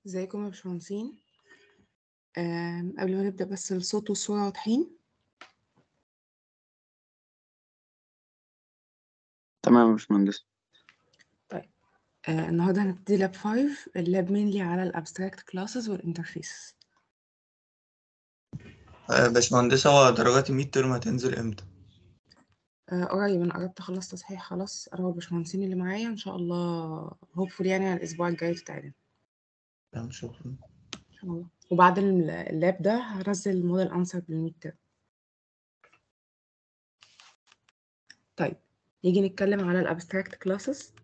ازيكم يا باشمهندسين آم، قبل ما نبدأ بس الصوت والصورة واضحين تمام يا باشمهندس طيب آه، النهاردة هنبتدي لاب 5 اللاب mainly على الابستراكت كلاسز والانترفيس آه، باشمهندس هو درجات الميد ترم هتنزل امتى؟ آه، قريب انا قربت اخلص تصحيح خلاص انا والباشمهندسين اللي معايا ان شاء الله هوبفول يعني على الاسبوع الجاي تتعلم تمام شكرا ان شاء الله وبعد ال- اللاب ده هنزل الموديل انسر بالميد ترم طيب نيجي نتكلم على الابستراكت كلاسز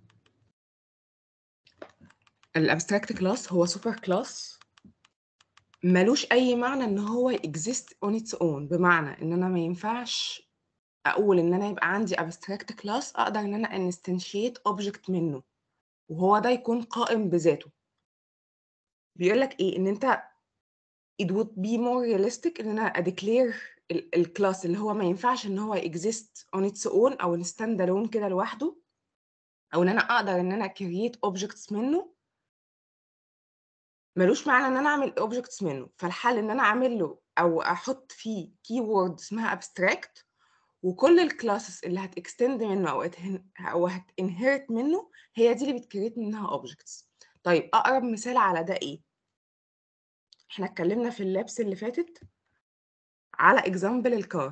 الابستراكت كلاس هو سوبر كلاس ملوش اي معنى ان هو exist on its own بمعنى ان انا ما ينفعش اقول ان انا يبقى عندي abstract class اقدر ان انا instantiate object منه وهو ده يكون قائم بذاته بيقول لك ايه ان انت it would be more realistic ان انا declare الكلاس اللي هو ما ينفعش ان هو exist on its own او stand alone كده لوحده او ان انا اقدر ان انا create objects منه ملوش معنى ان انا اعمل objects منه فالحل ان انا اعمل له او احط فيه keyword اسمها abstract وكل الكلاسز اللي هتكستند منه او هت او هتنهرت منه هي دي اللي بتكريت منها objects طيب اقرب مثال على ده ايه احنا اتكلمنا في اللابس اللي فاتت على اكزامبل الكار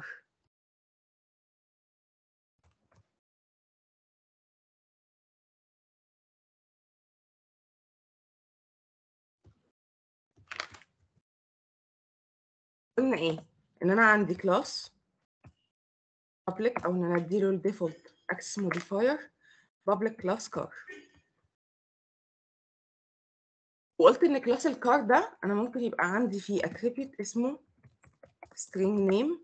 قلنا ايه ان انا عندي كلاس public او ان انا اديله الديفولت access modifier public class car وقلت ان كلاس الكار ده انا ممكن يبقى عندي فيه attribute اسمه string name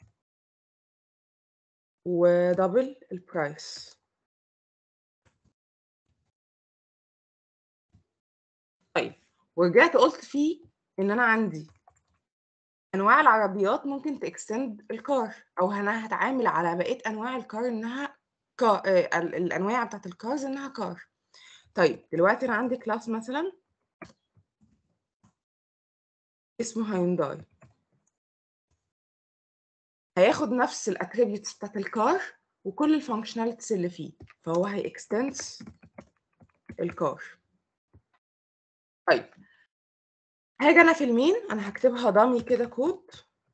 ودبل البرايس طيب ورجعت قلت فيه ان انا عندي انواع العربيات ممكن تكستند الكار او انا هتعامل على بقيه انواع الكار انها كار آه، ال- الانواع بتاعت الكارز انها كار طيب دلوقتي انا عندي كلاس مثلا اسمه هيونداي هياخد نفس الاتريبيوتس بتاعت الكار وكل الفانكشناليتيز اللي فيه فهو هيكستنس الكار طيب هاجي انا في المين انا هكتبها دامي كده كود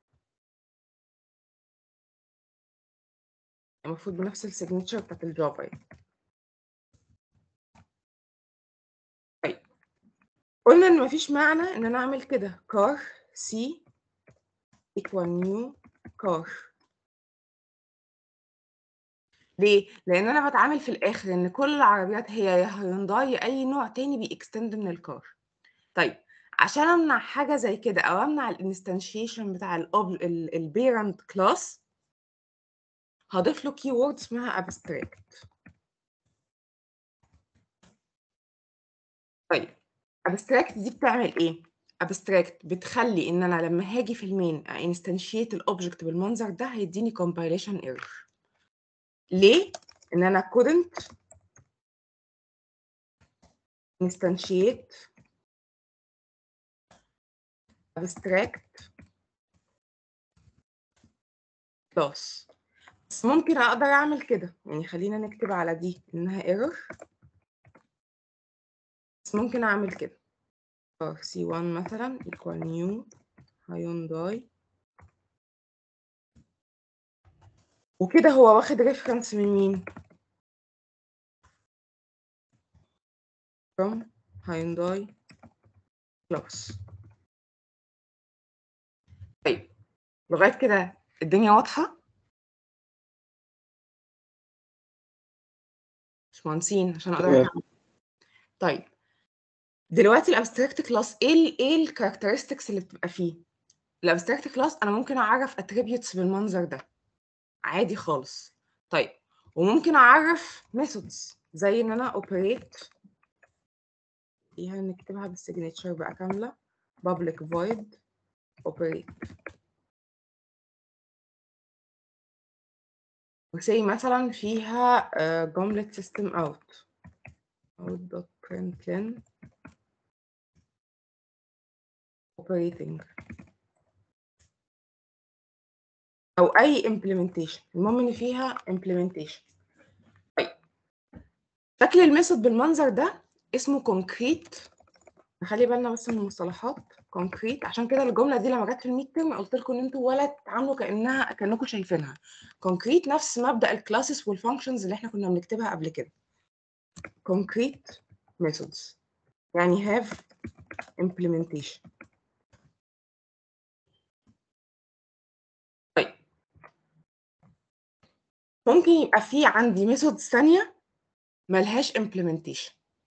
المفروض بنفس السيجنتشر بتاعت الجافا يعني طيب قلنا ان مفيش معنى ان انا اعمل كده car c equal new car ليه؟ لان انا بتعامل في الاخر ان كل العربيات هي يا هيونداي يا اي نوع تاني بيكستند من الكار طيب عشان امنع حاجه زي كده او امنع الانستنشيشن بتاع البيرنت كلاس هضيف له كي وورد اسمها abstract طيب abstract دي بتعمل ايه abstract بتخلي ان انا لما هاجي في المين انستنشيت الاوبجكت بالمنظر ده هيديني compilation error ليه ان انا couldn't instantiate abstract class بس ممكن اقدر اعمل كده يعني خلينا نكتب على دي انها error بس ممكن اعمل كده ار c1 مثلا equal new هيونداي وكده هو واخد ريفرنس من مين from هيونداي class طيب لغايه كده الدنيا واضحه مش مهندسين عشان اقدر تمام. أكمل. طيب دلوقتي الابستراكت كلاس ايه ال ايه الكاركترستكس اللي بتبقى فيه الابستراكت كلاس انا ممكن اعرف اتريبيوتس بالمنظر ده عادي خالص طيب وممكن اعرف ميثودز زي ان انا اوبريت فيها نكتبها بالسيجنتشر بقى كامله public void operate وسي مثلا فيها آه، جملة system out out dot println operating او اي implementation المهم ان فيها implementation طيب شكل الميثود بالمنظر ده اسمه concrete خلي بالنا بس من المصطلحات concrete عشان كده الجمله دي لما جت في الميد ترم قلت لكم ان انتوا ولا تتعاملوا كانها كانكم شايفينها concrete نفس مبدا الكلاسز والفانكشنز اللي احنا كنا بنكتبها قبل كده concrete methods يعني have implementation طيب ممكن يبقى في عندي ميثودز ثانية ملهاش implementation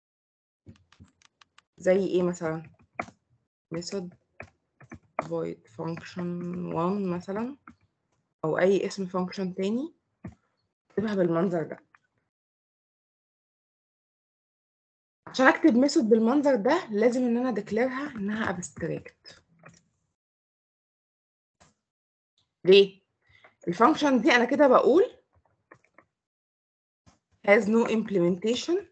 زي ايه مثلا method void function 1 مثلا او اي اسم function تاني اكتبها بالمنظر ده عشان اكتب ميثود بالمنظر ده لازم ان انا ديكليرها انها abstract ليه الفانكشن دي انا كده بقول has no implementation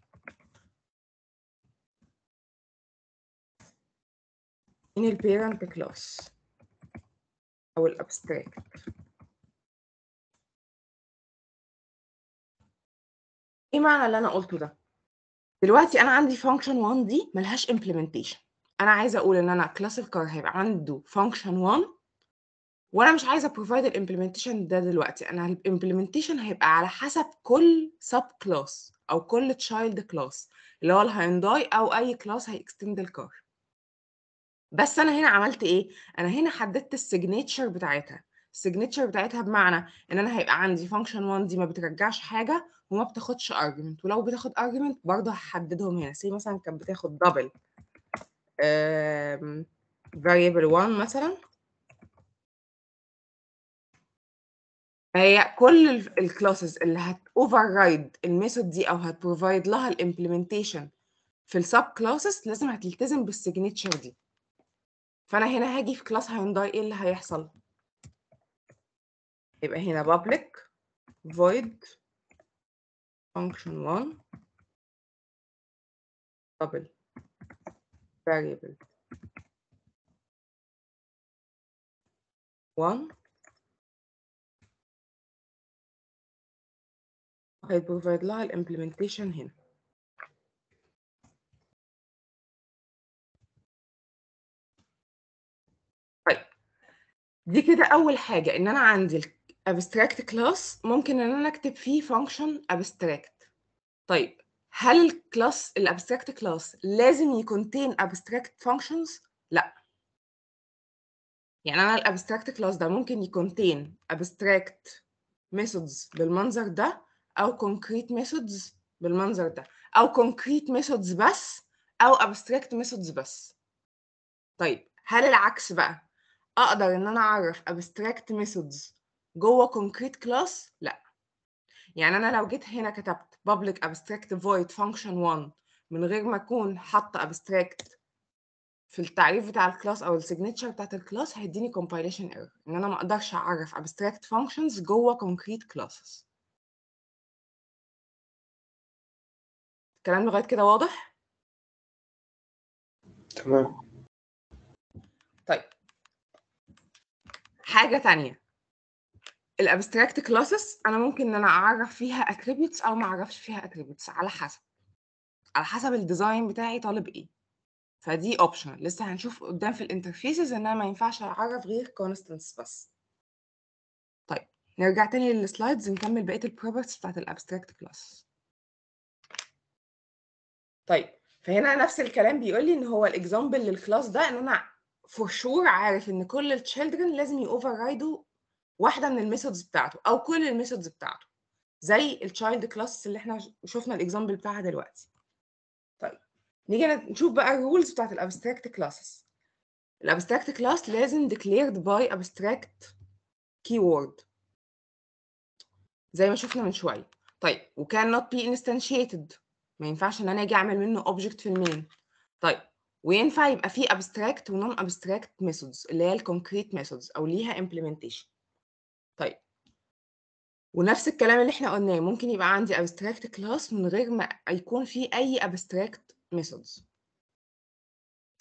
in ال parent class او ال abstract ايه معنى اللي انا قلته ده دلوقتي انا عندي function 1 دي ملهاش implementation انا عايزه اقول ان انا class الكار هيبقى عنده function 1 وانا مش عايزه provide الامبلمنتيشن ده دلوقتي انا الامبلمنتيشن هيبقى على حسب كل سب كلاس او كل تشايلد كلاس اللي هو الهاينداي او اي كلاس هيكستند الكار بس انا هنا عملت ايه انا هنا حددت السيجنتشر بتاعتها السيجنتشر بتاعتها بمعنى ان انا هيبقى عندي فانكشن 1 دي ما بترجعش حاجه وما بتاخدش ارجيومنت ولو بتاخد ارجيومنت برضه هحددهم هنا زي مثلا كانت بتاخد دبل variable 1 مثلا هي كل الكلاسز اللي هت override الميثود دي او هت provide لها الامبلمنتيشن في السب كلاسز لازم هتلتزم بالسيجنتشر دي فانا هنا هاجي في كلاس هيونداي ايه اللي هيحصل يبقى هنا public void function 1 double variable 1 هيبروفايد لها الامبلمنتيشن هنا طيب دي كده اول حاجه ان انا عندي abstract class ممكن ان انا اكتب فيه function abstract طيب هل الكلاس الابستراكت كلاس لازم يكونتين abstract functions لا يعني انا الابستراكت كلاس ده ممكن يكونتين abstract methods بالمنظر ده او concrete methods بالمنظر ده او concrete methods بس او abstract methods بس طيب هل العكس بقى اقدر ان انا اعرف abstract methods جوه concrete class لا يعني انا لو جيت هنا كتبت public abstract void function 1 من غير ما اكون حاطه abstract في التعريف بتاع الكلاس او السيجنتشر بتاعت الكلاس هيديني compilation error ان انا ما اقدرش اعرف abstract functions جوه concrete classes الكلام لغايه كده واضح تمام طيب حاجه تانية الابستراكت كلاسز انا ممكن ان انا اعرف فيها اتريبيوتس او ما اعرفش فيها اتريبيوتس على حسب على حسب الديزاين بتاعي طالب ايه فدي اوبشنال لسه هنشوف قدام في الانترفيسز ان انا ما ينفعش اعرف غير كونستنس بس طيب نرجع تاني للسلايدز نكمل بقيه البروبرتيز بتاعت الابستراكت كلاس طيب فهنا نفس الكلام بيقول لي ان هو الاكزامبل للكلاس ده ان انا فور شور عارف ان كل التشيلدرن لازم يوفر رايدوا واحده من الميثودز بتاعته او كل الميثودز بتاعته زي التشايلد كلاس اللي احنا شفنا الاكزامبل بتاعها دلوقتي طيب نيجي نشوف بقى الرولز بتاعت الابستراكت كلاسز الابستراكت كلاس لازم declared by abstract keyword زي ما شفنا من شويه طيب وكان not be instantiated ما ينفعش ان انا اجي اعمل منه object في المين طيب وينفع يبقى فيه abstract و non abstract methods اللي هي الكونكريت methods او ليها implementation طيب ونفس الكلام اللي احنا قلناه ممكن يبقى عندي abstract class من غير ما يكون فيه اي abstract methods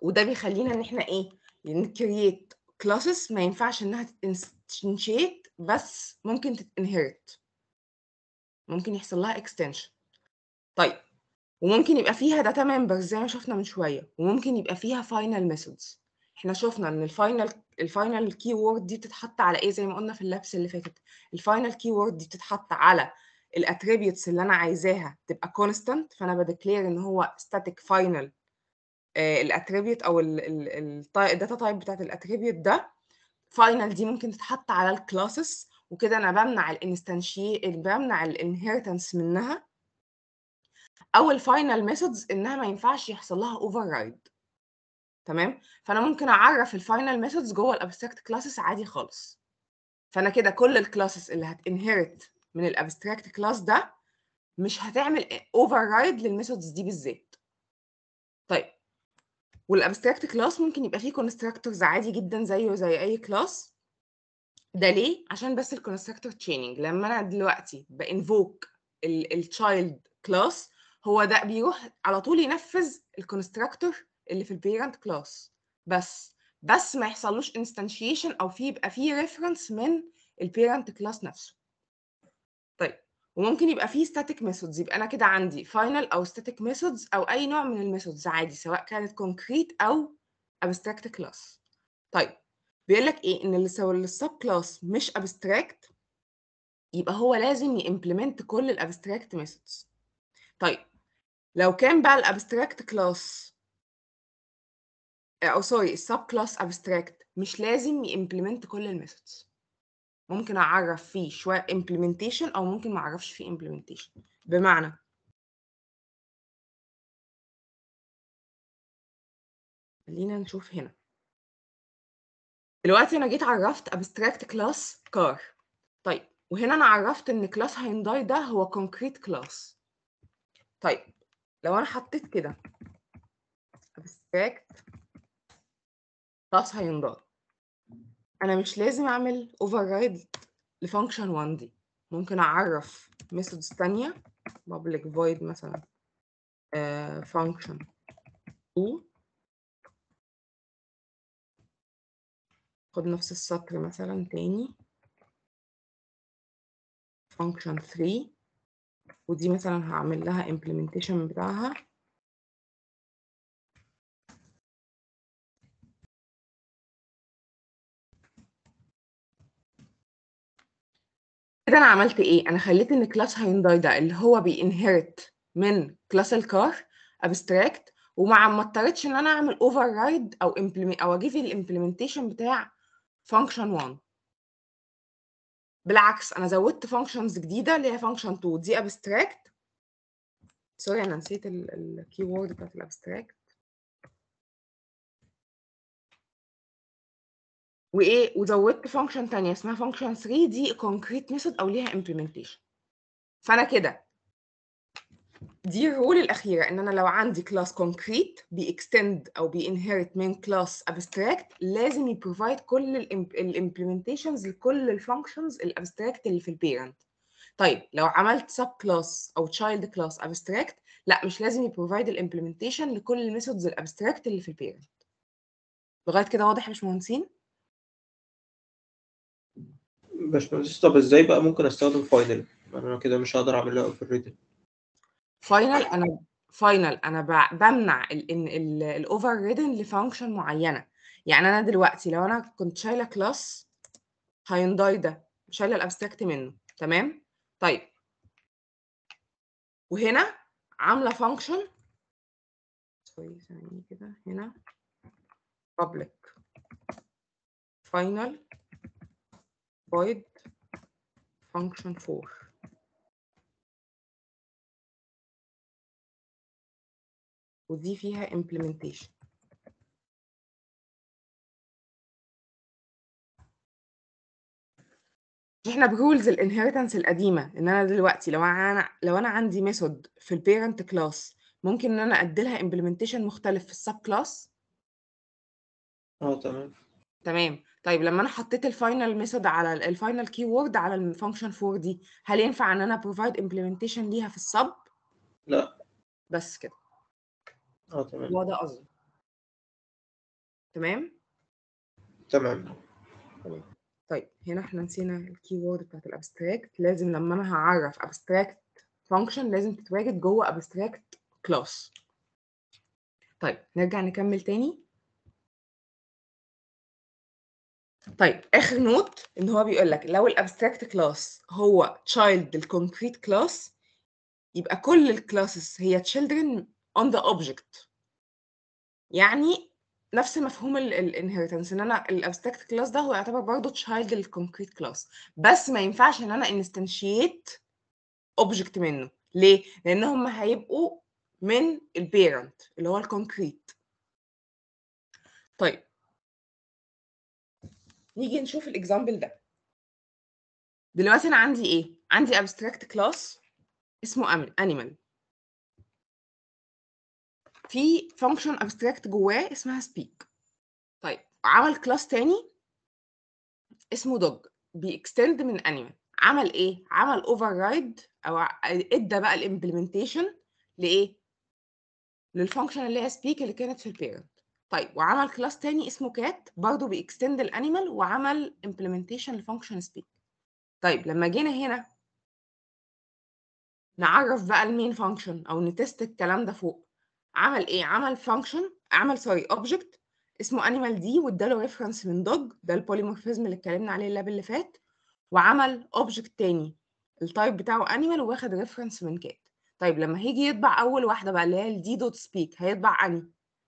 وده بيخلينا ان احنا ايه نكريت كلاسز ما ينفعش انها تتنشيت بس ممكن تتنهرت ممكن يحصل لها اكستنشن طيب وممكن يبقى فيها داتا ممبرز زي ما شفنا من شويه وممكن يبقى فيها فاينل ميثودز احنا شفنا ان الفاينل الفاينل كي وورد دي بتتحط على ايه زي ما قلنا في اللابس اللي فاتت الفاينل كي وورد دي بتتحط على الاتريبيوتس اللي انا عايزاها تبقى كونستانت فانا بديكلير ان هو ستاتيك فاينل الاتريبيوت او الداتا تايب بتاعت الاتريبيوت ده فاينل دي ممكن تتحط على الكلاسز وكده انا بمنع الانستنشي بمنع الانهيرتنس منها او الفاينل ميثودز انها ما ينفعش يحصل لها اوفر رايد تمام فانا ممكن اعرف الفاينل ميثودز جوه الابستراكت كلاسز عادي خالص فانا كده كل الكلاسز اللي هتنهرت من الابستراكت كلاس ده مش هتعمل اوفر رايد للميثودز دي بالذات طيب والابستراكت كلاس ممكن يبقى فيه كونستراكتورز عادي جدا زيه زي اي كلاس ده ليه عشان بس الكونستراكتور تشيننج لما انا دلوقتي بانفوك التشايلد كلاس هو ده بيروح على طول ينفذ الكونستراكتور اللي في البيرنت كلاس بس بس ما يحصلوش انستنشيشن او في يبقى فيه ريفرنس من البيرنت كلاس نفسه طيب وممكن يبقى فيه static methods يبقى انا كده عندي final او static methods او اي نوع من الميثودز عادي سواء كانت concrete او abstract class طيب بيقول لك ايه ان اللي سوى السب كلاس مش abstract يبقى هو لازم يimplement كل الابستراكت methods طيب لو كان بقى الابستراكت كلاس او سوري السب كلاس abstract مش لازم يimplement كل الميثودز ممكن اعرف فيه شويه implementation او ممكن ما اعرفش فيه implementation بمعنى خلينا نشوف هنا دلوقتي انا جيت عرفت abstract class car طيب وهنا انا عرفت ان كلاس هينداي ده هو concrete class طيب لو انا حطيت كده abstract class هينداي انا مش لازم اعمل override لفانكشن 1 دي ممكن اعرف methods تانية public void مثلا uh, function 2 خد نفس السطر مثلا تاني function 3 ودي مثلا هعمل لها implementation بتاعها كده انا عملت ايه انا خليت ان كلاس هينداي ده اللي هو بينهرت من كلاس الكار ابستراكت وما ما اضطريتش ان انا اعمل اوفر رايد او implement او اجيب الامبلمنتيشن بتاع فانكشن 1 بالعكس انا زودت فانكشنز جديده اللي هي فانكشن 2 دي ابستراكت سوري انا نسيت الكي وورد بتاعت الابستراكت وايه وزودت فانكشن تانية اسمها فانكشن 3 دي كونكريت ميثود او ليها امبلمنتيشن فانا كده دي الرول الاخيره ان انا لو عندي كلاس كونكريت بيكستند او بينهرت من كلاس ابستراكت لازم يبروفايد كل الامبلمنتيشنز لكل الفانكشنز الابستراكت اللي في البيرنت طيب لو عملت سب كلاس او تشايلد كلاس ابستراكت لا مش لازم يبروفايد الامبلمنتيشن لكل الميثودز الابستراكت اللي في البيرنت لغايه كده واضح يا باشمهندسين باشمهندس طب ازاي بقى ممكن استخدم فاينل انا كده مش هقدر اعمل لها اوفر فاينل انا فاينل انا ب- بمنع الاوفر ريدن لفانكشن معينه يعني انا دلوقتي لو انا كنت شايله كلاس هينداي ده شايله الابستراكت منه تمام طيب وهنا عامله فانكشن سوري ثانيه كده هنا public final void function 4 ودي فيها implementation احنا برولز الانهيرتنس القديمه ان انا دلوقتي لو انا لو انا عندي ميثود في البيرنت كلاس ممكن ان انا ادي لها implementation مختلف في السب كلاس اه تمام تمام طيب لما انا حطيت الفاينل ميثود على الفاينل كي وورد على الفانكشن 4 دي هل ينفع ان انا بروفايد امبلمنتيشن ليها في السب لا بس كده اه تمام هو ده قصدي تمام تمام طيب هنا احنا نسينا الكي وورد بتاعت الابستراكت لازم لما انا هعرف ابستراكت فانكشن لازم تتواجد جوه ابستراكت كلاس طيب نرجع نكمل تاني طيب اخر نوت ان هو بيقول لك لو الابستراكت كلاس هو تشايلد الكونكريت كلاس يبقى كل الكلاسز هي children on the object يعني نفس مفهوم الانهيرتنس ان انا الابستراكت كلاس ده هو يعتبر برضه تشايلد الكونكريت كلاس بس ما ينفعش ان انا انستنشيت اوبجكت منه ليه لان هم هيبقوا من البيرنت اللي هو الكونكريت طيب نيجي نشوف الاكزامبل ده دلوقتي انا عندي ايه عندي abstract كلاس اسمه animal في function abstract جواه اسمها speak طيب عمل كلاس تاني اسمه dog بيكستند من animal عمل ايه عمل override او ادى بقى الامبلمنتيشن لايه للفانكشن اللي هي speak اللي كانت في البيرنت طيب وعمل كلاس تاني اسمه cat برضه بيكستند الانيمال وعمل implementation لفانكشن speak طيب لما جينا هنا نعرف بقى المين فانكشن او نتست الكلام ده فوق عمل ايه عمل فانكشن عمل سوري اوبجكت اسمه انيمال دي واداله ريفرنس من دوج ده البوليمورفيزم اللي اتكلمنا عليه اللاب اللي فات وعمل اوبجكت تاني التايب بتاعه انيمال واخد ريفرنس من كات طيب لما هيجي يطبع اول واحده بقى اللي هي الدي دوت سبيك هيطبع اني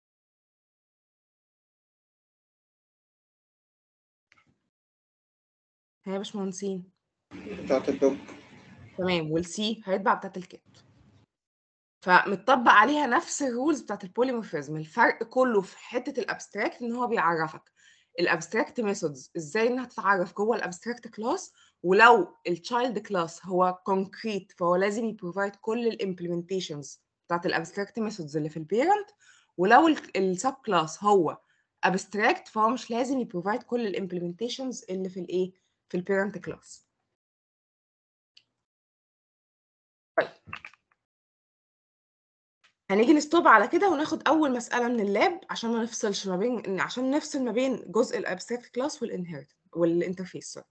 ها يا باشمهندسين بتاعت الدوج تمام والسي هيطبع بتاعت الكات فمتطبق عليها نفس الرولز بتاعت البوليمورفيزم الفرق كله في حته الابستراكت ان هو بيعرفك الابستراكت ميثودز ازاي انها تتعرف جوه الابستراكت كلاس ولو التشايلد كلاس هو كونكريت فهو لازم يبروفايد كل الامبلمنتيشنز بتاعت الابستراكت ميثودز اللي في البيرنت ولو السب كلاس هو ابستراكت فهو مش لازم يبروفايد كل الامبلمنتيشنز اللي في الايه في البيرنت كلاس طيب هنيجي نستوب على كده وناخد اول مساله من اللاب عشان ما نفصلش ما بين عشان نفصل ما بين جزء الابستراكت كلاس والانهيرت والانترفيس سوري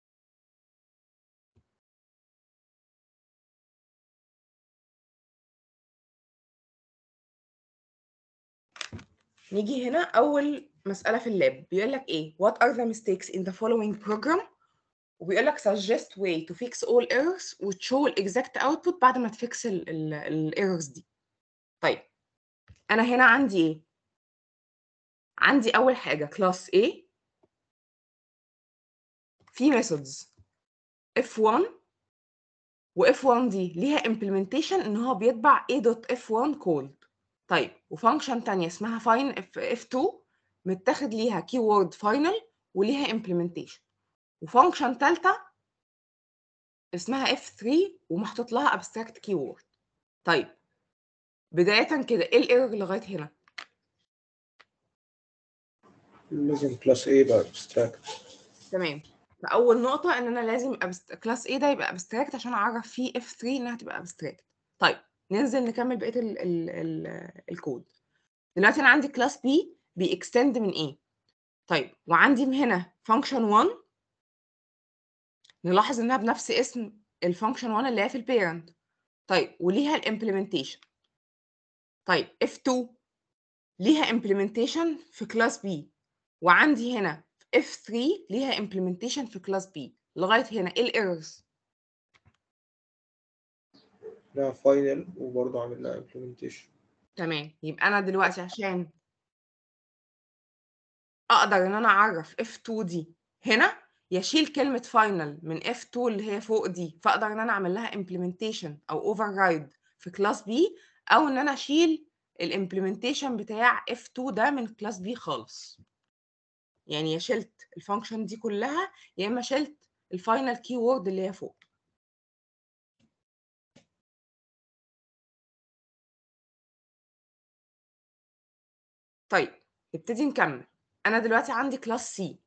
نيجي هنا اول مساله في اللاب بيقول لك ايه what are the mistakes in the following program وبيقول لك suggest way to fix all errors وتشو exact output بعد ما تفكس الايرورز دي طيب انا هنا عندي ايه عندي اول حاجه كلاس A في methods f1 و f1 دي ليها implementation ان هو بيطبع a.f1 called طيب وفانكشن تانية اسمها فاين اف اف 2 متاخد ليها keyword final وليها implementation وفانكشن تالتة اسمها f3 ومحطوط لها abstract keyword طيب بداية كده ايه الايرور لغاية هنا؟ لازم كلاس A بقى abstract تمام فأول نقطة إن أنا لازم كلاس A ده يبقى abstract عشان أعرف فيه F3 إنها تبقى abstract طيب ننزل نكمل بقية ال ال ال الكود دلوقتي أنا عندي كلاس B بيكستند من A طيب وعندي من هنا function 1 نلاحظ إنها بنفس اسم الفانكشن 1 اللي هي في البيرنت طيب وليها الامبلمنتيشن طيب F2 ليها implementation في كلاس B وعندي هنا F3 ليها implementation في كلاس B لغاية هنا ايه الايرورز؟ لها فاينل وبرضه عامل لها implementation تمام يبقى انا دلوقتي عشان اقدر ان انا اعرف F2 دي هنا يشيل كلمة final من F2 اللي هي فوق دي فاقدر ان انا اعمل لها implementation او override في كلاس B او ان انا اشيل الامبلمنتيشن بتاع F2 ده من كلاس B خالص يعني يا شلت الفانكشن دي كلها يا اما شلت الفاينل كي وورد اللي هي فوق طيب نبتدي نكمل انا دلوقتي عندي كلاس سي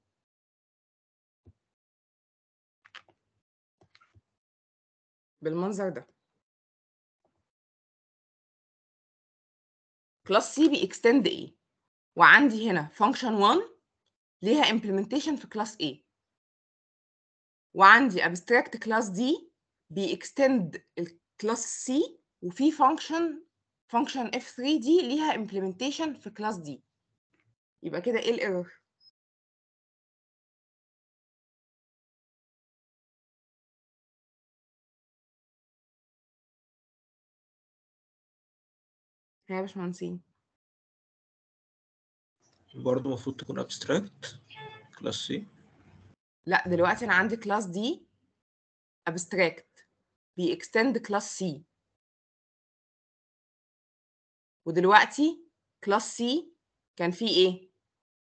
بالمنظر ده كلاس سي بيكستند ايه وعندي هنا function 1 ليها implementation في class A وعندي abstract class D بيextend الكلاس C وفي function function F3 دي ليها implementation في class D يبقى كده ايه الايرور ها يا باشمهندسين برضه المفروض تكون ابستراكت كلاس سي لا دلوقتي انا عندي كلاس دي abstract بيextend كلاس C ودلوقتي كلاس C كان فيه ايه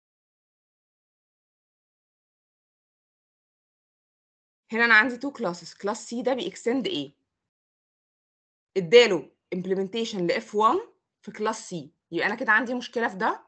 هنا انا عندي تو كلاسز كلاس C ده بيextend ايه اداله implementation ل F1 في كلاس C يبقى انا كده عندي مشكلة في ده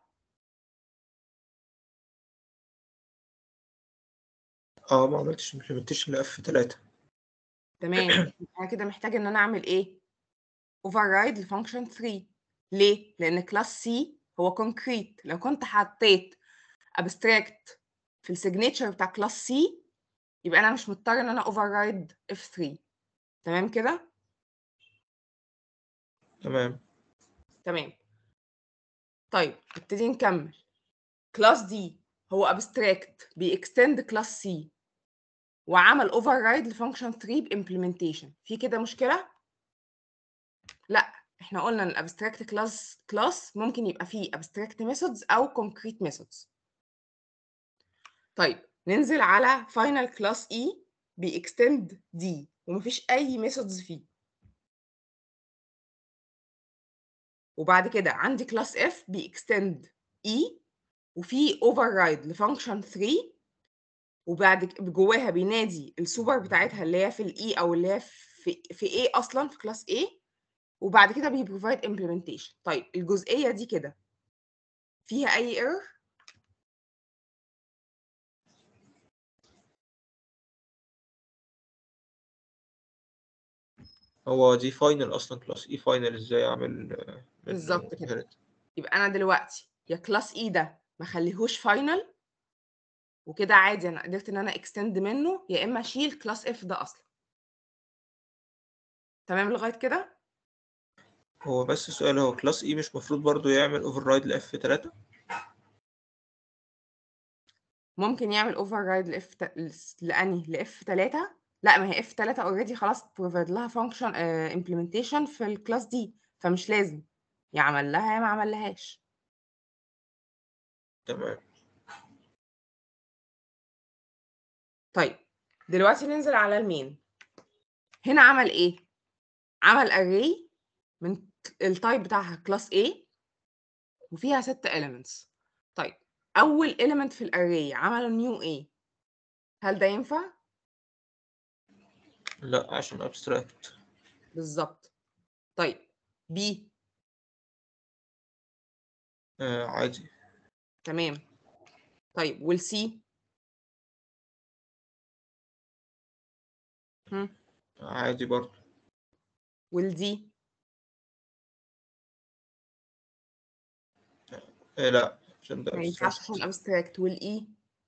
اه ما عملتش امبلمنتيشن لاف 3 تمام انا كده محتاج ان انا اعمل ايه override لفانكشن 3 ليه لان كلاس سي هو كونكريت لو كنت حطيت abstract في السيجنتشر بتاع كلاس سي يبقى انا مش مضطر ان انا override f3 تمام كده تمام تمام طيب نبتدي نكمل كلاس دي هو abstract بيextend كلاس سي وعمل override لفانكشن 3 بامبلمنتيشن في كده مشكله لا احنا قلنا ان الابستراكت كلاس كلاس ممكن يبقى فيه abstract methods او concrete methods طيب ننزل على final class E بيextend D ومفيش اي methods فيه وبعد كده عندي كلاس F بيextend E وفي override لفانكشن 3 وبعد ك- جواها بينادي السوبر بتاعتها اللي هي في الاي او اللي هي في في ايه اصلا في كلاس A وبعد كده بيبروفايد implementation طيب الجزئيه دي كده فيها اي ايرور هو دي فاينل اصلا كلاس اي فاينل ازاي اعمل آه، منه بالظبط كده. inherit؟ يبقى انا دلوقتي يا كلاس اي ده ما اخليهوش فاينل وكده عادي انا قدرت ان انا اكستند منه يا اما اشيل كلاس اف ده اصلا تمام لغايه كده هو بس السؤال هو كلاس اي مش مفروض برضو يعمل اوفر رايد لاف 3 ممكن يعمل اوفر رايد لاف لاني لاف 3 لا ما هي اف 3 اوريدي خلاص بروفايد لها فانكشن امبلمنتيشن في الكلاس دي فمش لازم يا عمل لها يا ما عملهاش تمام طيب دلوقتي ننزل على المين هنا عمل ايه عمل array من التايب بتاعها كلاس A وفيها ست elements طيب اول element في الاري عمل new A هل ده ينفع لا عشان ابستراكت بالظبط طيب B آه عادي تمام طيب والسي عادي برضو والدي آه لا عشان ده ما ينفعش عشان abstract. ابستراكت والاي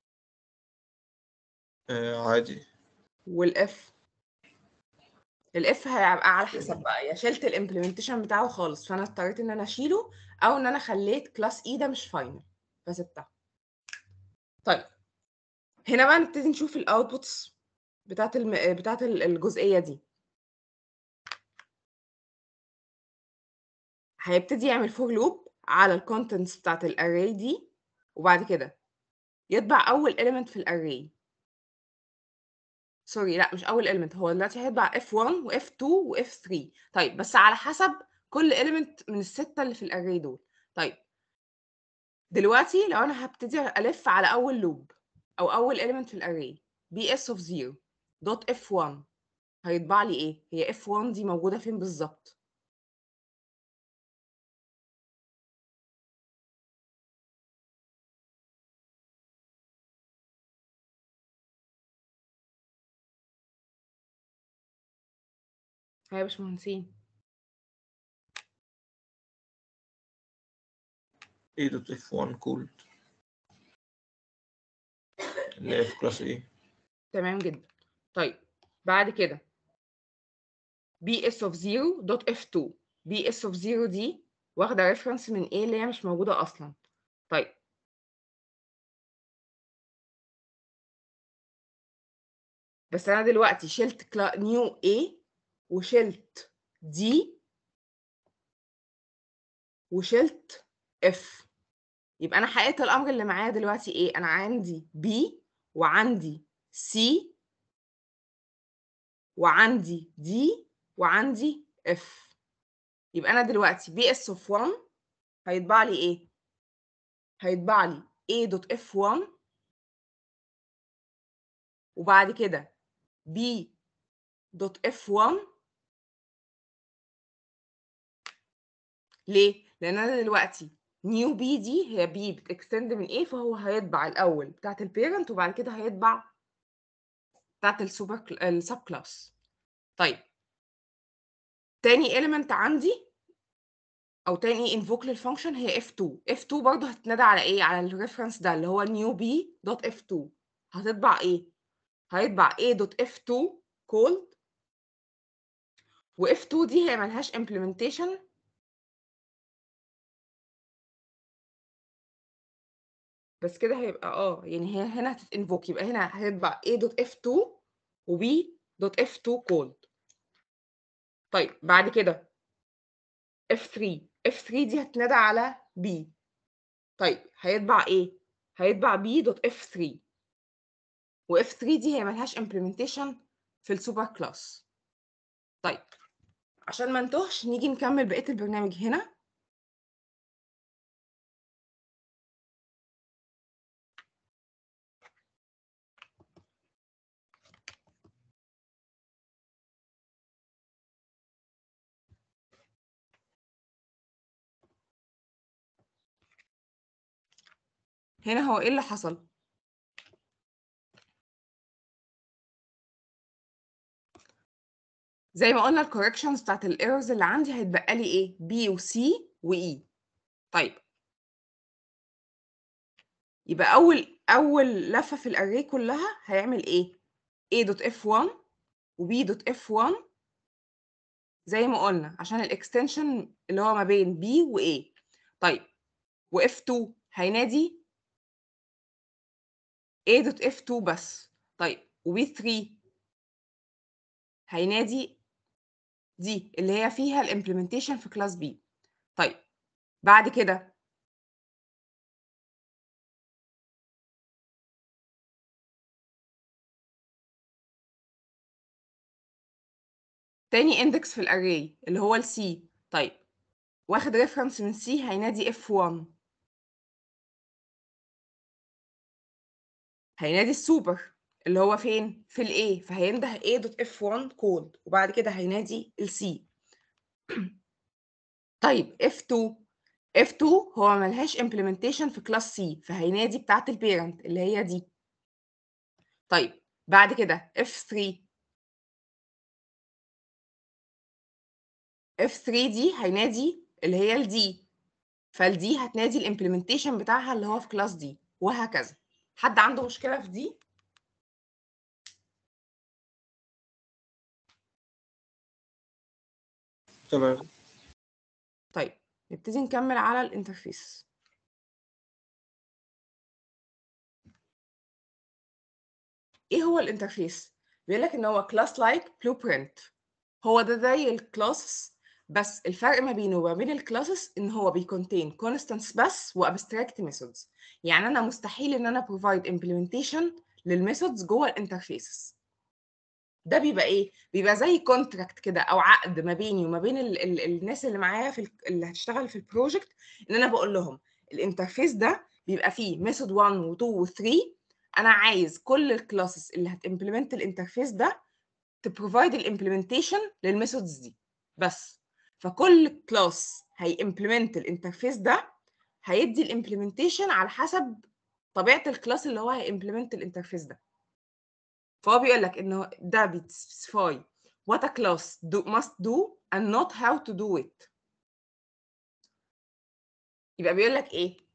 آه عادي والاف الاف هيبقى على حسب بقى يا شلت الامبلمنتيشن بتاعه خالص فانا اضطريت ان انا اشيله او ان انا خليت كلاس اي ده مش فاينل فسبتها طيب هنا بقى نبتدي نشوف الاوتبوتس بتاعت الم... بتاعت ال- الجزئيه دي هيبتدي يعمل فور لوب على الكونتنتس بتاعت الاري دي وبعد كده يطبع اول element في الاري سوري لا مش اول element هو دلوقتي هيطبع F1 و F2 و F3 طيب بس على حسب كل element من الستة اللي في الاري دول طيب دلوقتي لو انا هبتدي الف على اول لوب او اول element في الاري bs of 0 دوت F1 هيطبع لي ايه هي F1 دي موجودة فين بالظبط ها يا باشمهندسين A دوت اف 1 كولد اللي هي في كلاس ايه تمام جدا طيب بعد كده بي اس اوف 0 دوت اف 2 بي اس اوف 0 دي واخده ريفرنس من ايه اللي هي مش موجوده اصلا طيب بس انا دلوقتي شلت كلا... نيو A وشلت دي وشلت F يبقى انا حققت الامر اللي معايا دلوقتي ايه انا عندي B وعندي C وعندي D وعندي F يبقى انا دلوقتي بي اس اوف 1 هيطبع لي ايه هيطبع لي A دوت F1 وبعد كده B دوت F1 ليه؟ لأن أنا دلوقتي نيو بي دي هي بي بتكستند من ايه فهو هيطبع الأول بتاعت البيرنت وبعد كده هيطبع بتاعت السوبر السب كلاس طيب تاني element عندي او تاني invoke للفانكشن هي f2 f2 برضه هتتنادى على ايه على الريفرنس ده اللي هو new b دوت f2 هتطبع ايه هيطبع a دوت f2 cold و f2 دي هي ملهاش implementation بس كده هيبقى اه يعني هي هنا هتتinvoke يبقى هنا هتطبع a دوت f2 و b دوت f2 cold طيب بعد كده F3 F3 دي هتنادى على B طيب هيطبع ايه؟ هيطبع B دوت F3 و F3 دي هي ملهاش implementation في السوبر كلاس طيب عشان ما نتوهش نيجي نكمل بقية البرنامج هنا هنا هو ايه اللي حصل زي ما قلنا الكوركشنز بتاعت الايرورز اللي عندي هيتبقى لي ايه بي وسي واي طيب يبقى اول اول لفه في الاري كلها هيعمل ايه a دوت f1 و b دوت f1 زي ما قلنا عشان الاكستنشن اللي هو ما بين b و a طيب و f2 هينادي A دوت F2 بس طيب و B3 هينادي دي اللي هي فيها الامبلمنتيشن في كلاس B طيب بعد كده تاني اندكس في الاري اللي هو السي طيب واخد ريفرنس من سي هينادي F1 هينادي السوبر اللي هو فين في الاي فهينده A دوت F1 كود وبعد كده هينادي السي طيب F2 F2 هو ملهاش implementation في كلاس C فهينادي بتاعت البيرنت اللي هي دي طيب بعد كده F3 F3 دي هينادي اللي هي الدي فالدي هتنادي الامبلمنتيشن بتاعها اللي هو في كلاس دي وهكذا حد عنده مشكلة في دي؟ تمام طيب نبتدي نكمل على الانترفيس ايه هو الانترفيس بيقول لك ان هو كلاس لايك بلوبرنت هو ده زي الكلاسز بس الفرق ما بينه وما بين الكلاسز ان هو بيكونتين كونستانتس بس وابستراكت ميثودز يعني انا مستحيل ان انا بروفايد امبلمنتيشن للميثودز جوه الانترفيسز ده بيبقى ايه بيبقى زي كونتراكت كده او عقد ما بيني وما بين ال ال الناس اللي معايا في ال اللي هتشتغل في البروجكت ان انا بقول لهم الانترفيس ده بيبقى فيه ميثود 1 و2 و3 انا عايز كل الكلاسز اللي هتمبلمنت الانترفيس ده تبروفايد الامبلمنتيشن للميثودز دي بس فكل كلاس هيمبلمنت الانترفيس ده هيدي الامبلمنتيشن على حسب طبيعه الكلاس اللي هو هيمبلمنت الانترفيس ده فهو بيقول لك انه ده بيسبيسيفاي what a class do, must do and not how to do it يبقى بيقول لك ايه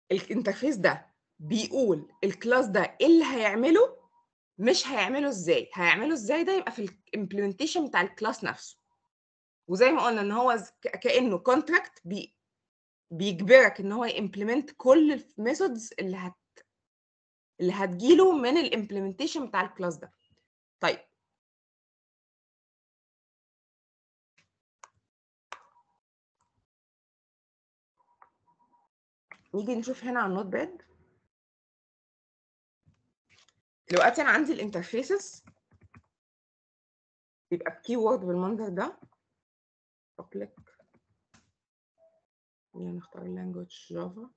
الانترفيس ده بيقول الكلاس ده ايه اللي هيعمله مش هيعمله ازاي هيعمله ازاي ده يبقى في الامبلمنتيشن بتاع الكلاس نفسه وزي ما قلنا ان هو ز- ك- كانه كونتراكت بي بيجبرك ان هو يمبلمنت كل الميثودز اللي هت اللي هتجيله من الامبلمنتيشن بتاع الكلاس ده طيب نيجي نشوف هنا على النوت باد دلوقتي انا عندي الانترفيسز بيبقى بكي وورد بالمنظر ده public خلينا نختار اللانجوج جافا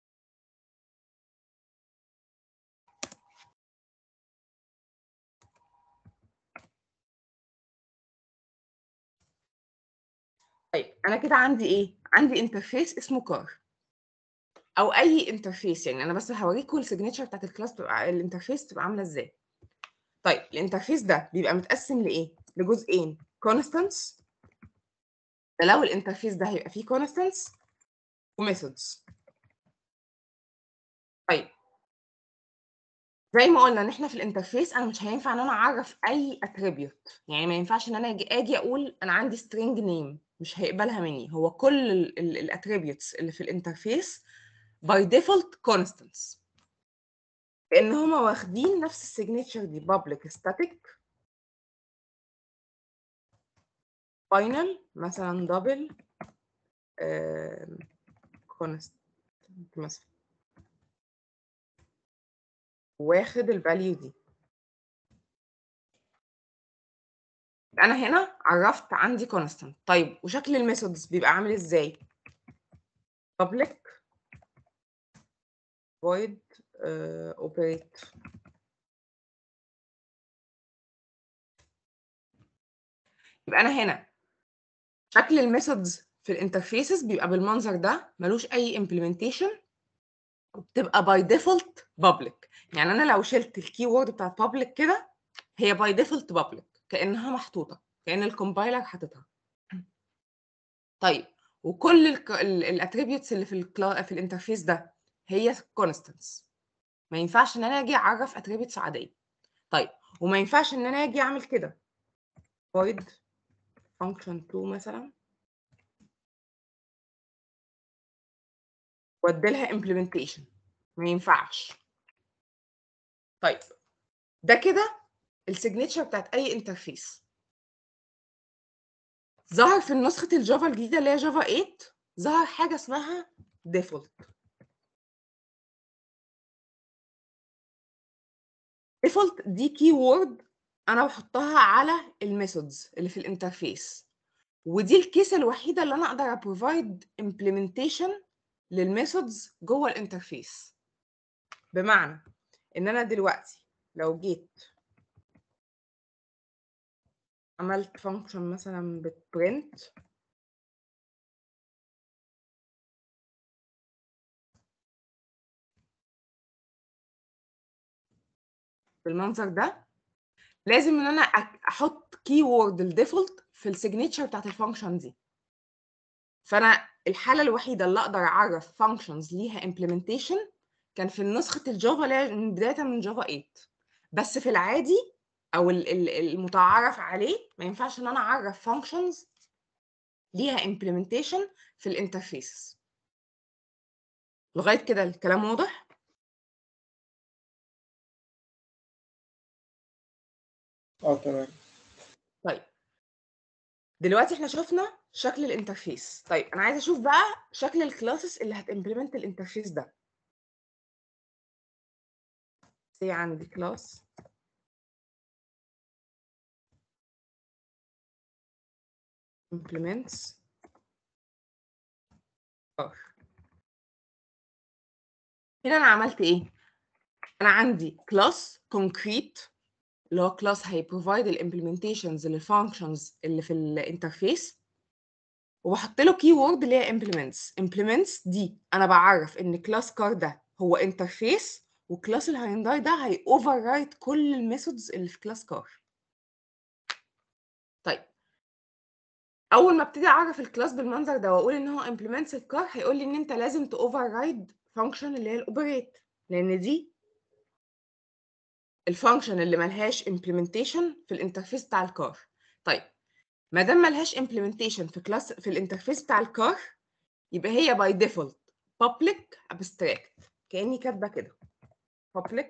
طيب انا كده عندي ايه عندي انترفيس اسمه كار او اي انترفيس يعني انا بس هوريكم السيجنتشر بتاعت الكلاس بتبقى الانترفيس بتبقى عامله ازاي طيب الانترفيس ده بيبقى متقسم لايه لجزئين كونستانتس ده لو الانترفيس ده هيبقى فيه كونستانتس وميثودز طيب زي ما قلنا ان احنا في الانترفيس انا مش هينفع ان انا اعرف اي اتريبيوت يعني ما ينفعش ان انا اجي اجي اقول انا عندي string name مش هيقبلها مني هو كل الاتريبيوتس اللي في الانترفيس باي ديفولت كونستانتس لان هما واخدين نفس السيجنتشر دي public static final مثلا double كونست مثلا واخد الفاليو دي يبقى انا هنا عرفت عندي كونستانت طيب وشكل الميثودز بيبقى عامل ازاي public void uh, operate يبقى انا هنا شكل الميثودز في الانترفيسز بيبقى بالمنظر ده ملوش اي implementation وبتبقى باي ديفولت public يعني انا لو شلت الكي وورد بتاعت public كده هي باي ديفولت public كانها محطوطه كان الكومبايلر حاططها طيب وكل الاتريبيوتس اللي في الكلا... في الانترفيس ده هي كونستانتس ما ينفعش ان انا اجي اعرف اتريبيوتس عاديه طيب وما ينفعش ان انا اجي اعمل كده void function 2 مثلا وادي لها implementation ما ينفعش طيب ده كده السيجنتشر بتاعت اي انترفيس ظهر في نسخة الجافا الجديدة اللي هي جافا 8 ظهر حاجة اسمها default default دي كي وورد انا بحطها على الميثودز اللي في الانترفيس ودي الكيس الوحيدة اللي انا اقدر ابروفايد implementation للميثودز جوه الانترفيس بمعنى ان انا دلوقتي لو جيت عملت فانكشن مثلا بتبرنت بالمنظر ده لازم ان انا احط كي وورد الديفولت في السيجنتشر بتاعت الفانكشن دي فانا الحاله الوحيده اللي اقدر اعرف فانكشنز ليها implementation كان في نسخه الجافا اللي هي من بدايه من جافا 8 بس في العادي او المتعارف عليه ما ينفعش ان انا اعرف فانكشنز ليها implementation في الانترفيس لغايه كده الكلام واضح اه تمام طيب دلوقتي احنا شفنا شكل الانترفيس طيب انا عايزه اشوف بقى شكل الكلاسز اللي هتimplement الانترفيس ده زي عندي كلاس implements ار هنا انا عملت ايه انا عندي كلاس concrete اللي هو كلاس هيبروفايد الامبلمنتيشنز للفانكشنز اللي في الانترفيس وبحط له كي وورد اللي هي implements implements دي انا بعرف ان كلاس كار ده هو انترفيس وكلاس الهاينداي ده هي اوفر رايت كل الميثودز اللي في كلاس كار طيب اول ما ابتدي اعرف الكلاس بالمنظر ده واقول ان هو implements الكار هيقول لي ان انت لازم تاوفر رايد فانكشن اللي هي الاوبريت لان دي الفانكشن اللي ملهاش امبلمنتيشن في الانترفيس بتاع الكار طيب ما دام ملهاش امبلمنتيشن في كلاس في الانترفيس بتاع الكار يبقى هي باي ديفولت public abstract كاني كاتبه كده public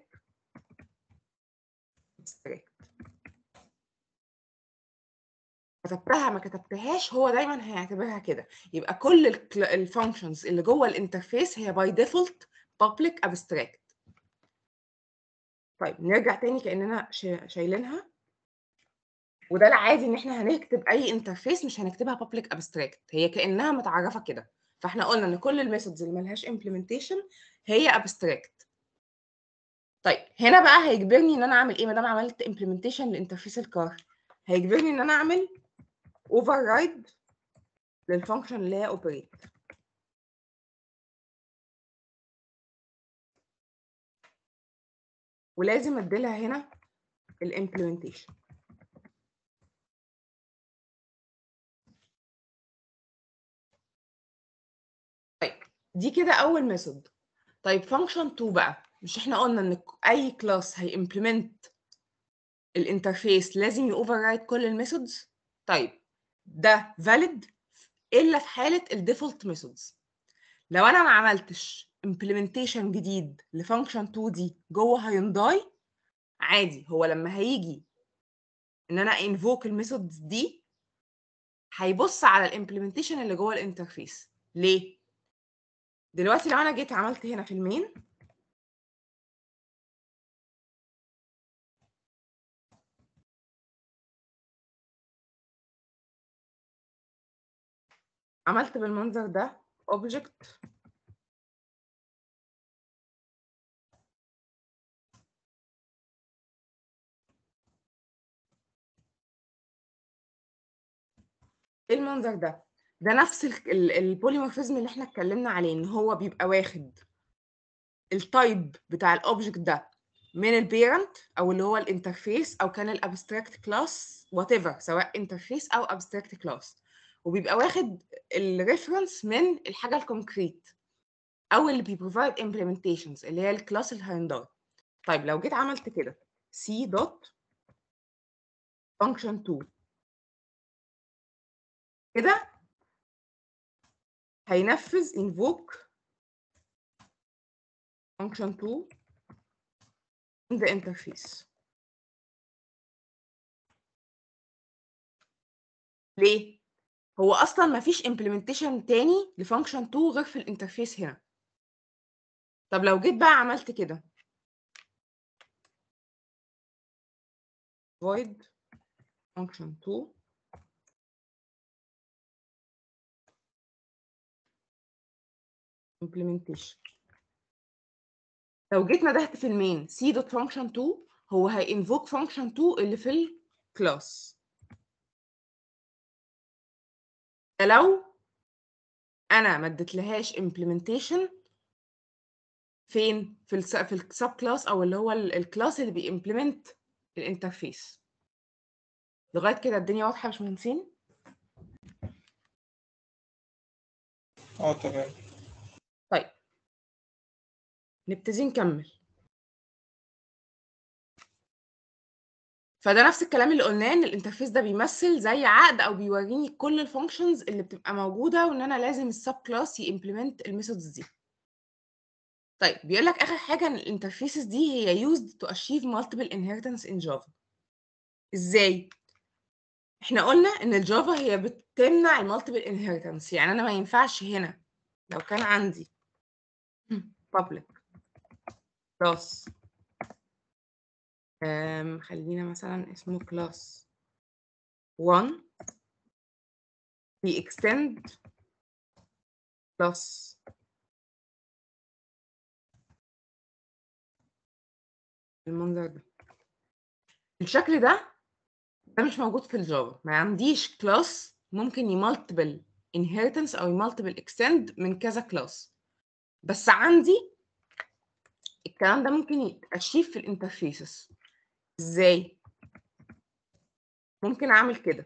abstract كتبتها ما كتبتهاش هو دايما هيعتبرها كده يبقى كل الفانكشنز اللي جوه الانترفيس هي باي ديفولت public abstract طيب نرجع تاني كاننا شا- شايلينها وده العادي ان احنا هنكتب اي انترفيس مش هنكتبها public abstract هي كانها متعرفه كده فاحنا قلنا ان كل الميثودز اللي ملهاش implementation هي abstract طيب هنا بقى هيجبرني ان انا اعمل ايه ما دام عملت implementation لانترفيس الكار هيجبرني ان انا اعمل override للفانكشن اللي هي operate ولازم اديلها هنا الامبلمنتيشن طيب دي كده اول ميثود طيب فانكشن 2 بقى مش احنا قلنا ان ك- اي كلاس هيمبلمنت الانترفيس لازم يوفررايد كل الميثودز طيب ده valid الا في حاله الديفولت ميثودز لو انا ما عملتش implementation جديد لفانكشن 2 دي جوه هيونداي عادي هو لما هيجي ان انا invoke الميثودز دي هيبص على الامبلمنتيشن اللي جوه الانترفيس ليه دلوقتي لو انا جيت عملت هنا في المين عملت بالمنظر ده object ايه المنظر ده ده نفس البوليمورفيزم اللي احنا اتكلمنا عليه ان هو بيبقى واخد التايب بتاع الاوبجكت ده من البيرنت او اللي هو الانترفيس او كان الابستراكت كلاس وات ايفر سواء انترفيس او ابستراكت كلاس وبيبقى واخد الريفرنس من الحاجه الكونكريت او اللي بيبروفايد implementations اللي هي الكلاس الهاينداي طيب لو جيت عملت كده c دوت function 2 كده هينفذ invoke function 2 in the interface ليه؟ هو اصلا ما فيش implementation تاني لفانكشن 2 غير في الانترفيس هنا طب لو جيت بقى عملت كده void function 2 implementation لو جيت ندهت في المين c dot function 2 هو هيinvoke function 2 اللي في الكلاس ده لو انا ما اديتلهاش implementation فين في الس... في السب كلاس او اللي هو ال- الكلاس اللي بيمبلمنت الانترفيس لغايه كده الدنيا واضحه يا باشمهندسين اه تمام طيب نبتدي نكمل فده نفس الكلام اللي قلناه ان الانترفيس ده بيمثل زي عقد او بيوريني كل الفانكشنز اللي بتبقى موجوده وان انا لازم السب كلاس يمبلمنت الميثودز دي طيب بيقول لك اخر حاجه ان الانترفيسز دي هي used to achieve multiple inheritance in Java ازاي احنا قلنا ان الجافا هي بتمنع المالتيبل inheritance يعني انا ما ينفعش هنا لو كان عندي public class أم خلينا مثلا اسمه class 1 في extend plus المنظر ده الشكل ده ده مش موجود في الجافا ما عنديش كلاس ممكن يمالتيبل inheritance او يمالتيبل extend من كذا كلاس بس عندي الكلام ده ممكن يتأشيف في الانترفيسز ازاي ممكن اعمل كده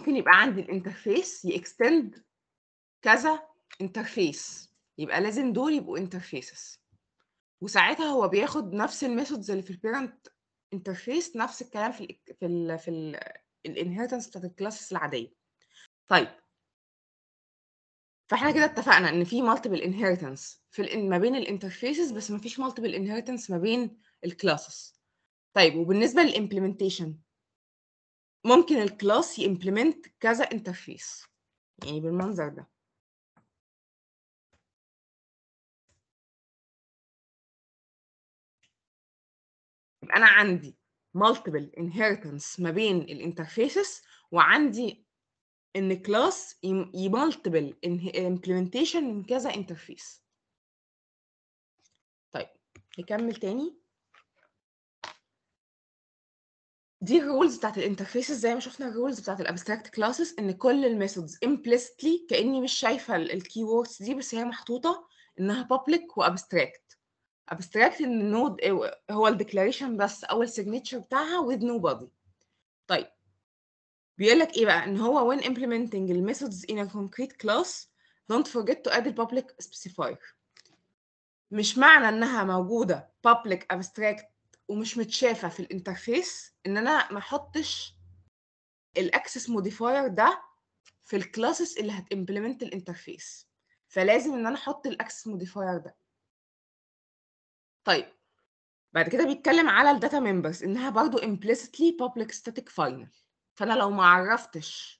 ممكن يبقى عندي الانترفيس يكستند كذا انترفيس يبقى لازم دول يبقوا انترفيسز وساعتها هو بياخد نفس الميثودز اللي في البيرنت انترفيس نفس الكلام في ال في ال في الانهيرتنس بتاعت الكلاسز العاديه طيب فاحنا كده اتفقنا ان في مالتيبل انهيرتنس في ال ما بين الانترفيسز بس ما فيش مالتيبل انهيرتنس ما بين الكلاسز طيب وبالنسبه للامبلمنتيشن ممكن الكلاس يمبلمنت كذا انترفيس يعني بالمنظر ده يبقى انا عندي multiple inheritance ما بين الانترفيسز وعندي ان كلاس يمالتيبل implementation من كذا انترفيس طيب نكمل تاني دي الرولز بتاعت الانترفيسز زي ما شفنا الرولز بتاعت الابستراكت كلاسز ان كل الميثودز implicitly كاني مش شايفه الكي ووردز دي بس هي محطوطه انها public وابستراكت abstract ان النود هو الديكلاريشن بس او السيجنتشر بتاعها with nobody طيب بيقول لك ايه بقى ان هو when implementing the methods in a concrete class don't forget to add the public specifier مش معنى انها موجوده public abstract ومش متشافه في الانترفيس ان انا ما احطش الاكسس موديفاير ده في الكلاسز اللي هتimplement الانترفيس فلازم ان انا احط الاكسس موديفاير ده طيب بعد كده بيتكلم على الداتا ممبرز انها برضو implicitly public static final فانا لو ما عرفتش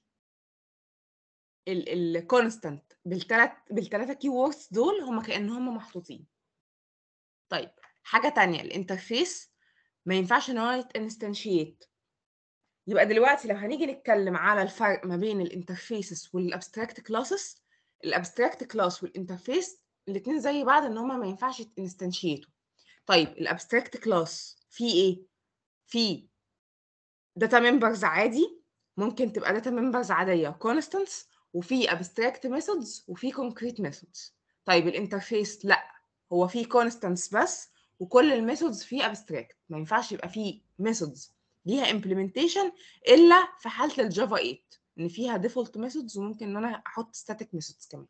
الكونستانت بالثلاث بالثلاثه كي ووردز دول هم كانهم محطوطين طيب حاجه تانية الانترفيس ما ينفعش ان هو يتانستنشيت يبقى دلوقتي لو هنيجي نتكلم على الفرق ما بين الانترفيسز والابستراكت كلاسز الابستراكت كلاس والانترفيس الاثنين زي بعض ان هما ما ينفعش يتانستنشيتوا طيب الابستراكت كلاس فيه ايه فيه داتا ممبرز عادي ممكن تبقى داتا ممبرز عاديه كونستانتس وفي ابستراكت ميثودز وفي كونكريت ميثودز طيب الانترفيس لا هو فيه كونستانتس بس وكل الميثودز فيه ابستراكت ما ينفعش يبقى فيه ميثودز ليها امبلمنتيشن الا في حاله الجافا 8 ان فيها ديفولت ميثودز وممكن ان انا احط ستاتيك ميثودز كمان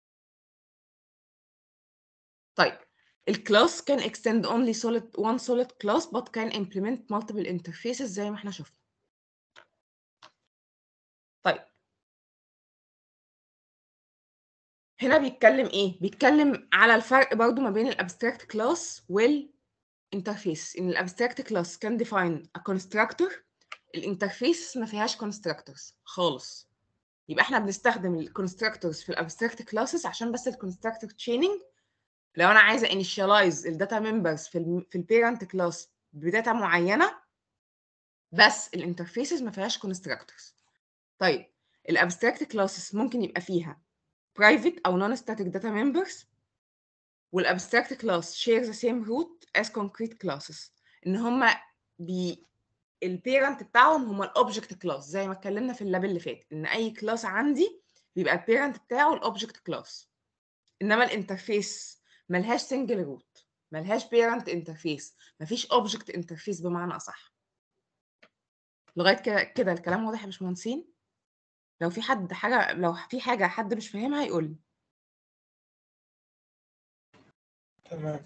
طيب الكلاس can extend only solid one solid class but can implement multiple interfaces زي ما احنا شفنا طيب هنا بيتكلم ايه بيتكلم على الفرق برضو ما بين الابستراكت كلاس والانترفيس ان الابستراكت كلاس can define a constructor الانترفيس ما فيهاش constructors خالص يبقى احنا بنستخدم الكونستراكتورز في الابستراكت كلاسز عشان بس الكونستراكتور تشيننج لو انا عايزه انيشاليز الداتا ممبرز في ال في البيرنت كلاس بداتا معينه بس الانترفيسز ما فيهاش كونستراكتورز طيب الابستراكت كلاسز ممكن يبقى فيها private او non static data members والابستراكت كلاس share the same root as concrete classes ان هما بي البيرنت بتاعهم هما الاوبجكت كلاس زي ما اتكلمنا في اللاب اللي فات ان اي كلاس عندي بيبقى البيرنت بتاعه الاوبجكت كلاس انما الانترفيس ملهاش سنجل روت ملهاش بيرنت انترفيس مفيش اوبجكت انترفيس بمعنى اصح لغايه كده كده الكلام واضح يا باشمهندسين لو في حد حاجه لو في حاجه حد مش فاهمها يقول لي تمام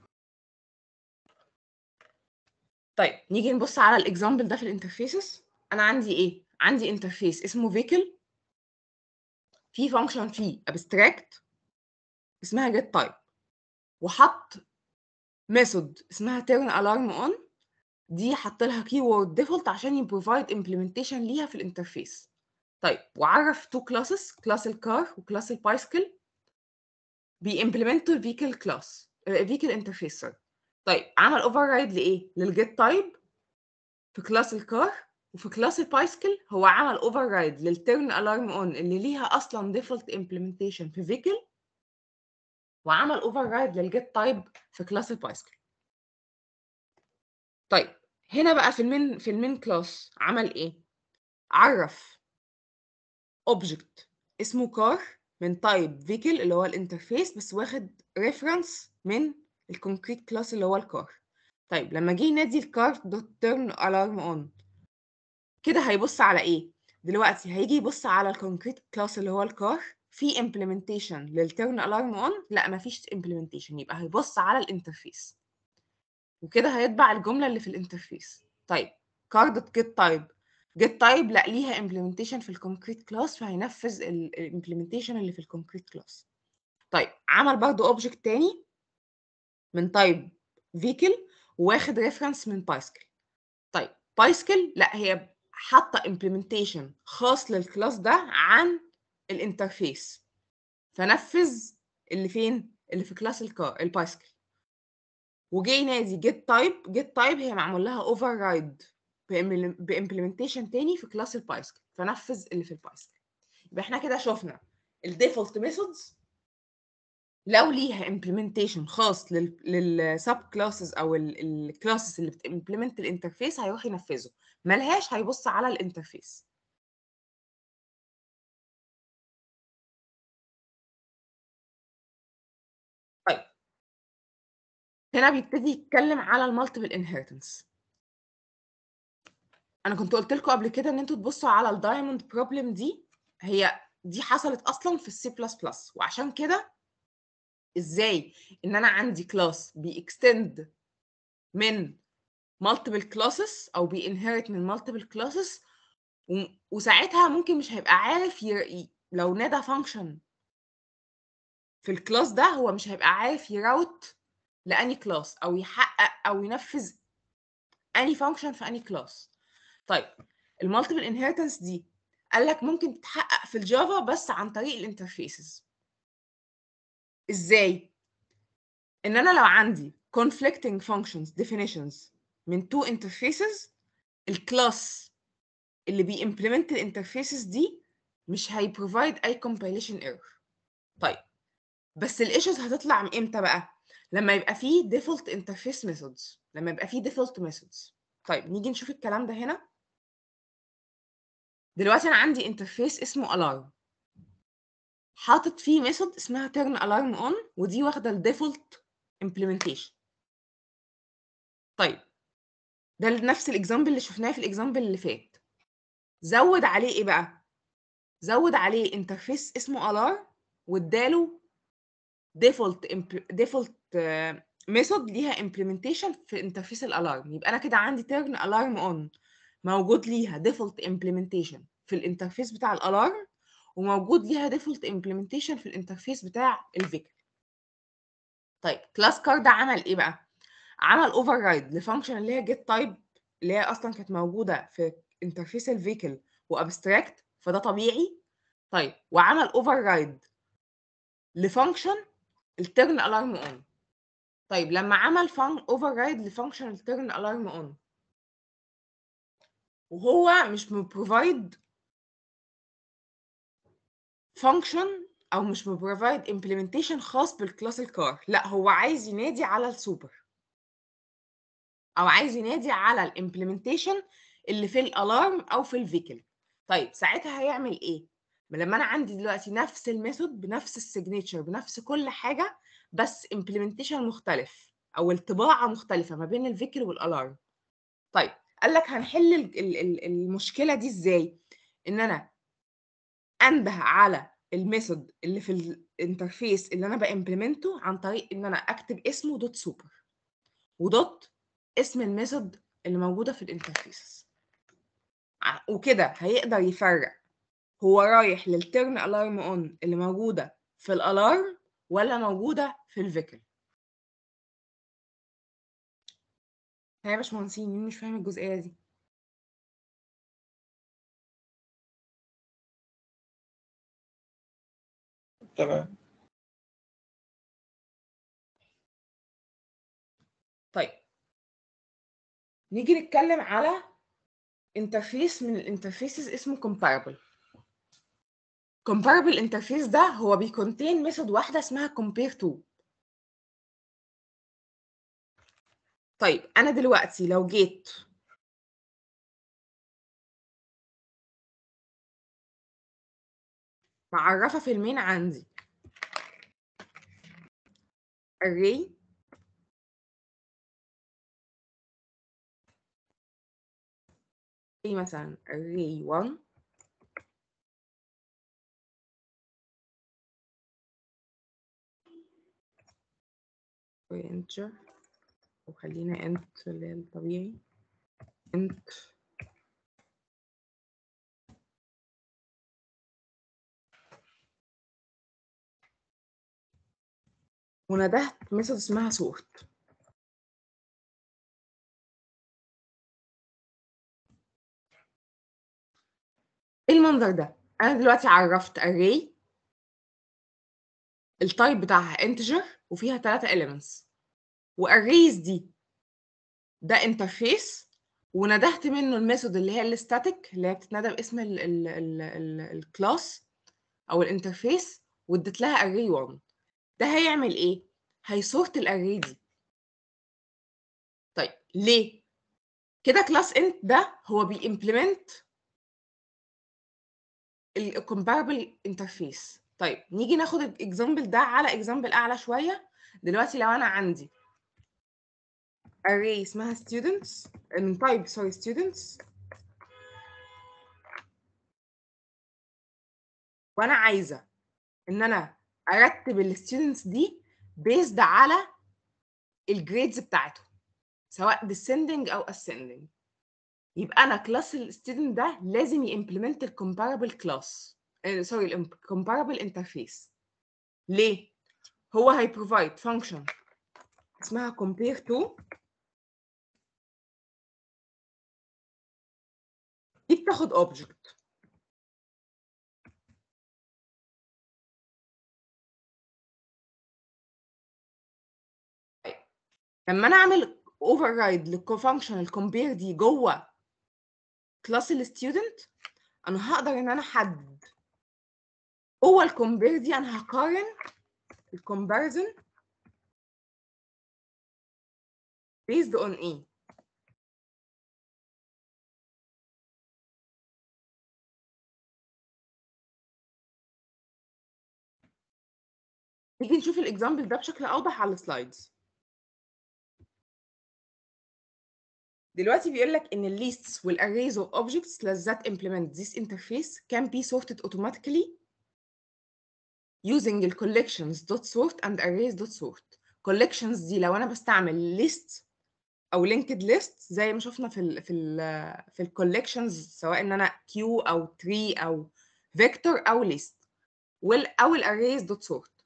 طيب نيجي نبص على الاكزامبل ده في الانترفيسز انا عندي ايه عندي انترفيس اسمه فيكل في فانكشن فيه ابستراكت اسمها get type وحط ميثود اسمها turn alarm on دي حط لها keyword default عشان يبروفايد implementation ليها في الانترفيس طيب وعرف تو كلاسز كلاس الكار وكلاس البايسكل بيمبلمنتوا الفيكل كلاس الفيكل انترفيس طيب عمل اوفر رايد لايه للجيت تايب في كلاس الكار وفي كلاس البايسكل هو عمل اوفر رايد للتيرن الارم اون اللي ليها اصلا ديفولت امبلمنتيشن في فيكل وعمل اوفر رايد للجيت تايب في كلاس البايسكل طيب هنا بقى في المين في المين كلاس عمل ايه عرف اوبجكت اسمه كار من تايب فيكل اللي هو الانترفيس بس واخد ريفرنس من الكونكريت كلاس اللي هو الكار طيب لما جه ينادي الكار دوت تيرن الارم اون كده هيبص على ايه دلوقتي هيجي يبص على الكونكريت كلاس اللي هو الكار في امبلمنتيشن للتيرن الارم اون لا مفيش امبلمنتيشن يبقى هيبص على الانترفيس وكده هيطبع الجمله اللي في الانترفيس طيب كار دوت جيت تايب جيت تايب لا ليها امبلمنتيشن في الكونكريت كلاس فهينفذ الامبلمنتيشن اللي في الكونكريت كلاس طيب عمل برضو اوبجكت تاني من تايب فيكل واخد ريفرنس من بايسكل طيب بايسكل لا هي حاطه امبلمنتيشن خاص للكلاس ده عن الانترفيس فنفذ اللي فين اللي في كلاس الكار البايسكل وجه ينادي جيت تايب جيت تايب هي معمول لها اوفر رايد بامبلمنتيشن تاني في كلاس البايسكل فنفذ اللي في البايسكل يبقى احنا كده شفنا الديفولت ميثودز لو ليها implementation خاص للسب كلاسز او الكلاسز اللي بتimplement الانترفيس هيروح ينفذه ملهاش هيبص على الانترفيس طيب هنا بيبتدي يتكلم على المالتيبل انهيرتنس انا كنت قلت لكم قبل كده ان انتوا تبصوا على الدايموند بروبلم دي هي دي حصلت اصلا في السي بلس بلس وعشان كده ازاي ان انا عندي كلاس بيكستند من multiple classes او بينهرت من multiple classes وساعتها ممكن مش هيبقى عارف ي... لو نادى فانكشن في الكلاس ده هو مش هيبقى عارف يراوت لاني كلاس او يحقق او ينفذ اني فانكشن في اني كلاس طيب المالتيبل انهيرتنس دي قال لك ممكن تتحقق في الجافا بس عن طريق الانترفيسز ازاي ان انا لو عندي conflicting functions definitions من two interfaces الكلاس اللي بيimplement الانترفيسز دي مش هيبروفايد اي compilation error طيب بس الايشوز هتطلع امتى بقى لما يبقى فيه default interface methods لما يبقى فيه default methods طيب نيجي نشوف الكلام ده هنا دلوقتي انا عندي انترفيس اسمه alarm حاطط فيه ميثود اسمها turn alarm on ودي واخده الديفولت implementation طيب ده نفس الاكزامبل اللي شفناه في الاكزامبل اللي فات زود عليه ايه بقى زود عليه انترفيس اسمه alarm واداله ديفولت ديفولت ميثود ليها implementation في انترفيس الالارم يبقى انا كده عندي turn alarm on موجود ليها ديفولت implementation في الانترفيس بتاع الالارم وموجود ليها ديفولت implementation في الانترفيس بتاع الفيكل طيب كلاس كار ده عمل ايه بقى عمل اوفر رايد لفانكشن اللي هي جيت تايب اللي هي اصلا كانت موجوده في انترفيس الفيكل وابستراكت فده طبيعي طيب وعمل اوفر رايد لفانكشن الترن الارم اون طيب لما عمل فان اوفر رايد لفانكشن الترن الارم اون وهو مش مبروفايد فانكشن او مش مبروفايد امبلمنتيشن خاص بالكلاس الكار لا هو عايز ينادي على السوبر او عايز ينادي على الامبلمنتيشن اللي في الالارم او في الفيكل طيب ساعتها هيعمل ايه لما انا عندي دلوقتي نفس الميثود بنفس السيجنتشر بنفس كل حاجه بس امبلمنتيشن مختلف او الطباعه مختلفه ما بين الفيكل والالارم طيب قال لك هنحل المشكله دي ازاي ان انا انده على الميثود اللي في الانترفيس اللي انا بامبلمنته عن طريق ان انا اكتب اسمه دوت سوبر ودوت اسم الميثود اللي موجوده في الانترفيس وكده هيقدر يفرق هو رايح للترن الارم اون اللي موجوده في الالارم ولا موجوده في الفيكل يا باشمهندسين مين مش فاهم الجزئيه دي تمام طيب نيجي نتكلم على انترفيس من الانترفيسز اسمه comparable comparable interface ده هو بيكونتين ميثود واحده اسمها compare to طيب انا دلوقتي لو جيت معرفه في المين عندي array مثلا array 1 سوري انتجر وخلينا انت اللي هي الطبيعي انت وندهت ميثود اسمها sort ايه المنظر ده انا دلوقتي عرفت array التايب بتاعها integer وفيها ثلاثة elements وarrays دي ده انترفيس وندهت منه الميثود اللي هي الستاتيك اللي هي بتتندى باسم الكلاس او الانترفيس واديت لها array 1 ده هيعمل ايه هيسورت الاري دي طيب ليه كده كلاس انت ده هو بيمبلمنت الكومباربل انترفيس طيب نيجي ناخد الاكزامبل ده على اكزامبل اعلى شويه دلوقتي لو انا عندي array اسمها students من type sorry students وانا عايزه ان انا ارتب الستودنتس دي بيزد على الجريدز بتاعتهم سواء descending او ascending يبقى انا كلاس الستودنت ده لازم يمبلمنت الكومباربل كلاس سوري الكومباربل انترفيس ليه هو هيبروفايد فانكشن اسمها compare to دي بتاخد object لما انا اعمل اوفر رايد للفانكشن الكومبير دي جوه كلاس الستودنت انا هقدر ان انا احدد جوه الكومبير دي انا هقارن الكومباريزن based on ايه نيجي نشوف الاكزامبل ده بشكل اوضح على السلايدز دلوقتي بيقول لك ان ال lists وال arrays of objects that implement this interface can be sorted automatically using ال collections dot sort and arrays dot sort collections دي لو انا بستعمل list او linked list زي ما شفنا في ال في ال في ال collections سواء ان انا queue او tree او vector او list وال او ال arrays dot sort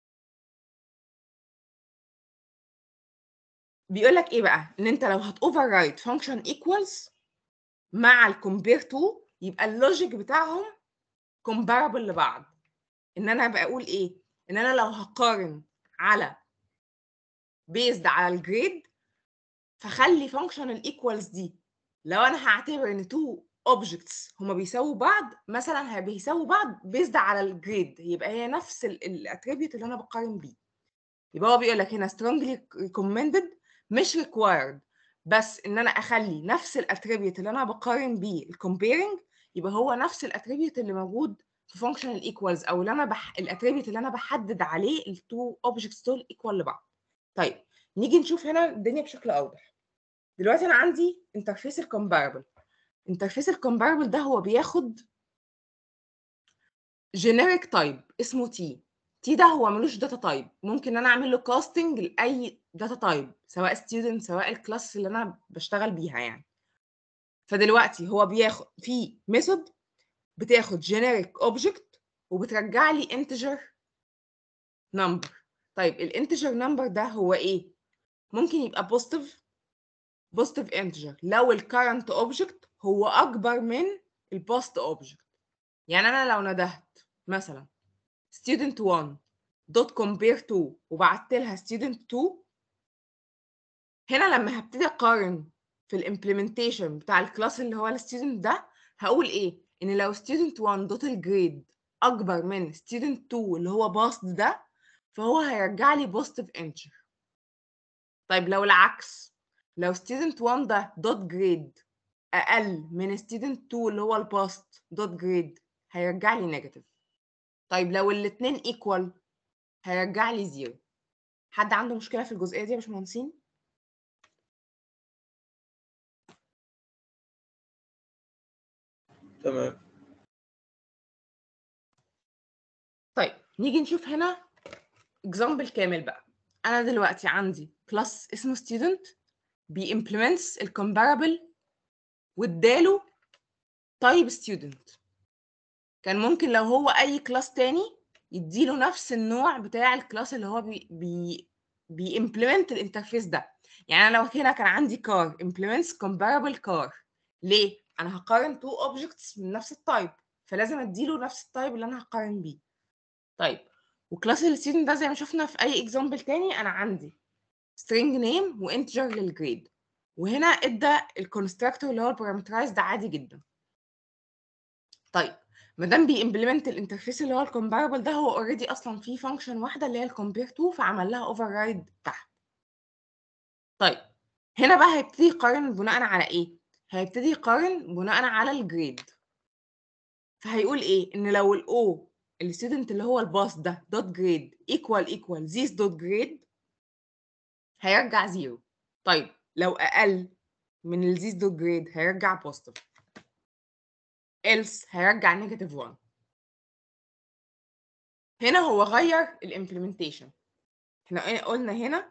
بيقول لك ايه بقى ان انت لو هت override function equals مع ال compare to يبقى اللوجيك بتاعهم comparable لبعض ان انا بقول ايه ان انا لو هقارن على based على الجريد فخلي function الايكوالز دي لو انا هعتبر ان two objects هما بيساووا بعض مثلا بيساووا بعض based على الجريد يبقى هي نفس الاتريبيوت اللي انا بقارن بيه يبقى هو بيقول لك هنا strongly recommended مش required بس ان انا اخلي نفس الاتريبيوت اللي انا بقارن بيه الكومبيرنج يبقى هو نفس الاتريبيوت اللي موجود في فانكشن الايكوالز او اللي انا بح... الاتريبيوت اللي انا بحدد عليه التو اوبجكتس دول ايكوال لبعض طيب نيجي نشوف هنا الدنيا بشكل اوضح دلوقتي انا عندي انترفيس الكومباربل انترفيس الكومباربل ده هو بياخد جينيريك تايب اسمه تي تي ده هو ملوش داتا تايب ممكن انا اعمل له كاستنج لاي داتا تايب سواء ستودنت سواء الكلاس اللي انا بشتغل بيها يعني فدلوقتي هو بياخد في ميثود بتاخد جينيريك اوبجكت وبترجع لي انتجر نمبر طيب الانتجر نمبر ده هو ايه ممكن يبقى بوزيتيف بوزيتيف انتجر لو الكرنت اوبجكت هو اكبر من البوست اوبجكت يعني انا لو ندهت مثلا student 1 dot compare to وبعت لها student 2 هنا لما هبتدي اقارن في الامبلمنتيشن بتاع الكلاس اللي هو الستودنت ده هقول ايه ان لو student 1 dot الجريد اكبر من student 2 اللي هو باست ده فهو هيرجع لي بوزيتيف انتجر طيب لو العكس لو student 1 ده دوت جريد اقل من student 2 اللي هو الباست دوت جريد هيرجع لي نيجاتيف طيب لو الاثنين ايكوال هيرجع لي زيرو حد عنده مشكله في الجزئيه دي يا باشمهندسين تمام طيب نيجي نشوف هنا اكزامبل كامل بقى انا دلوقتي عندي كلاس اسمه student بيimplements الكومبارابل واداله طيب student كان ممكن لو هو اي كلاس تاني يديله نفس النوع بتاع الكلاس اللي هو بي بي بيimplement الانترفيس ده يعني انا لو هنا كان عندي car implements comparable car ليه انا هقارن تو objects من نفس التايب فلازم اديله نفس التايب اللي انا هقارن بيه طيب وكلاس الستودنت ده زي ما شفنا في اي اكزامبل تاني انا عندي string name وانتجر للجريد وهنا ادى الكونستراكتور اللي هو البارامترايز ده عادي جدا طيب ما دام بيمبلمنت الانترفيس اللي هو الكومباربل ده هو اوريدي اصلا في فانكشن واحده اللي هي الكومبير تو فعمل لها اوفر رايد تحت طيب هنا بقى هيبتدي يقارن بناء على ايه هيبتدي يقارن بناء على الجريد فهيقول ايه ان لو الاو الستودنت اللي هو الباص ده دوت جريد ايكوال ايكوال ذيس دوت جريد هيرجع زيرو طيب لو اقل من الزيس دوت جريد هيرجع بوزيتيف else هيرجع نيجاتيف 1 هنا هو غير الامبلمنتيشن احنا قلنا هنا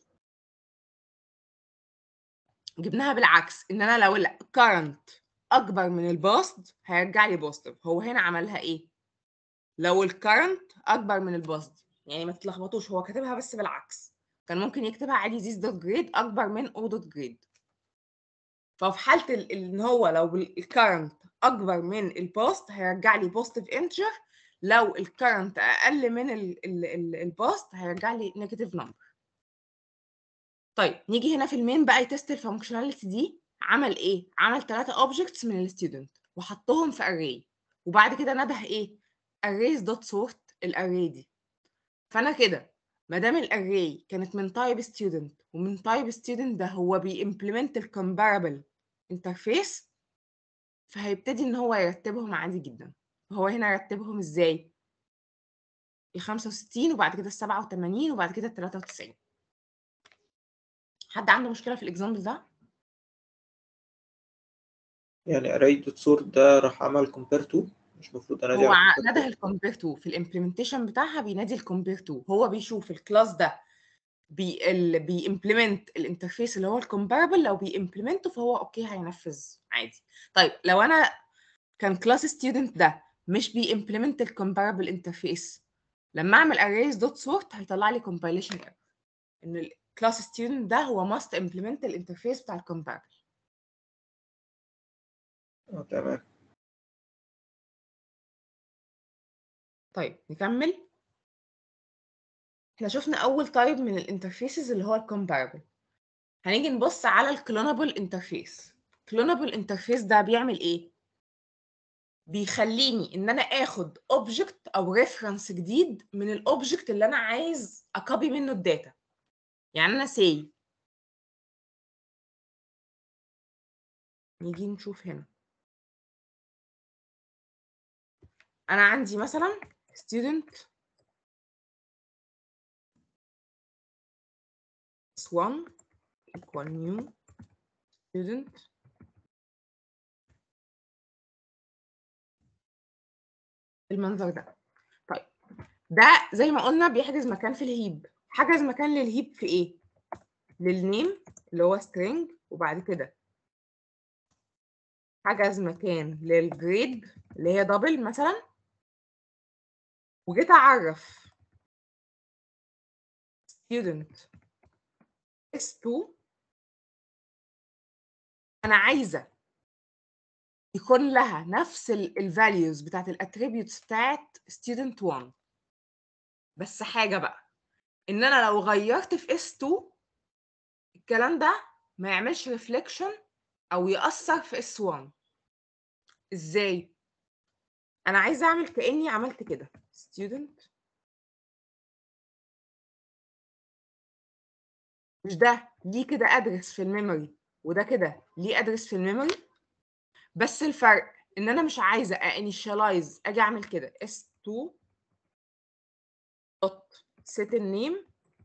جبناها بالعكس ان انا لو الكرنت اكبر من الباست هيرجع لي بوزيتيف هو هنا عملها ايه لو الكرنت اكبر من الباست يعني ما تتلخبطوش هو كاتبها بس بالعكس كان ممكن يكتبها عادي زيس دوت جريد اكبر من او دوت جريد ففي حاله ال- ان هو لو الكرنت اكبر من الباست هيرجع لي بوزيتيف انتجر لو الكرنت اقل من الباست هيرجع لي نيجاتيف نمبر طيب نيجي هنا في المين بقى يتست الفانكشناليتي دي عمل ايه عمل ثلاثة اوبجكتس من الستودنت وحطهم في array وبعد كده نده ايه arrays دوت sort الاري دي فانا كده ما دام الاري كانت من تايب ستودنت ومن تايب ستودنت ده هو بيimplement الكومباربل انترفيس فهيبتدي ان هو يرتبهم عادي جدا هو هنا رتبهم ازاي ال 65 وبعد كده ال 87 وبعد كده ال 93 حد عنده مشكله في الاكزامبل ده يعني array دوت sort ده راح عمل compare to مش المفروض انادي هو على ع- compare نده to الكومبير تو في الامبلمنتيشن بتاعها بينادي الكومبير تو هو بيشوف الكلاس ده بي ال بيimplement الانترفيس اللي هو الكومباربل لو بيimplemenته فهو اوكي هينفذ عادي طيب لو انا كان كلاس ستودنت ده مش بيimplement الكومباربل انترفيس لما اعمل arrays دوت sort هيطلع لي compilation error ان الكلاس ستودنت ده هو must implement الانترفيس بتاع الكومباربل اه تمام طيب نكمل احنا شفنا اول تايب من الانترفيسز اللي هو الكومباربل هنيجي نبص على الكلونابل انترفيس كلونابل انترفيس ده بيعمل ايه بيخليني ان انا اخد اوبجكت او ريفرنس جديد من الاوبجكت اللي انا عايز اكوبي منه الداتا يعني انا سي نيجي نشوف هنا انا عندي مثلا student s1 equal new student المنظر ده طيب ده زي ما قلنا بيحجز مكان في الهيب حجز مكان للهيب في ايه للنيم اللي هو string وبعد كده حجز مكان للجريد اللي هي دبل مثلا وجيت اعرف student s2 انا عايزه يكون لها نفس الفاليوز بتاعت الاتريبيوتس بتاعت student 1 بس حاجه بقى ان انا لو غيرت في s2 الكلام ده ما يعملش ريفليكشن او ياثر في s1 ازاي انا عايزه اعمل كاني عملت كده student مش ده ليه كده ادرس في الميموري وده كده ليه ادرس في الميموري بس الفرق ان انا مش عايزه انيشالايز اجي اعمل كده s2 dot set name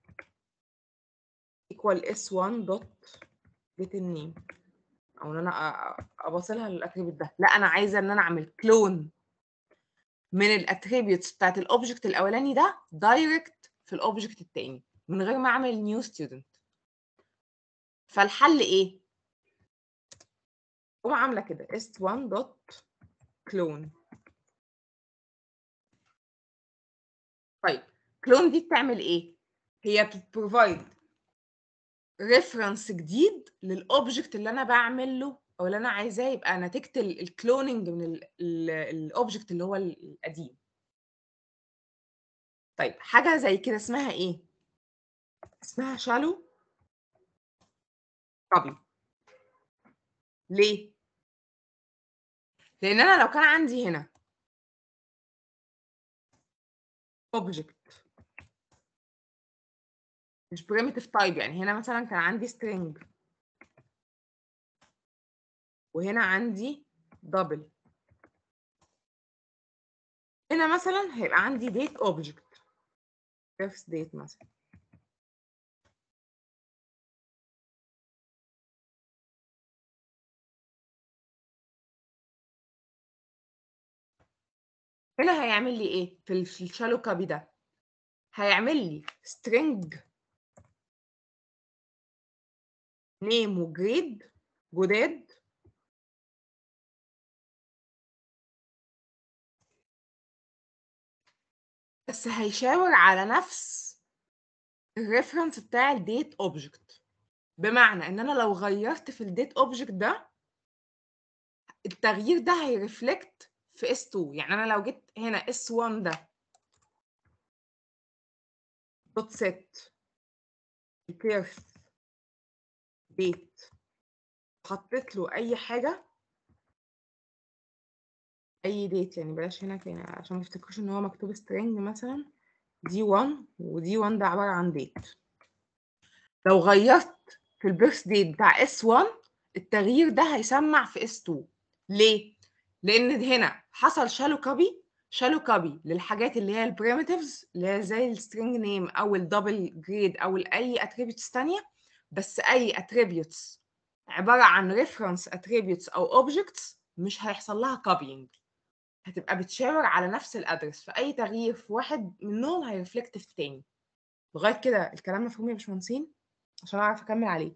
equal s1 dot get name او ان انا أ- أ- ابصلها للاتريبيوت ده لا انا عايزه ان انا اعمل كلون من الاتريبيوتس بتاعت الاوبجكت الاولاني ده دايركت في الاوبجكت التاني من غير ما اعمل نيو ستودنت فالحل ايه قوم عامله كده est1 دوت كلون طيب كلون دي بتعمل ايه هي بتبروفايد ريفرنس جديد للاوبجكت اللي انا بعمل له او اللي انا عايزاه يبقى نتيجه الكلوننج من الاوبجكت اللي هو القديم طيب حاجه زي كده اسمها ايه اسمها شالو كوبي ليه لان انا لو كان عندي هنا object مش primitive type يعني هنا مثلا كان عندي string وهنا عندي double هنا مثلا هيبقى عندي date object first date مثلا هنا هيعمل لي ايه في ال- في الشالو كابي ده هيعمل لي string name وجريد جداد بس هيشاور على نفس الريفرنس بتاع الديت اوبجكت بمعنى ان انا لو غيرت في الديت اوبجكت ده التغيير ده هيرفلكت في S2 يعني انا لو جيت هنا S1 ده دوت set البيرث ديت حطيت له اي حاجه اي ديت يعني بلاش هنا كده عشان ما تفتكروش ان هو مكتوب string مثلا دي 1 ودي 1 ده عباره عن ديت لو غيرت في البيرث ديت بتاع S1 التغيير ده هيسمع في S2 ليه؟ لان هنا حصل شالو كوبي شالو كوبي للحاجات اللي هي البريمتيفز اللي هي زي السترينج نيم او الدبل جريد او اي اتريبيوتس تانية بس اي اتريبيوتس عباره عن ريفرنس اتريبيوتس او اوبجكتس مش هيحصل لها كوبينج هتبقى بتشاور على نفس الادرس فاي تغيير في واحد منهم هيرفلكت في التاني لغايه كده الكلام مفهوم يا باشمهندسين عشان اعرف اكمل عليه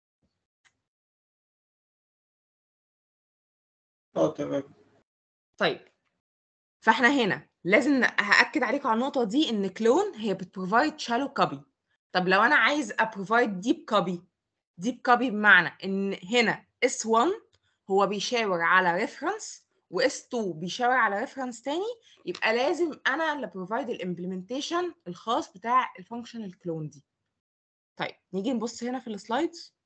اه تمام طيب فاحنا هنا لازم ن- هاكد عليكم على النقطه دي ان كلون هي بتبروفايد شالو كوبي طب لو انا عايز ابروفايد ديب كوبي ديب كوبي بمعنى ان هنا S1 هو بيشاور على ريفرنس واس 2 بيشاور على ريفرنس تاني يبقى لازم انا اللي بروفايد الامبلمنتيشن الخاص بتاع الفانكشن الكلون دي طيب نيجي نبص هنا في السلايدز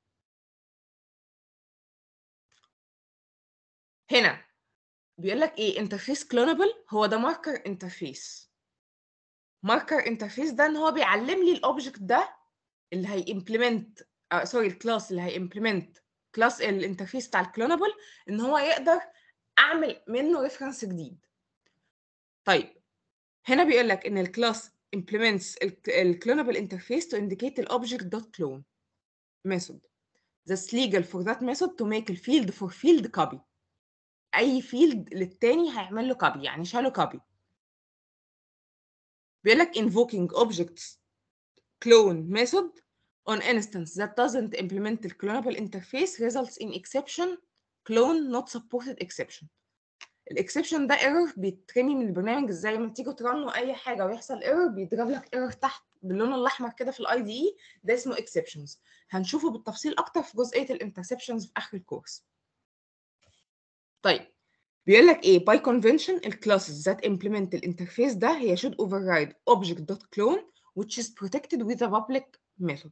هنا بيقول لك ايه انترفيس كلونبل هو ده ماركر انترفيس ماركر انترفيس ده ان هو بيعلم لي الاوبجكت ده اللي هيمبلمنت آه سوري الكلاس اللي هيمبلمنت كلاس الانترفيس بتاع الكلونبل ان هو يقدر اعمل منه ريفرنس جديد طيب هنا بيقول لك ان الكلاس implements الكلونبل interface to indicate the object dot clone method that's legal for that method to make a field for field copy اي فيلد للتاني هيعمل له كوبي يعني شاله كوبي بيقول لك invoking objects clone method on instance that doesn't implement the clonable interface results in exception clone not supported exception الاكسبشن ده ايرور بيترمي من البرنامج ازاي لما تيجوا ترنوا اي حاجه ويحصل ايرور بيضرب لك ايرور تحت باللون الاحمر كده في الاي دي اي ده اسمه اكسبشنز هنشوفه بالتفصيل اكتر في جزئيه الانترسبشنز في اخر الكورس طيب بيقول لك ايه by convention الكلاسز that implement الانترفيس ده هي should override object.clone which is protected with a public method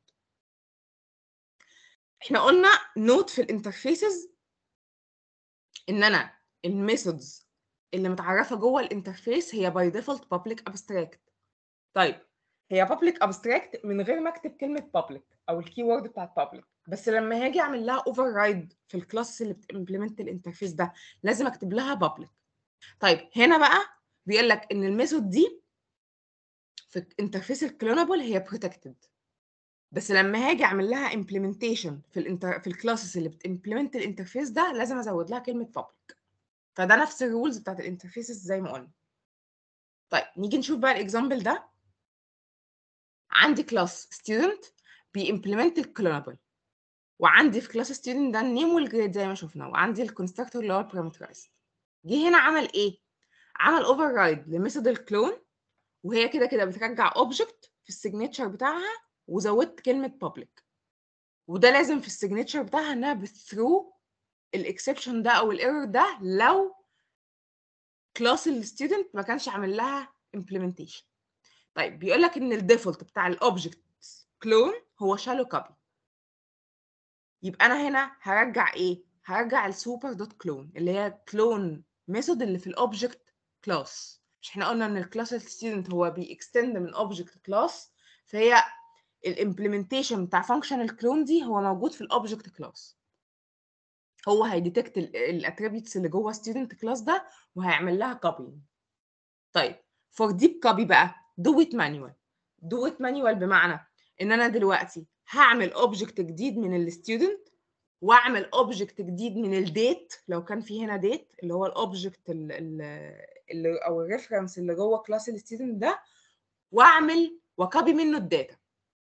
احنا قلنا نوت في الانترفيسز ان انا الميثودز اللي متعرفه جوه الانترفيس هي باي ديفولت بابليك ابستراكت طيب هي بابليك ابستراكت من غير ما اكتب كلمه بابليك او الكي وورد بتاعت بابليك بس لما هاجي اعمل لها اوفر رايد في الكلاس اللي بتمبلمنت الانترفيس ده لازم اكتب لها بابليك طيب هنا بقى بيقول لك ان الميثود دي في الانترفيس الكلونبل هي بروتكتد بس لما هاجي اعمل لها امبلمنتيشن في الانتر في الكلاسز اللي بتمبلمنت الانترفيس ده لازم ازود لها كلمه بابليك فده نفس الرولز بتاعت الانترفيسز زي ما قلنا طيب نيجي نشوف بقى الاكزامبل ده عندي كلاس ستودنت بيمبلمنت الكلونابل وعندي في كلاس ستودنت ده النيم والجريد زي ما شفنا وعندي الكونستراكتور اللي هو البارامترايزد جه هنا عمل ايه عمل اوفر رايد لميثود الكلون وهي كده كده بترجع اوبجكت في السيجنتشر بتاعها وزودت كلمه public وده لازم في السيجنتشر بتاعها انها بثرو الاكسبشن ده او الايرور ده لو كلاس الستودنت ما كانش عامل لها implementation طيب بيقول لك ان الديفولت بتاع الاوبجكت كلون هو شالو كوبي يبقى انا هنا هرجع ايه هرجع السوبر دوت كلون اللي هي كلون ميثود اللي في الاوبجكت كلاس مش احنا قلنا ان الكلاس الستودنت هو بيكستند من اوبجكت كلاس فهي الامبلمنتيشن بتاع فانكشن الكلون دي هو موجود في الاوبجكت كلاس هو هيديتكت الاتريبيوتس اللي جوه ستودنت كلاس ده وهيعمل لها كوبي طيب فور ديب كوبي بقى دو ات مانوال دو ات مانوال بمعنى ان انا دلوقتي هعمل اوبجكت جديد من الستودنت واعمل اوبجكت جديد من الديت لو كان في هنا ديت اللي هو الاوبجكت اللي او الريفرنس اللي جوه كلاس الستودنت ده واعمل وكوبي منه الداتا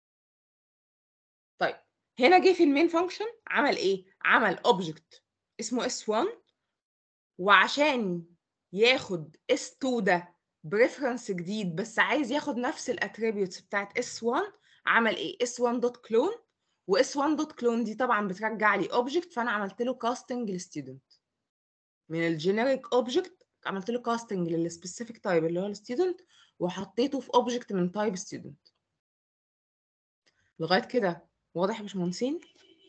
طيب هنا جه في المين فانكشن عمل ايه عمل اوبجكت اسمه s1 وعشان ياخد s2 ده بريفرنس جديد بس عايز ياخد نفس الاتريبيوتس بتاعت s1 عمل ايه s1 دوت كلون و s1 دوت كلون دي طبعا بترجع لي اوبجكت فانا عملت له كاستنج للستودنت من الجينيريك اوبجكت عملت له كاستنج للسبيسيفيك تايب اللي هو الستودنت وحطيته في اوبجكت من تايب ستودنت لغايه كده واضح يا باشمهندسين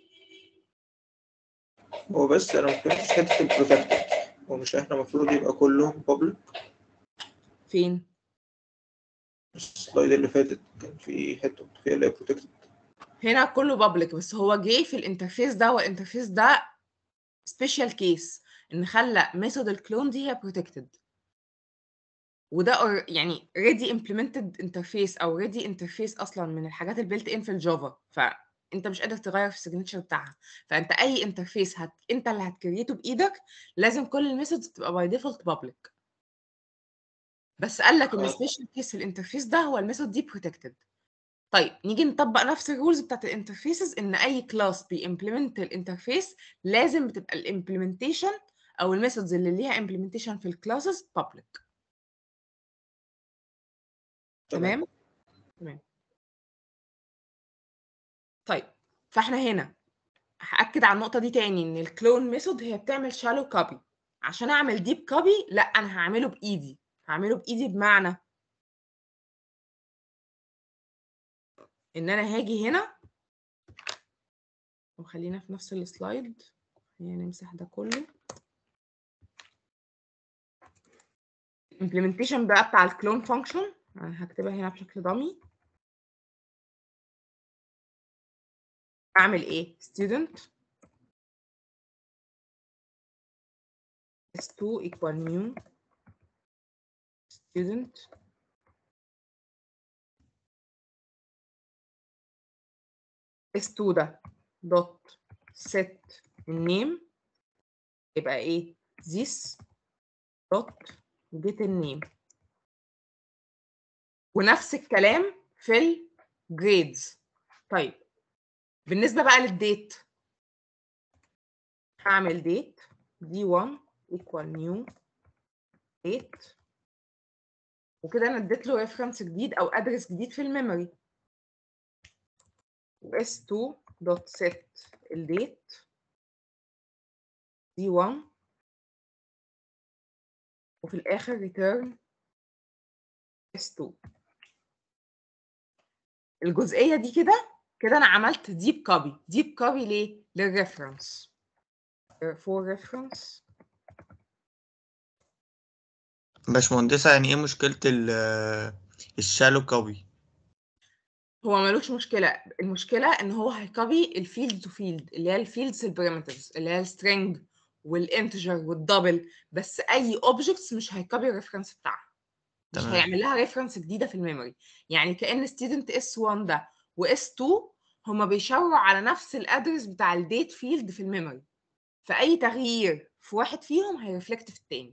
هو بس انا ما فهمتش حته البروتكتد هو مش احنا المفروض يبقى كلهم بابليك فين السلايد اللي فاتت كان في حته فيها اللي هي بروتكتد هنا كله بابليك بس هو جه في الانترفيس ده والانترفيس ده سبيشال كيس ان خلى ميثود الكلون دي هي بروتكتد وده or- يعني ريدي امبلمنتد انترفيس او ريدي انترفيس اصلا من الحاجات البيلت ان في الجافا فانت مش قادر تغير في السيجنتشر بتاعها فانت اي انترفيس هت... انت اللي هتكريته بايدك لازم كل الميثودز تبقى باي ديفولت بابليك بس قال لك ان آه. السبيشال كيس في الانترفيس ده هو الميثود دي بروتكتد طيب نيجي نطبق نفس الرولز بتاعت الانترفيسز ان اي كلاس بيمبلمنت الانترفيس لازم بتبقى الامبلمنتيشن او الميثودز اللي ليها امبلمنتيشن في الكلاسز بابليك تمام تمام طيب فاحنا هنا هاكد على النقطه دي تاني ان الكلون ميثود هي بتعمل شالو كوبي عشان اعمل ديب كوبي لا انا هعمله بايدي هعمله بايدي بمعنى ان انا هاجي هنا وخلينا في نفس السلايد خلينا نمسح ده كله implementation بقى بتاع الكلون فانكشن انا هكتبها هنا بشكل ضمي اعمل ايه student s2 equal new student s2 ده dot set النيم يبقى ايه this dot get النيم ونفس الكلام في الجريدز طيب بالنسبة بقى للديت هعمل ديت دي 1 equal new date وكده انا اديت له ريفرنس جديد او ادرس جديد في الميموري s2 دوت set الديت دي 1 وفي الاخر return s2 الجزئية دي كده كده انا عملت ديب كوبي ديب كوبي ليه للريفرنس for reference باشمهندسة يعني ايه مشكلة ال الشالو كوبي هو ملوش مشكلة المشكلة ان هو هيكوبي الفيلد تو فيلد اللي هي الفيلدز البارامترز اللي هي السترينج والانتجر والدبل بس اي اوبجكتس مش هيكوبي الريفرنس بتاعها مش تمام. هيعمل لها ريفرنس جديدة في الميموري يعني كأن ستودنت اس 1 ده واس 2 هما بيشاوروا على نفس الادرس بتاع الديت فيلد في الميموري فاي تغيير في واحد فيهم هيرفلكت في التاني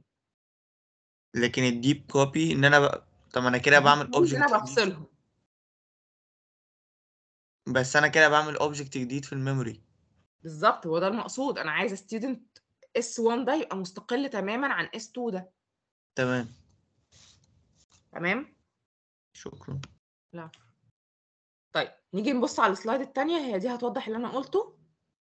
لكن الديب كوبي ان انا بقى طب انا كده بعمل ان اوبجكت انا بفصلهم بس انا كده بعمل اوبجكت جديد في الميموري بالظبط هو ده المقصود انا عايزه ستودنت اس 1 ده يبقى مستقل تماما عن اس 2 ده تمام تمام شكرا لا طيب نيجي نبص على السلايد التانية هي دي هتوضح اللي انا قلته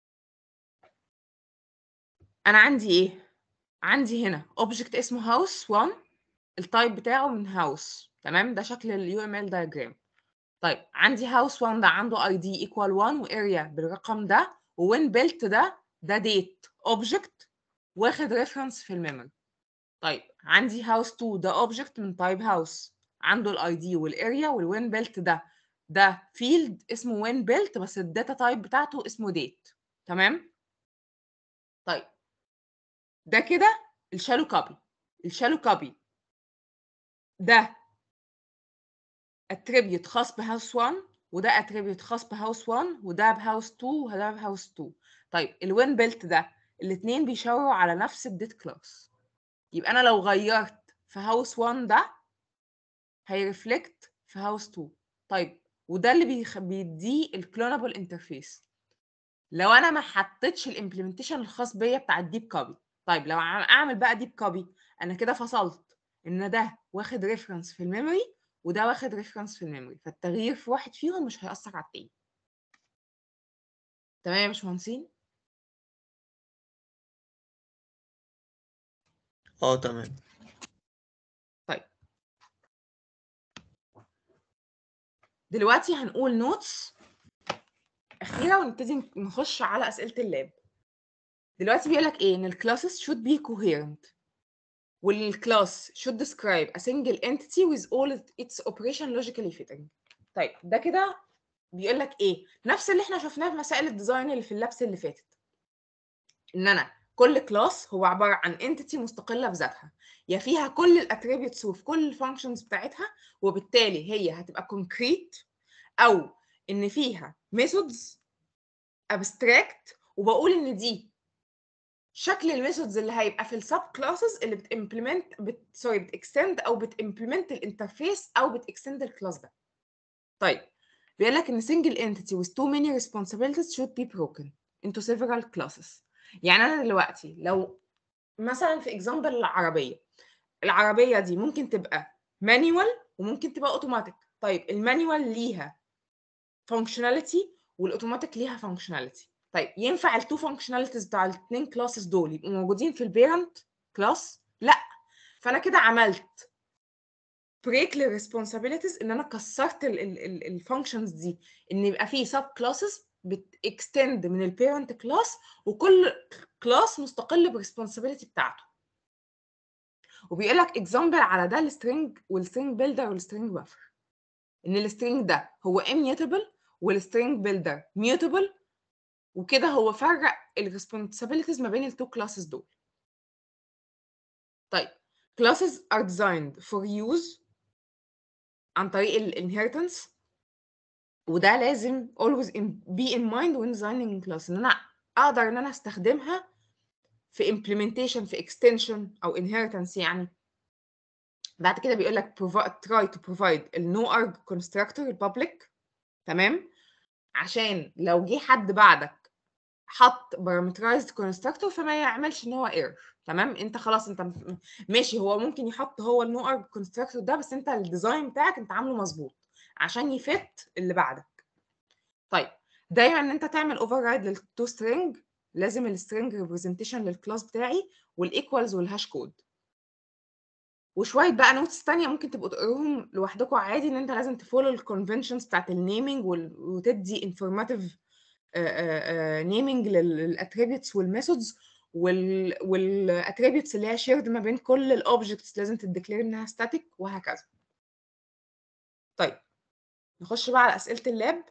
انا عندي ايه عندي هنا اوبجكت اسمه هاوس 1 التايب بتاعه من هاوس تمام ده شكل اليو ام ال diagram طيب عندي هاوس 1 ده عنده اي دي ايكوال 1 واريا بالرقم ده وين بيلت ده ده ديت اوبجكت واخد ريفرنس في الميموري طيب عندي هاوس 2 ده اوبجكت من تايب هاوس عنده الاي دي والاريا والوين بيلت ده ده فيلد اسمه وين بيلت بس الداتا تايب بتاعته اسمه ديت تمام طيب ده كده الشالو كوبي الشالو كوبي ده اتريبيوت خاص بهاوس 1 وده اتريبيوت خاص بهاوس 1 وده بهاوس 2 وده بهاوس 2 طيب الوين بيلت ده الاثنين بيشاوروا على نفس الديت كلاس يبقى انا لو غيرت في هاوس 1 ده هيرفلكت في هاوس 2 طيب وده اللي بيخ... بيديه الكلونابل انترفيس لو انا ما حطيتش الامبلمنتيشن الخاص بيا بتاع الديب كوبي طيب لو عم- اعمل بقى ديب كوبي انا كده فصلت ان ده واخد ريفرنس في الميموري وده واخد ريفرنس في الميموري فالتغيير في واحد فيهم مش هيأثر على التاني تمام يا باشمهندسين اه تمام دلوقتي هنقول نوتس أخيرة ونبتدي نخش على أسئلة اللاب دلوقتي بيقول لك إيه إن الكلاسز should be coherent والكلاس should describe a single entity with all its operation logically fitting طيب ده كده بيقول لك إيه نفس اللي إحنا شفناه في مسائل الديزاين اللي في اللبس اللي فاتت إن أنا كل كلاس هو عبارة عن entity مستقلة بذاتها يا فيها كل الاتريبيوتس وفي كل الفانكشنز بتاعتها وبالتالي هي هتبقى concrete او ان فيها methods abstract وبقول ان دي شكل الميثودز اللي هيبقى في السب كلاسز اللي بتimplement بت سوري بتكستند او بتimplement الانترفيس او بتكستند الكلاس ده طيب بيقول لك ان single entity with too many responsibilities should be broken into several classes يعني انا دلوقتي لو مثلا في اكزامبل العربيه العربيه دي ممكن تبقى مانيوال وممكن تبقى اوتوماتيك طيب المانيوال ليها functionality والاوتوماتيك ليها functionality طيب ينفع التو functionalities بتاع الاثنين كلاسز دول يبقوا موجودين في البيرنت كلاس لا فانا كده عملت بريك للريسبونسابيلتيز ان انا كسرت الفانكشنز دي ان يبقى في سب كلاسز بتكستند من البيرنت كلاس وكل كلاس مستقل بالريسبونسابيلتي بتاعته وبيقول لك اكزامبل على ده السترينج والسترينج بيلدر والسترينج بافر ان السترينج ده هو immutable والسترينج بيلدر mutable وكده هو فرق الريسبونسابيلتيز ما بين التو كلاسز دول طيب classes are designed for use عن طريق الانهيرتنس وده لازم always in, be in mind when designing class ان انا اقدر ان انا استخدمها في implementation في extension او inheritance يعني بعد كده بيقول لك provide, try to provide ال no arg constructor البابليك تمام عشان لو جه حد بعدك حط parameterized constructor فما يعملش ان هو error تمام انت خلاص انت م- ماشي هو ممكن يحط هو النو ارج كونستراكتور ده بس انت الديزاين بتاعك انت عامله مظبوط عشان يفت اللي بعدك طيب دايما ان انت تعمل اوفر رايد للتو سترينج لازم السترينج ريبريزنتيشن للكلاس بتاعي والايكوالز والهاش كود وشويه بقى نوتس تانية ممكن تبقوا تقروهم لوحدكم عادي ان انت لازم تفولو الكونفنشنز بتاعت النيمينج وتدي انفورماتيف نيمينج للاتريبيوتس والميثودز وال والاتريبيوتس اللي هي شيرد ما بين كل الاوبجكتس لازم تديكلير انها ستاتيك وهكذا طيب نخش بقى على اسئله اللاب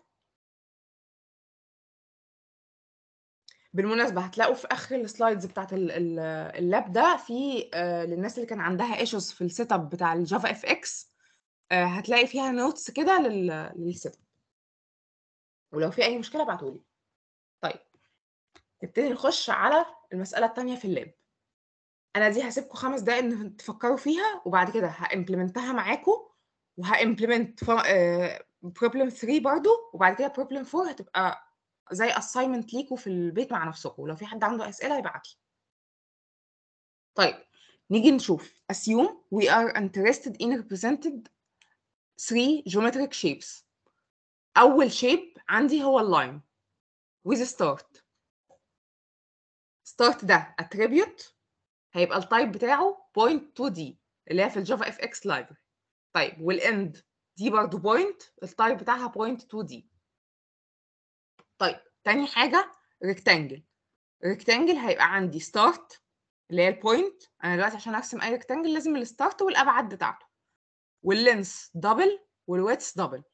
بالمناسبة هتلاقوا في آخر السلايدز بتاعت ال- ال- اللاب ده في آه، للناس اللي كان عندها ايشوز في السيت اب بتاع الجافا اف اكس هتلاقي فيها نوتس كده لل- للسيت اب ولو في أي مشكلة ابعتولي طيب نبتدي نخش على المسألة التانية في اللاب أنا دي هسيبكم خمس دقايق إن تفكروا فيها وبعد كده هإمبلمنتها معاكم وهإمبلمنت بروبلم 3 برضو وبعد كده بروبلم 4 هتبقى زي assignment ليكوا في البيت مع نفسكم لو في حد عنده اسئله يبعت لي طيب نيجي نشوف assume we are interested in represented three geometric shapes اول shape عندي هو اللاين with start start ده attribute هيبقى التايب بتاعه point 2d اللي هي في الجافا اف اكس library طيب والاند دي برضو بوينت التايب بتاعها بوينت 2 دي طيب تاني حاجه ريكتانجل ريكتانجل هيبقى عندي ستارت اللي هي البوينت انا دلوقتي عشان ارسم اي ريكتانجل لازم الستارت والابعاد بتاعته واللينس دبل والويتس دبل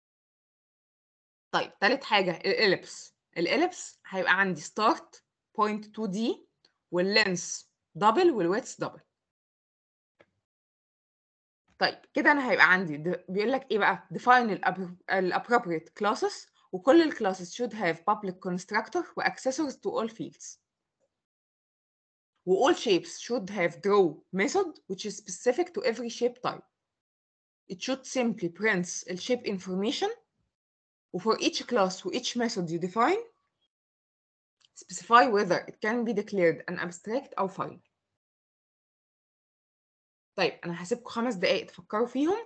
طيب تالت حاجه الاليبس الاليبس هيبقى عندي ستارت بوينت 2 دي واللينس دبل والويتس دبل طيب كده انا هيبقى عندي د- بيقول لك ايه بقى define ال appro- ال appropriate classes وكل ال classes should have public constructor و accessors to all fields و all shapes should have draw method which is specific to every shape type it should simply print ال shape information و for each class و each method you define specify whether it can be declared an abstract أو file طيب انا هسيبكم خمس دقايق تفكروا فيهم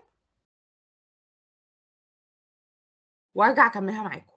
وارجع اكملها معاكم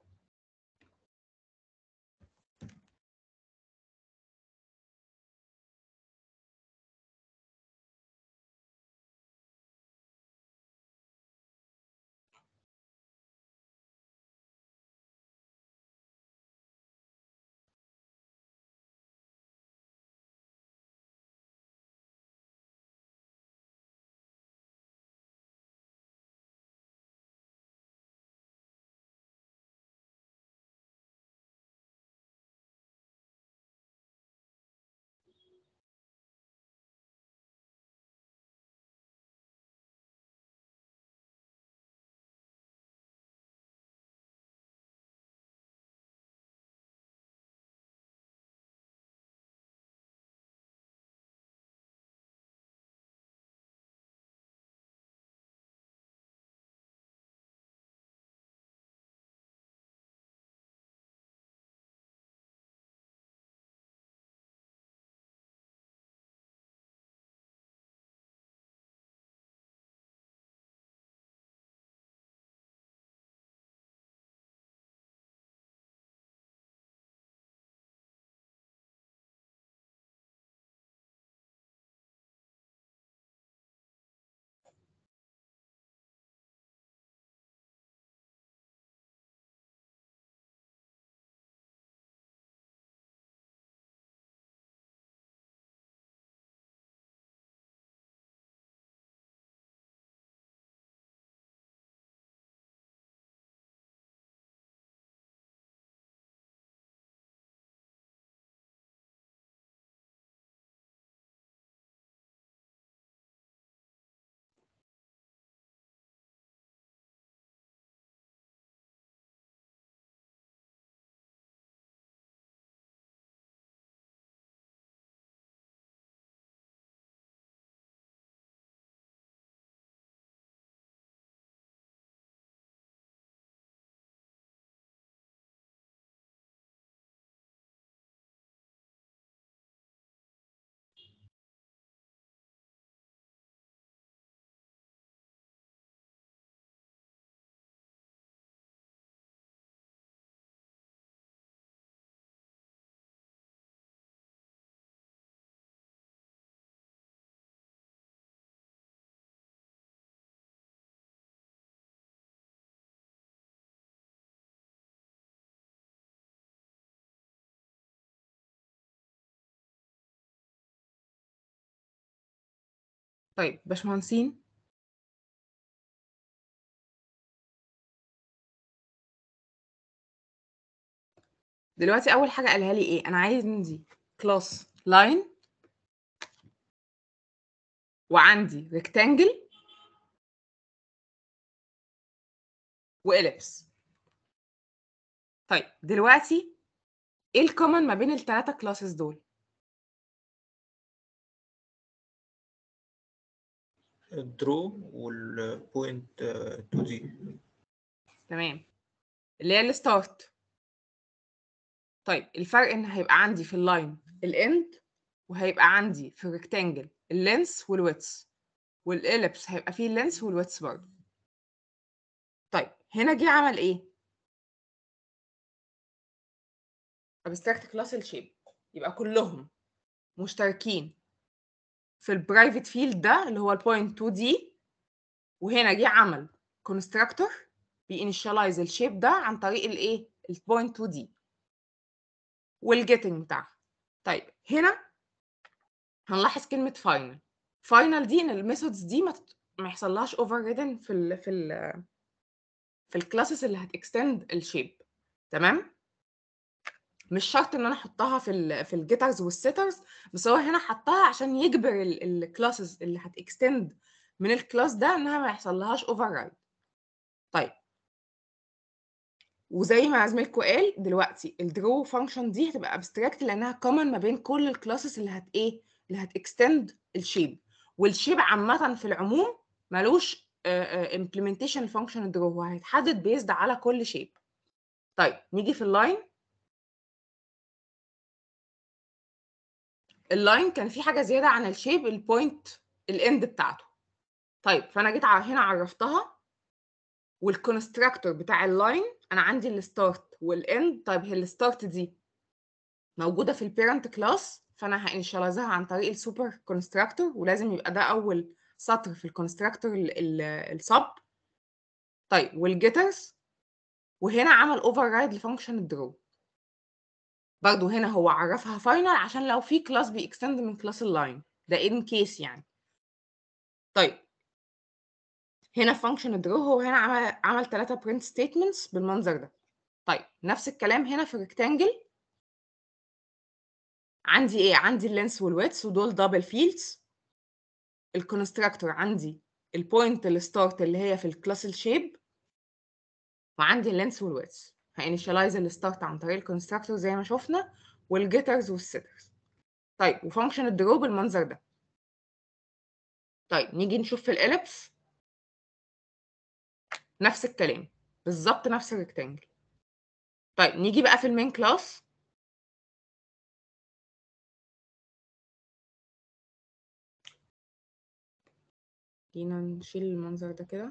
طيب باشمهندسين دلوقتي اول حاجه قالها لي ايه انا عايز عندي كلاس لاين وعندي ريكتانجل واليبس طيب دلوقتي ايه الكومن ما بين الثلاثه كلاسز دول الدرو والبوينت 2 دي تمام اللي هي الستارت طيب الفرق ان هيبقى عندي في اللاين الاند وهيبقى عندي في الريكتانجل اللينس والويتس والإليبس هيبقى فيه اللينس والويتس برضه طيب هنا جه عمل ايه abstract class الشيب يبقى كلهم مشتركين في البرايفت فيلد ده اللي هو البوينت 2 دي وهنا جه عمل كونستراكتور بينيشاليز الشيب ده عن طريق الايه البوينت 2 دي والجيتنج بتاعها طيب هنا هنلاحظ كلمه فاينل فاينل دي ان الميثودز دي ما تت- ما يحصلهاش اوفر ريدن في ال في ال في الكلاسز اللي هتكستند الشيب تمام مش شرط ان انا احطها في ال في الجيترز والسيترز بس هو هنا حطها عشان يجبر الكلاسز اللي هتكستند من الكلاس ده انها ما يحصلهاش اوفر رايد طيب وزي ما زميلكوا قال دلوقتي الدرو فانكشن دي هتبقى ابستراكت لانها كومن ما بين كل الكلاسز اللي هت ايه اللي هتكستند الشيب والشيب عامه في العموم ملوش امبلمنتيشن الفانكشن الدرو هو هيتحدد بيزد على كل شيب طيب نيجي في اللاين اللاين كان في حاجه زياده عن الشيب البوينت الاند بتاعته طيب فانا جيت ع- هنا عرفتها والكونستراكتور بتاع اللاين انا عندي الستارت والاند طيب هي الستارت دي موجوده في البيرنت كلاس فانا هانشاليزها عن طريق السوبر كونستراكتور ولازم يبقى ده اول سطر في الكونستراكتور السب طيب والجيترز وهنا عمل اوفر رايد لفانكشن الدرو برضو هنا هو عرفها فاينل عشان لو في كلاس بيكستند من كلاس اللاين ده ان كيس يعني طيب هنا فانكشن الدرو هو هنا عمل عمل ثلاثة برنت ستيتمنتس بالمنظر ده طيب نفس الكلام هنا في الريكتانجل عندي ايه عندي اللينس والويتس ودول دبل فيلدز الكونستراكتور عندي البوينت الستارت اللي هي في الكلاس الشيب وعندي اللينس والويتس هانيشاليز الستارت عن طريق الكونستراكتور زي ما شفنا والجيترز والسيترز طيب وفانكشن الدرو بالمنظر ده طيب نيجي نشوف في الاليبس نفس الكلام بالظبط نفس الريكتانجل طيب نيجي بقى في المين كلاس جينا نشيل المنظر ده كده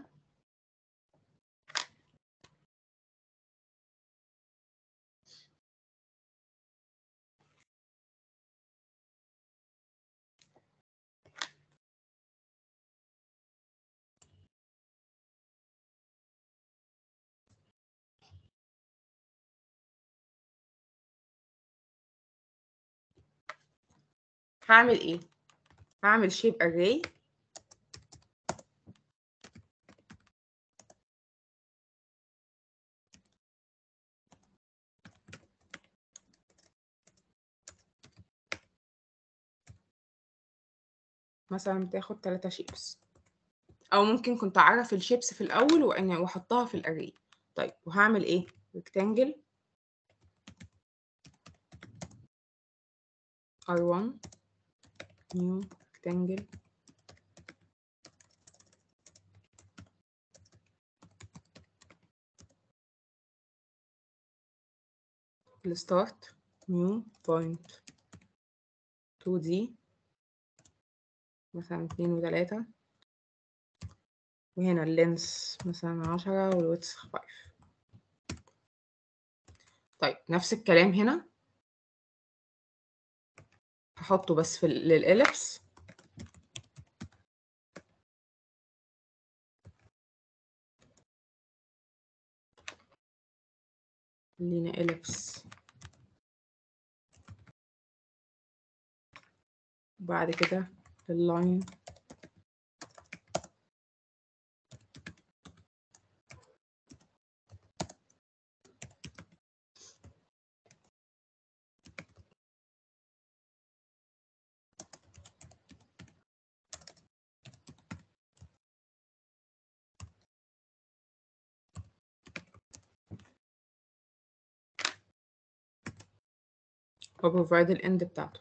هعمل ايه هعمل shape array مثلا بتاخد تلاتة شيبس او ممكن كنت اعرف الشيبس في الاول واني واحطها في الاري طيب وهعمل ايه rectangle r1 new rectangle الستارت new point 2d مثلا اتنين وتلاتة وهنا اللينس مثلا عشرة والويتس فايف طيب نفس الكلام هنا هحطه بس في ال- للإليبس خلينا إليبس بعد كده لللاين وبروفايد الاند بتاعته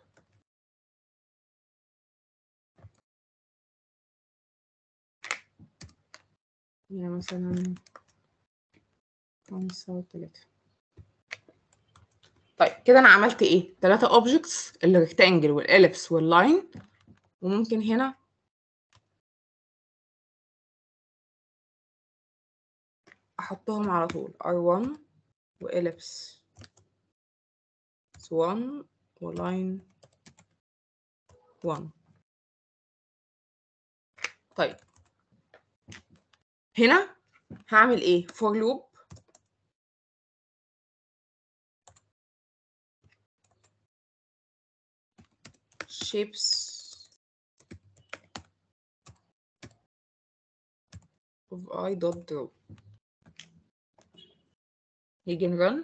يعني مثلا خمسة وتلاتة طيب كده انا عملت ايه ثلاثة اوبجكتس الريكتانجل والاليبس واللاين وممكن هنا احطهم على طول R1 وإليبس 1 ولاين 1 طيب هنا هعمل ايه for loop shapes of i dot draw يجي نرن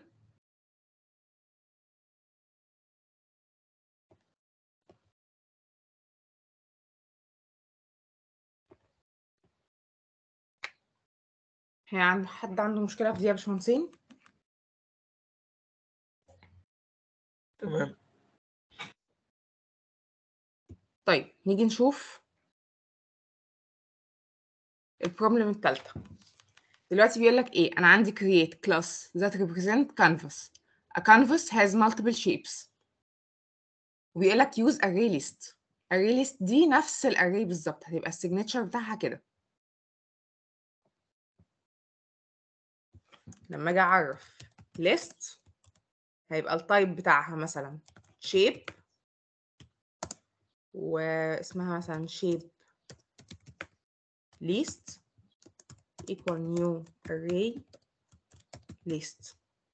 هي عند حد عنده مشكلة في دي يا باشمهندسين؟ تمام طيب نيجي نشوف البروبلم التالتة دلوقتي بيقول لك ايه انا عندي create class that represent canvas a canvas has multiple shapes وبيقول لك use array list array list دي نفس الاري بالظبط هتبقى السيجنتشر بتاعها كده لما اجي اعرف list هيبقى التايب بتاعها مثلا shape واسمها مثلا shape list equal new array list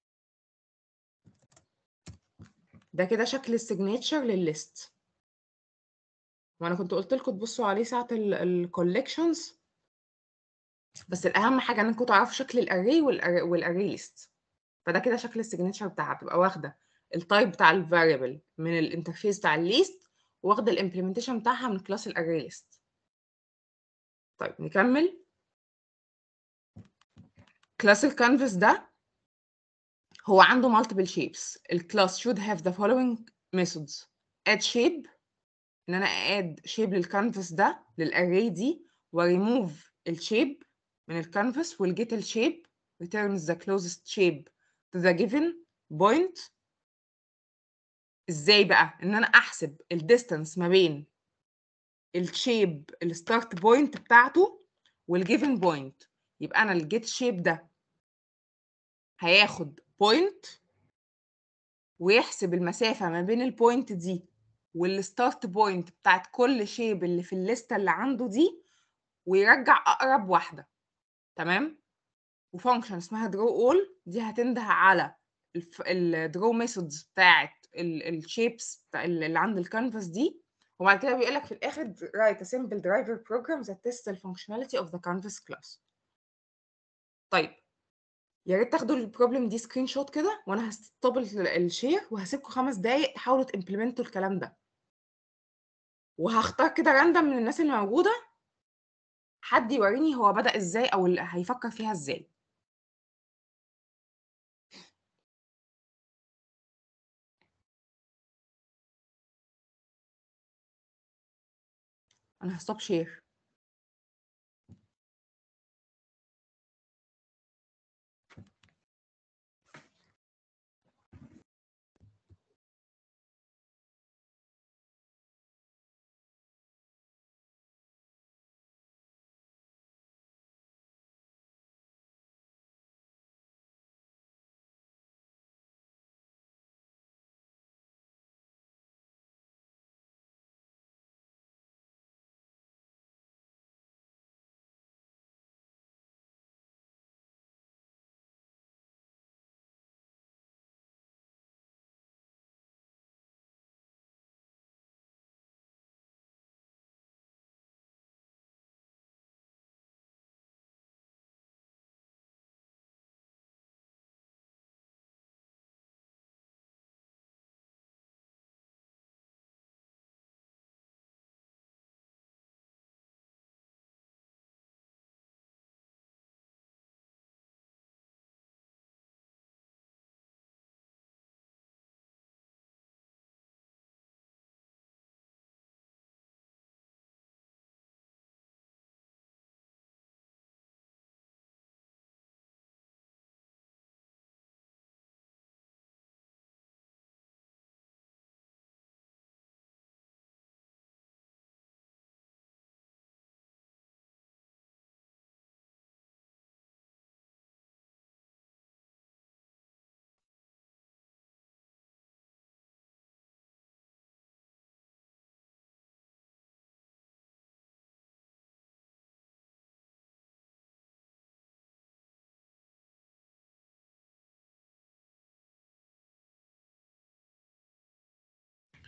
ده كده شكل السيجنتشر للليست وانا كنت قلت لكم تبصوا عليه ساعه الكولكشنز بس الاهم حاجه انكم تعرفوا شكل الاري والاري ليست فده كده شكل السيجنتشر بتاعها بتبقى واخده التايب بتاع الفاريبل من الانترفيس بتاع الليست واخده الامبلمنتيشن بتاعها من كلاس الاري ليست طيب نكمل كلاس الكانفاس ده هو عنده multiple shapes الكلاس should have the following methods add shape ان انا add shape للكانفاس ده للاري دي وريموف الشيب من الكانفاس والجيت الشيب returns the closest shape to the given point ازاي بقى ان انا احسب الديستانس ما بين الشيب الستارت بوينت بتاعته والجيفن بوينت يبقى انا الجيت شيب ده هياخد بوينت ويحسب المسافة ما بين البوينت دي والستارت بوينت بتاعت كل شيب اللي في الليستة اللي عنده دي ويرجع أقرب واحدة تمام وفانكشن اسمها draw all دي هتنده على الدرو ميثودز بتاعت الشيبس اللي عند الكانفاس دي وبعد كده بيقول لك في الاخر write a simple driver program that tests the functionality of the canvas class طيب يا ريت تاخدوا البروبلم دي سكرين شوت كده وانا هستوب الشير وهسيبكم خمس دقايق تحاولوا تمبلمنتوا الكلام ده وهختار كده راندم من الناس اللي موجوده حد يوريني هو بدأ ازاي او اللي هيفكر فيها ازاي انا هستوب شير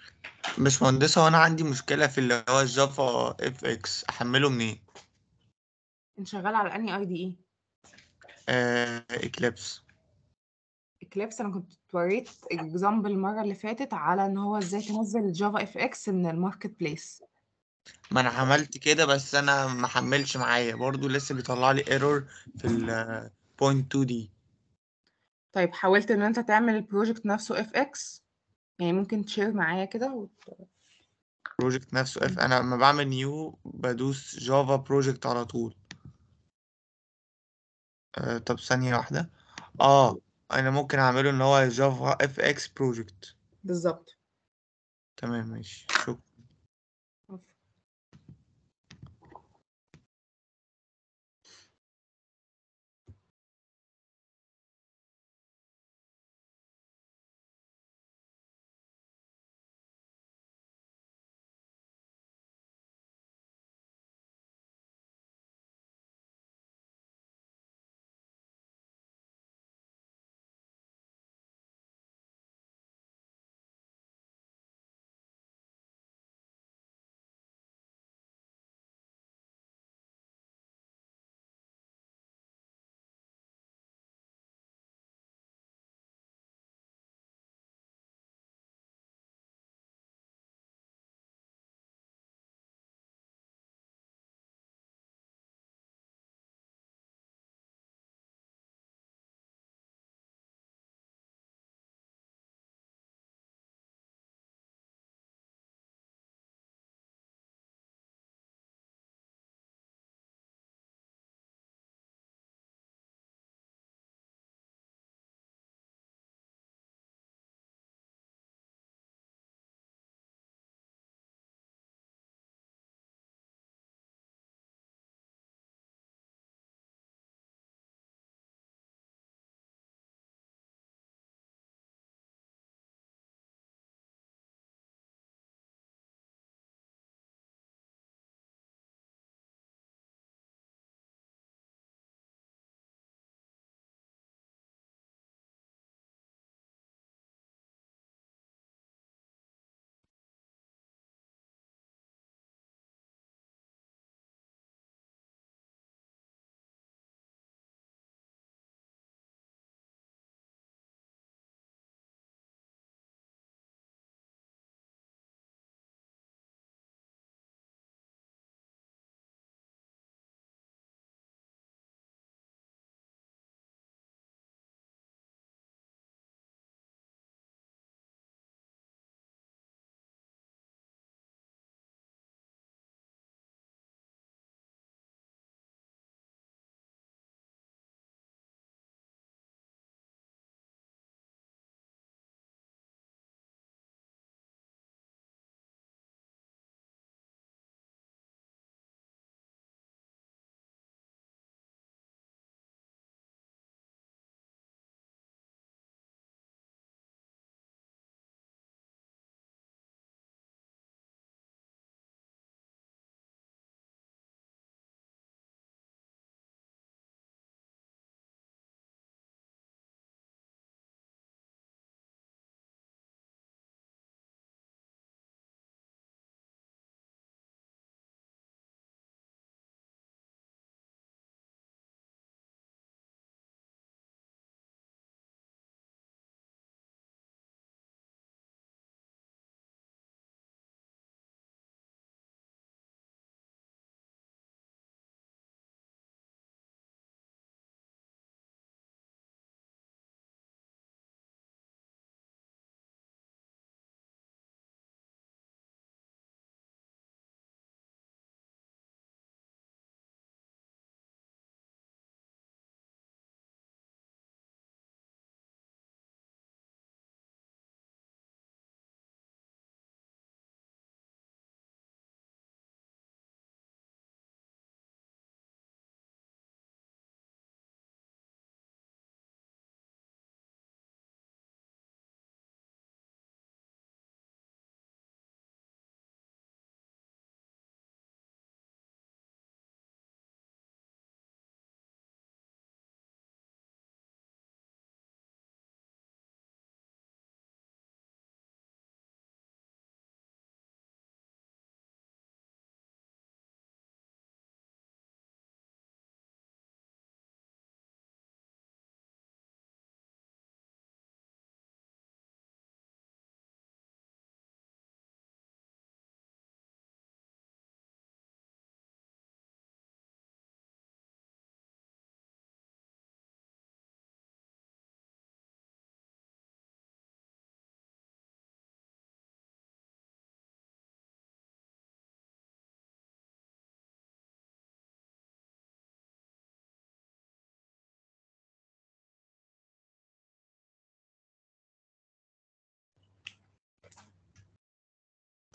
باشمهندسة وانا عندي مشكلة في اللي هو الجافا اف اكس احمله منين؟ انت شغال على انهي اي دي اي آه اكليبس اكليبس انا كنت وريت اكزامبل المره اللي فاتت على ان هو ازاي تنزل جافا اف اكس من الماركت بليس ما انا عملت كده بس انا ما حملش معايا برضو لسه بيطلع لي ايرور في ال point 2 دي طيب حاولت ان انت تعمل البروجكت نفسه اف اكس يعني ممكن تشير معايا كده وت... بروجكت نفسه اف انا لما بعمل نيو بدوس جافا بروجكت على طول آه طب ثانية واحدة اه انا ممكن اعمله ان هو جافا اف اكس بروجكت بالظبط تمام ماشي شكرا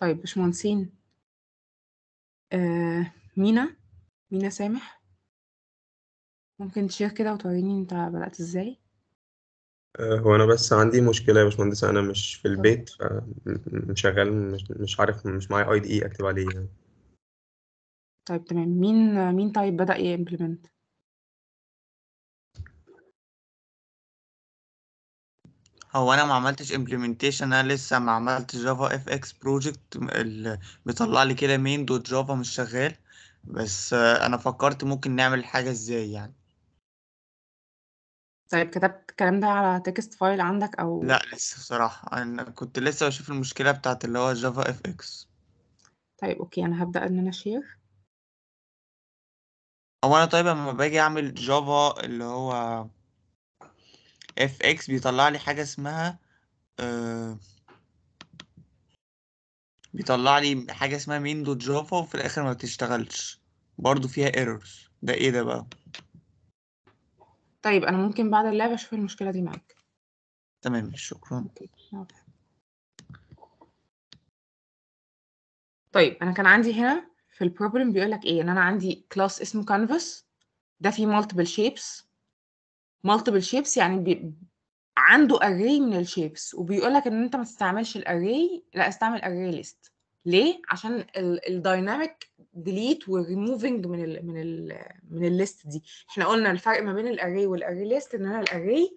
طيب باشمهندسين آه مينا مينا سامح ممكن تشير كده وتوريني انت بدأت ازاي آه، هو أنا بس عندي مشكلة يا باشمهندس أنا مش في البيت فشغال مش, مش عارف مش معايا أي دي إي أكتب عليه يعني طيب تمام مين مين طيب بدأ يمبلمنت هو انا ما عملتش implementation انا لسه ما عملتش جافا اف اكس بروجكت اللي بيطلع لي كده مين دوت جافا مش شغال بس آه، انا فكرت ممكن نعمل حاجة ازاي يعني طيب كتبت الكلام ده على تكست فايل عندك او لا لسه بصراحة انا كنت لسه بشوف المشكلة بتاعت اللي هو جافا اف اكس طيب اوكي انا هبدأ ان انا شير هو انا طيب لما باجي اعمل جافا اللي هو اف اكس بيطلع لي حاجة اسمها آه بيطلع لي حاجة اسمها مين دوت جافا وفي الاخر ما بتشتغلش برضو فيها ايرورز ده ايه ده بقى طيب انا ممكن بعد اللعب اشوف المشكلة دي معاك تمام شكرا اوكي حاضر. طيب انا كان عندي هنا في البروبلم بيقول لك ايه ان انا عندي كلاس اسمه canvas ده فيه multiple shapes multiple shapes يعني بي... عنده array من الشيبس وبيقول لك ان انت ما تستعملش الاري لا استعمل array list ليه عشان الدايناميك ديليت والريموفنج من ال من ال من الليست دي احنا قلنا الفرق ما بين الاري والاري ليست ان انا الاري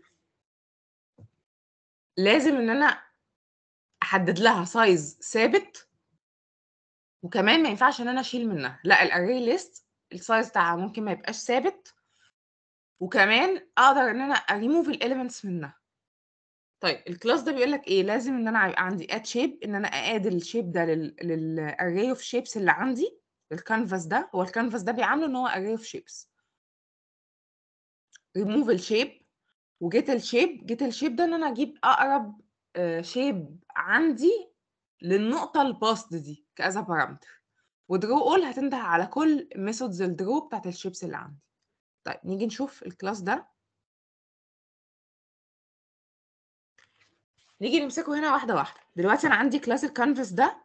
لازم ان انا احدد لها سايز ثابت وكمان ما ينفعش ان انا اشيل منها لا الاري ليست السايز بتاعها ممكن ما يبقاش ثابت وكمان اقدر ان انا اريموف الاليمنتس منها طيب الكلاس ده بيقول لك ايه لازم ان انا يبقى عندي اد شيب ان انا ااد الشيب ده لل للاري اوف شيبس اللي عندي الكانفاس ده هو الكانفاس ده بيعامله ان هو array اوف شيبس ريموف الشيب وجيت الشيب جيت الشيب ده ان انا اجيب اقرب شيب عندي للنقطه الباست دي كذا بارامتر ودرو اول هتنده على كل ميثودز الدرو بتاعت الشيبس اللي عندي طيب نيجي نشوف الكلاس ده نيجي نمسكه هنا واحده واحده دلوقتي انا عندي كلاس الكانفاس ده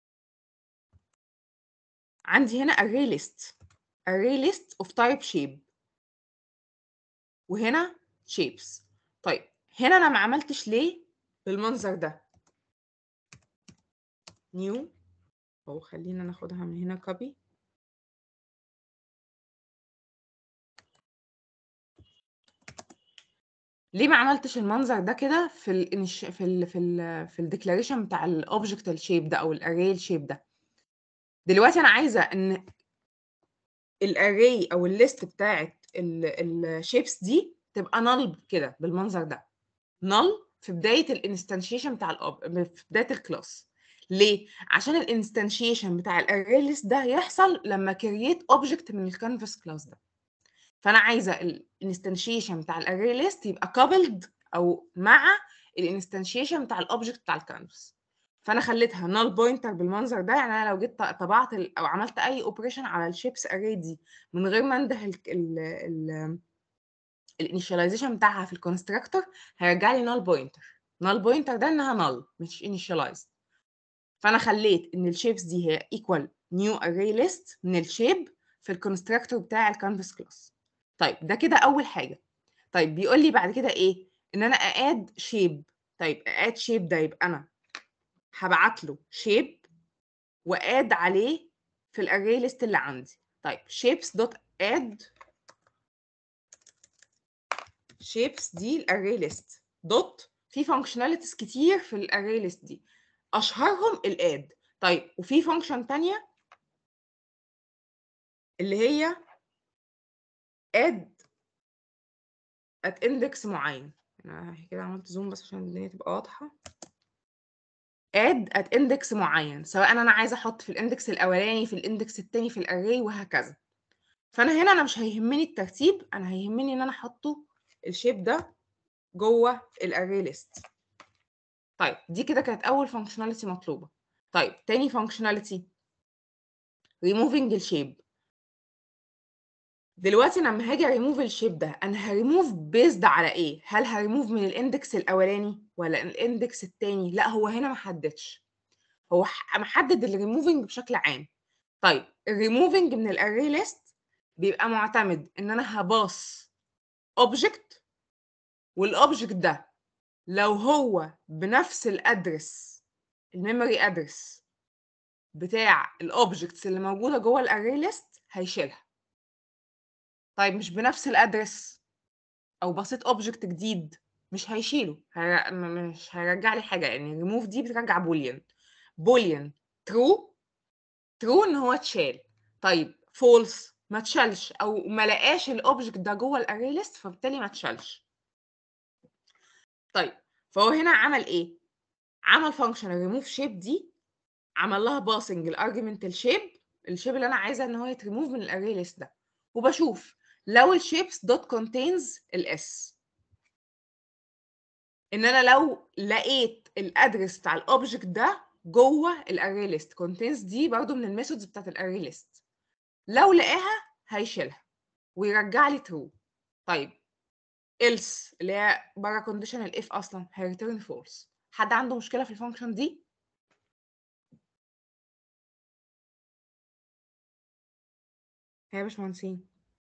عندي هنا array list array list of type shape وهنا shapes طيب هنا انا ما عملتش ليه بالمنظر ده new او خلينا ناخدها من هنا copy ليه ما عملتش المنظر ده كده في ال في ال في ال في الديكلاريشن بتاع الاوبجكت الشيب ده او الاري الشيب ده دلوقتي انا عايزه ان الاري او الليست بتاعت الشيبس دي تبقى نل كده بالمنظر ده نل في بدايه الانستنشيشن بتاع الأوب... في بدايه الكلاس ليه عشان الانستنشيشن بتاع الاري ليست ده يحصل لما كرييت اوبجكت من الكانفاس كلاس ده فانا عايزه الانستنشيشن بتاع الاري ليست يبقى كابلد او مع الانستنشيشن بتاع الاوبجكت بتاع الكانفاس فانا خليتها نال بوينتر بالمنظر ده يعني انا لو جيت طبعت ال- او عملت اي اوبريشن على الشيبس اري دي من غير ما انده الانيشاليزيشن بتاعها في الكونستراكتور هيرجع لي نال بوينتر نال بوينتر ده انها نال مش انيشاليزد فانا خليت ان الشيبس دي هي ايكوال نيو اري ليست من الشيب في الكونستراكتور بتاع الكانفاس كلاس طيب ده كده اول حاجه طيب بيقول لي بعد كده ايه ان انا ااد شيب طيب ااد شيب ده يبقى انا هبعت له شيب واد عليه في الاري ليست اللي عندي طيب shapes دوت اد shapes دي الاري ليست دوت في فانكشناليتيز كتير في الاري ليست دي اشهرهم الاد طيب وفي فانكشن تانية اللي هي اد at index معين انا كده عملت زوم بس عشان الدنيا تبقى واضحه اد at index معين سواء انا عايزه احط في الاندكس الاولاني في الاندكس التاني في الاري وهكذا فانا هنا انا مش هيهمني الترتيب انا هيهمني ان انا احطه الشيب ده جوه الاري ليست طيب دي كده كانت اول فانكشناليتي مطلوبه طيب تاني فانكشناليتي removing الشيب دلوقتي لما هاجي ريموف الشيب ده انا هريموف بيزد على ايه هل هريموف من الاندكس الاولاني ولا الاندكس التاني لا هو هنا ما حددش هو ح- محدد الريموفنج بشكل عام طيب الريموفنج من الاري ليست بيبقى معتمد ان انا هباص اوبجكت والاوبجكت ده لو هو بنفس الادرس الميموري ادرس بتاع الاوبجكتس اللي موجوده جوه الاري ليست هيشيلها طيب مش بنفس الادرس او بسيط اوبجكت جديد مش هيشيله هي... م- مش هيرجع لي حاجه يعني ريموف دي بترجع بوليان بوليان ترو ترو ان هو اتشال طيب فولس ما اتشالش او ما لقاش الاوبجكت ده جوه الاري ليست فبالتالي ما اتشالش طيب فهو هنا عمل ايه عمل فانكشن الريموف شيب دي عمل لها باسنج الارجيومنت الشيب الشيب اللي انا عايزه ان هو يتريموف من الاري ليست ده وبشوف لو الشيبس دوت كونتينز الاس ان انا لو لقيت الادرس بتاع الاوبجكت ده جوه الاري ليست كونتينز دي برضو من الميثودز بتاعت الاري ليست لو لقاها هيشيلها ويرجع لي ترو طيب else اللي هي بره كونديشن الاف اصلا هيريتيرن فولس حد عنده مشكله في الفانكشن دي يا باشمهندسين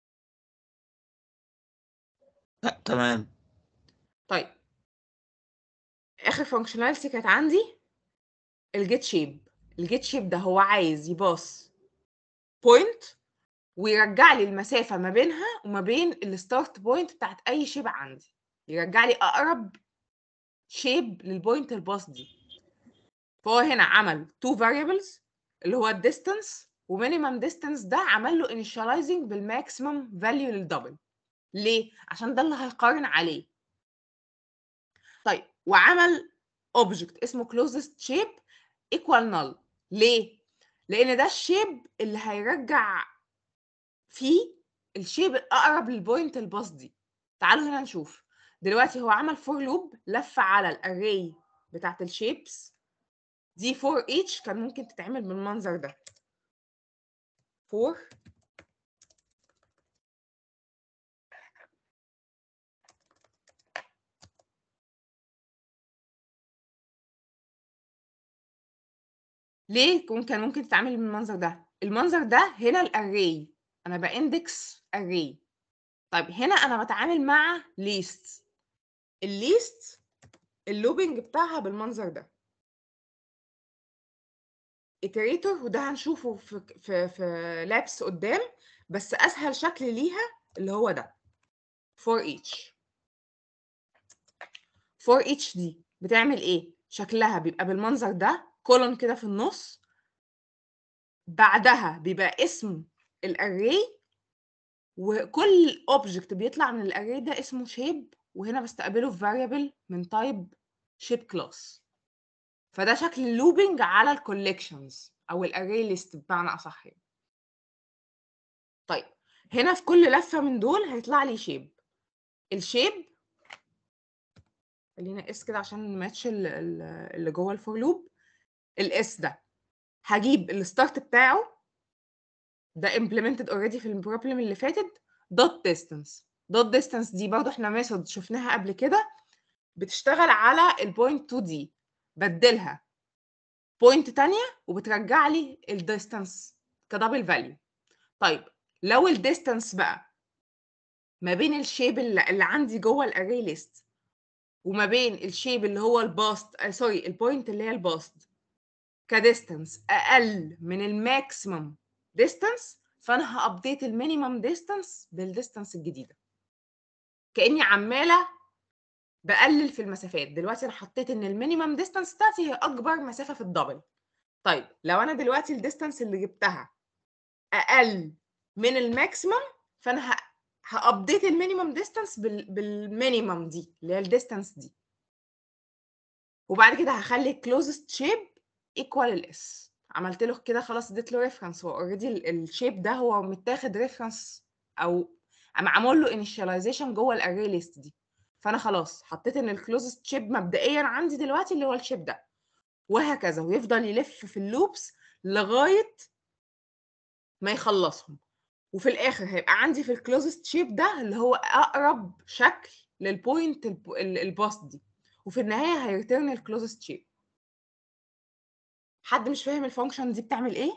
لا تمام طيب اخر فانكشناليتي كانت عندي الجيت شيب الجيت شيب ده هو عايز يباص بوينت ويرجع لي المسافه ما بينها وما بين الستارت بوينت بتاعت اي شيب عندي يرجع لي اقرب شيب للبوينت الباص دي فهو هنا عمل تو variables اللي هو الديستانس ومينيمم ديستانس ده عمل له initializing بالماكسيمم فاليو للدبل ليه عشان ده اللي هيقارن عليه طيب وعمل اوبجكت اسمه closest shape equal null ليه لان ده الشيب اللي هيرجع فيه الشيب الاقرب للبوينت الباص دي تعالوا هنا نشوف دلوقتي هو عمل فور لوب لف على الاري بتاعت الشيبس دي فور each كان ممكن تتعمل بالمنظر ده فور ليه كون- كان ممكن تتعمل بالمنظر ده المنظر ده هنا الاري انا باندكس اري طيب هنا انا بتعامل مع ليست الليست اللوبينج بتاعها بالمنظر ده iterator وده هنشوفه في في في لابس قدام بس اسهل شكل ليها اللي هو ده for each for each دي بتعمل ايه شكلها بيبقى بالمنظر ده كولون كده في النص بعدها بيبقى اسم الاري وكل اوبجكت بيطلع من الاري ده اسمه شيب وهنا بستقبله في variable من تايب شيب كلاس فده شكل اللوبينج على الكوليكشنز او الاري ليست بمعنى اصح يعني. طيب هنا في كل لفه من دول هيطلع لي شيب الشيب خلينا اس كده عشان نماتش ال- ال- اللي جوه الفور لوب الاس ده هجيب الستارت بتاعه ده implemented already في البروبلم اللي فاتت دوت ديستانس دوت ديستانس دي برضو احنا ميثود شفناها قبل كده بتشتغل على البوينت 2 دي بدلها بوينت تانية وبترجع لي الديستانس كدبل فاليو طيب لو الديستانس بقى ما بين الشيب اللي, اللي عندي جوه الاري ليست وما بين الشيب اللي هو الباست آه سوري البوينت اللي هي الباست كديستانس اقل من الماكسيمم ديستانس فانا هابديت المينيمم ديستانس بالديستانس الجديده كاني عماله بقلل في المسافات دلوقتي انا حطيت ان المينيمم ديستانس بتاعتي هي اكبر مسافه في الدبل طيب لو انا دلوقتي الديستانس اللي جبتها اقل من الماكسيمم فانا ه... هابديت المينيمم ديستانس بال... بالمينيمم دي اللي هي الديستانس دي وبعد كده هخلي كلوزست شيب ايكوال الاس عملت له كده خلاص اديت له ريفرنس هو اوريدي الشيب ده هو متاخد ريفرنس او معمول له انيشاليزيشن جوه الاري ليست دي فانا خلاص حطيت ان الكلوزست شيب مبدئيا عندي دلوقتي اللي هو الشيب ده وهكذا ويفضل يلف في اللوبس لغايه ما يخلصهم وفي الاخر هيبقى عندي في الكلوزست شيب ده اللي هو اقرب شكل للبوينت الباست دي وفي النهايه هيرترن الكلوزست شيب حد مش فاهم الفانكشن دي بتعمل ايه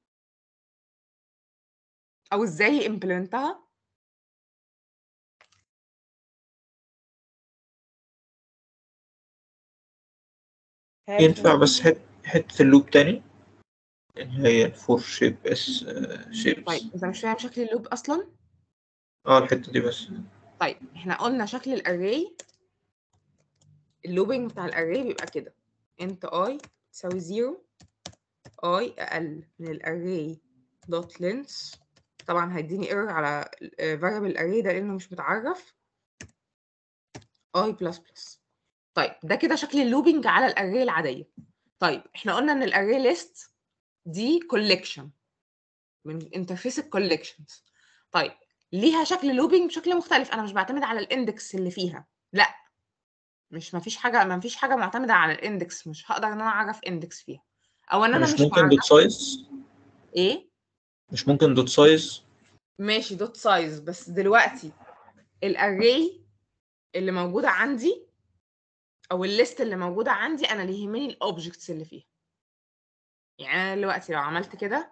او ازاي امبلمنتها ينفع بس حت حتة اللوب تاني اللي هي الفور شيب اس شيبس طيب انت مش فاهم شكل اللوب اصلا اه الحتة دي بس طيب احنا قلنا شكل الاري اللوبينج بتاع الاري بيبقى كده انت اي تساوي زيرو اي اقل من الاري دوت لينس طبعا هيديني ايرور على فاريبل الاري ده لانه مش متعرف اي بلس بلس طيب ده كده شكل اللوبينج على الاري العاديه طيب احنا قلنا ان الاري ليست دي كوليكشن من انترفيس الكوليكشنز طيب ليها شكل لوبينج بشكل مختلف انا مش بعتمد على الاندكس اللي فيها لا مش ما فيش حاجه ما فيش حاجه معتمده على الاندكس مش هقدر ان انا اعرف اندكس فيها او ان انا مش مش ممكن دوت معرف سايز ايه مش ممكن دوت سايز ماشي دوت سايز بس دلوقتي الاري اللي موجوده عندي او الليست اللي موجوده عندي انا اللي يهمني الاوبجكتس اللي فيها يعني انا دلوقتي لو عملت كده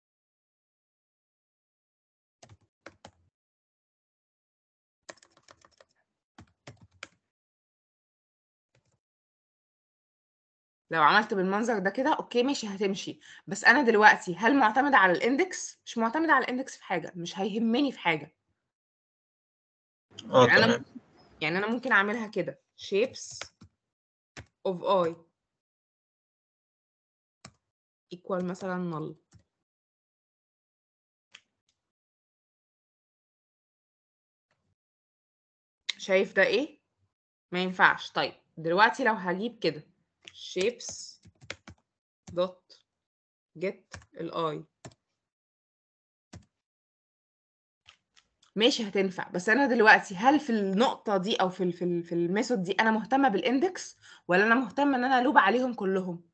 لو عملت بالمنظر ده كده اوكي ماشي هتمشي بس انا دلوقتي هل معتمد على الاندكس مش معتمد على الاندكس في حاجه مش هيهمني في حاجه اه يعني انا تمام يعني انا ممكن اعملها كده shapes of i equal مثلا null شايف ده ايه ما ينفعش طيب دلوقتي لو هجيب كده shapes dot get الاي ماشي هتنفع بس انا دلوقتي هل في النقطه دي او في ال في ال في الميثود دي انا مهتمه بالاندكس ولا انا مهتمه ان انا الوب عليهم كلهم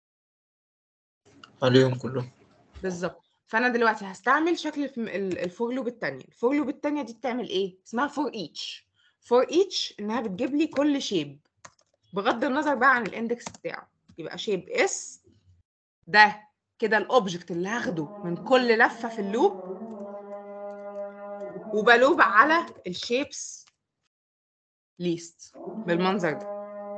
عليهم كلهم بالظبط فانا دلوقتي هستعمل شكل الفور لوب الثانيه الفور لوب الثانيه دي بتعمل ايه اسمها فور ايتش فور ايتش انها بتجيب لي كل شيب بغض النظر بقى عن الاندكس بتاعه يبقى شيب اس ده كده الاوبجكت اللي هاخده من كل لفه في اللوب وبلوب على الشيبس ليست بالمنظر ده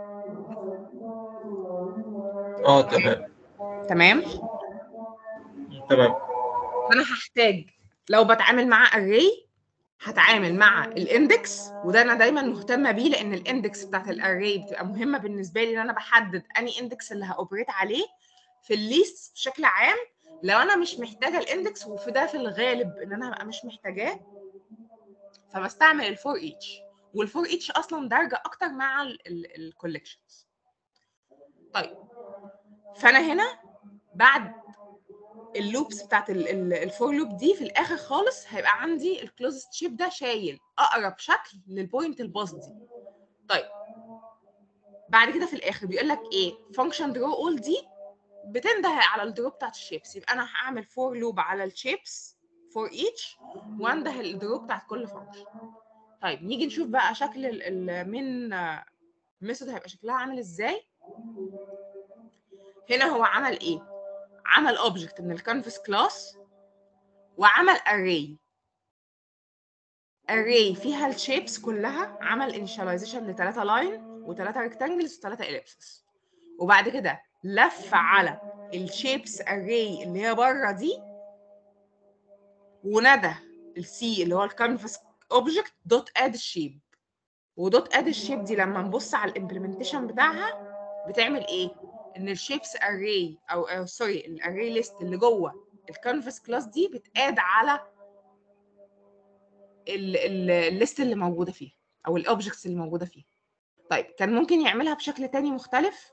اه تمام تمام تمام فانا هحتاج لو بتعامل مع array هتعامل مع الاندكس وده انا دايما مهتمه بيه لان الاندكس بتاعت الاري بتبقى مهمه بالنسبه لي ان انا بحدد اني اندكس اللي هاوبريت عليه في الليست بشكل عام لو انا مش محتاجه الاندكس وفي ده في الغالب ان انا هبقى مش محتاجاه فبستعمل الفور ايتش والفور ايتش اصلا دارجه اكتر مع الكولكشنز طيب فانا هنا بعد اللوبس بتاعت الفور لوب دي في الاخر خالص هيبقى عندي الكلوزست شيب ده شايل اقرب شكل للبوينت الباص دي طيب بعد كده في الاخر بيقول لك ايه فانكشن درو اول دي بتنده على الدرو بتاعت الشيبس يبقى انا هعمل فور لوب على الشيبس فور ايتش وانده الدرو بتاعت كل فانكشن طيب نيجي نشوف بقى شكل المين ميثود هيبقى شكلها عامل ازاي هنا هو عمل ايه عمل اوبجكت من الكانفاس كلاس وعمل array array فيها الشيبس كلها عمل initialization لثلاثة لاين وثلاثة ريكتانجلز وثلاثة ellipses وبعد كده لف على الشيبس array اللي هي بره دي وندى السي اللي هو الكانفاس اوبجكت دوت اد الشيب ودوت اد الشيب دي لما نبص على الامبلمنتيشن بتاعها بتعمل ايه؟ ان الشيبس اري او, أو سوري الاري ليست اللي جوه الكانفاس كلاس دي بتاد على الليست اللي موجوده فيها او الاوبجكتس اللي موجوده فيها طيب كان ممكن يعملها بشكل تاني مختلف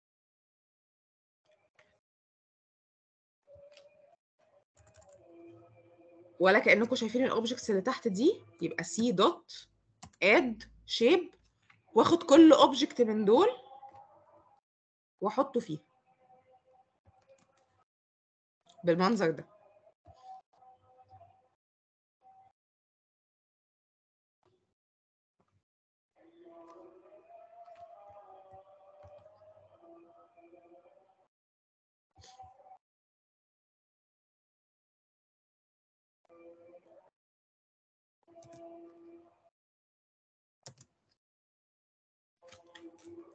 ولا كانكم شايفين الاوبجكتس اللي تحت دي يبقى سي دوت اد شيب واخد كل اوبجكت من دول واحطه فيه بالمنظر ده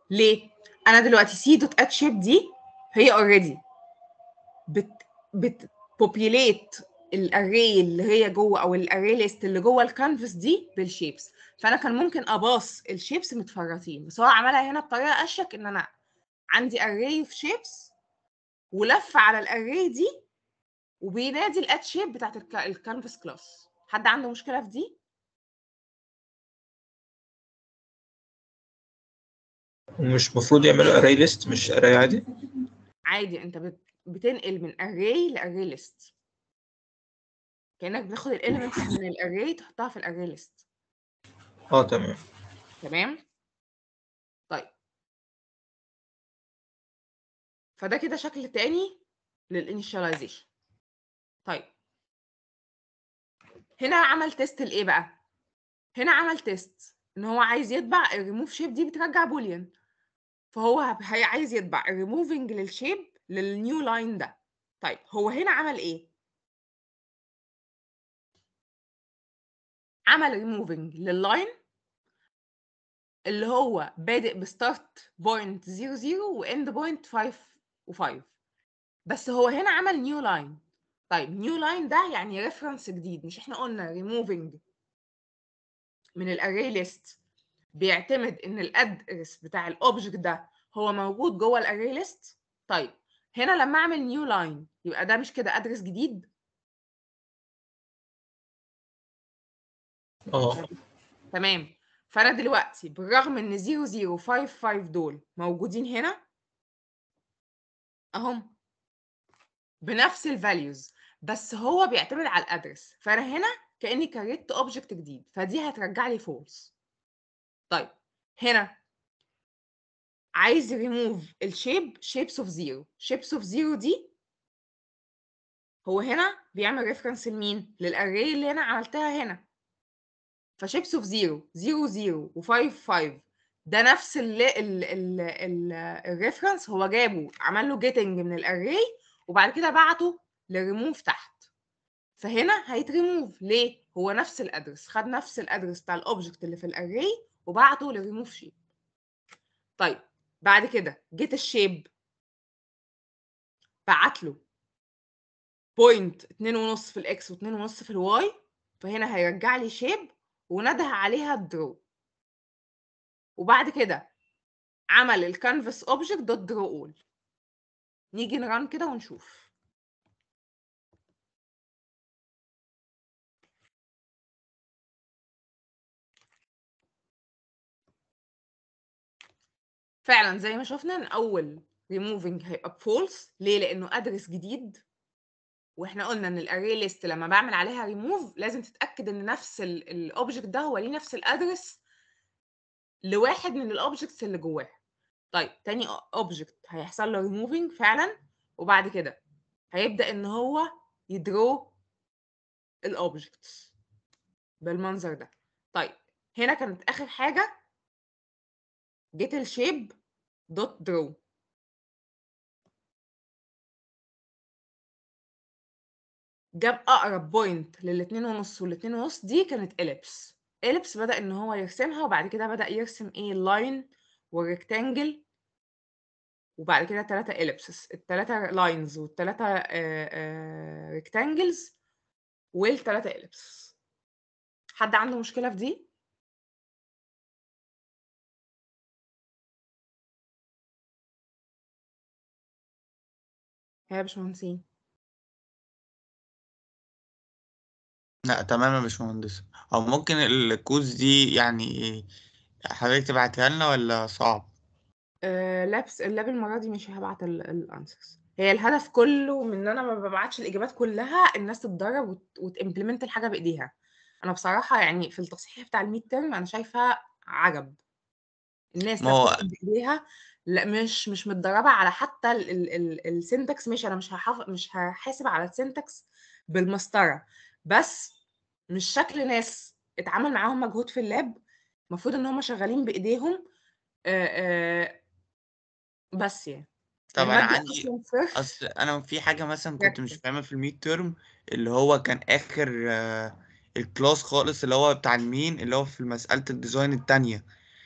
ليه انا دلوقتي سي دوت ات شيب دي هي اوريدي بت بت populate الاري اللي هي جوه او الاري ليست اللي جوه الكانفاس دي بالشيبس فانا كان ممكن اباص الشيبس متفرطين بس هو عملها هنا بطريقه اشيك ان انا عندي اري في شيبس ولف على الاري دي وبينادي الات شيب بتاعت الكانفاس كلاس حد عنده مشكله في دي ومش المفروض يعملوا array list مش array عادي عادي انت بت... بتنقل من array لاري ليست كانك بتاخد الاليمنتس من الاري تحطها في الاري ليست اه تمام تمام طيب فده كده شكل تاني للانيشاليزيشن طيب هنا عمل تيست لايه بقى هنا عمل تيست ان هو عايز يطبع الريموف شيب دي بترجع بوليان فهو هي عايز يطبع الريموفنج للشيب للنيو لاين ده طيب هو هنا عمل ايه عمل ريموفنج لللاين اللي هو بادئ بستارت بوينت 00 واند بوينت 5 و5 بس هو هنا عمل نيو لاين طيب نيو لاين ده يعني ريفرنس جديد مش احنا قلنا ريموفنج من الاري ليست بيعتمد ان الادرس بتاع الاوبجكت ده هو موجود جوه الاري ليست طيب هنا لما اعمل نيو لاين يبقى ده مش كده ادرس جديد اه تمام فانا دلوقتي بالرغم ان 0055 دول موجودين هنا اهم بنفس الفاليوز بس هو بيعتمد على الادرس فانا هنا كاني كريت اوبجكت جديد فدي هترجع لي فولس طيب هنا عايز ريموف الشيب شيبس اوف زيرو شيبس اوف زيرو دي هو هنا بيعمل ريفرنس لمين للاري اللي انا عملتها هنا فشيبس اوف زيرو زيرو زيرو وفايف فايف ده نفس ال ال ال ال الريفرنس هو جابه عمل له جيتنج من الاري وبعد كده بعته لريموف تحت فهنا هيتريموف ليه هو نفس الادرس خد نفس الادرس بتاع الاوبجكت اللي في الاري وبعته لريموف شيب طيب بعد كده جيت الشيب بعت له بوينت اتنين ونص في الاكس واتنين ونص في الواي فهنا هيرجع لي شيب ونده عليها درو وبعد كده عمل الكانفاس اوبجكت دوت درو اول نيجي نران كده ونشوف فعلا زي ما شفنا ان اول ريموفنج هيبقى بفولس ليه لانه ادرس جديد واحنا قلنا ان الاري ليست لما بعمل عليها ريموف لازم تتاكد ان نفس الاوبجكت ده هو ليه نفس الادرس لواحد من الاوبجكتس اللي جواه طيب تاني اوبجكت هيحصل له ريموفنج فعلا وبعد كده هيبدا ان هو يدرو الاوبجكتس بالمنظر ده طيب هنا كانت اخر حاجه جيت الشيب دوت درو جاب اقرب بوينت للاتنين ونص والاتنين ونص دي كانت اليبس اليبس بدا ان هو يرسمها وبعد كده بدا يرسم ايه اللاين والريكتانجل وبعد كده ثلاثة اليبسس الثلاثة لاينز والثلاثة ريكتانجلز والثلاثة اليبس حد عنده مشكلة في دي؟ يا باشمهندسين لا تمام يا باشمهندس او ممكن الكوز دي يعني حضرتك تبعتها لنا ولا صعب آه لابس اللاب المرة دي مش هبعت الانسرز هي الهدف كله من ان انا ما ببعتش الاجابات كلها الناس تتدرب وت... وتimplement الحاجه بايديها انا بصراحه يعني في التصحيح بتاع الميد ترم انا شايفه عجب الناس ما لا هو بتكتب بايديها لا مش مش متدربه على حتى السنتكس مش انا مش هحافظ مش هحاسب على السنتكس بالمسطره بس مش شكل ناس اتعامل معاهم مجهود في اللاب المفروض ان هم شغالين بايديهم آآ آآ بس يعني طب انا المادة عندي اصلا صفر اصل انا في حاجه مثلا كنت مش ركز فاهمها في الميد تيرم اللي هو كان اخر آه، الكلاس خالص اللي هو بتاع المين اللي هو في مساله الديزاين التانية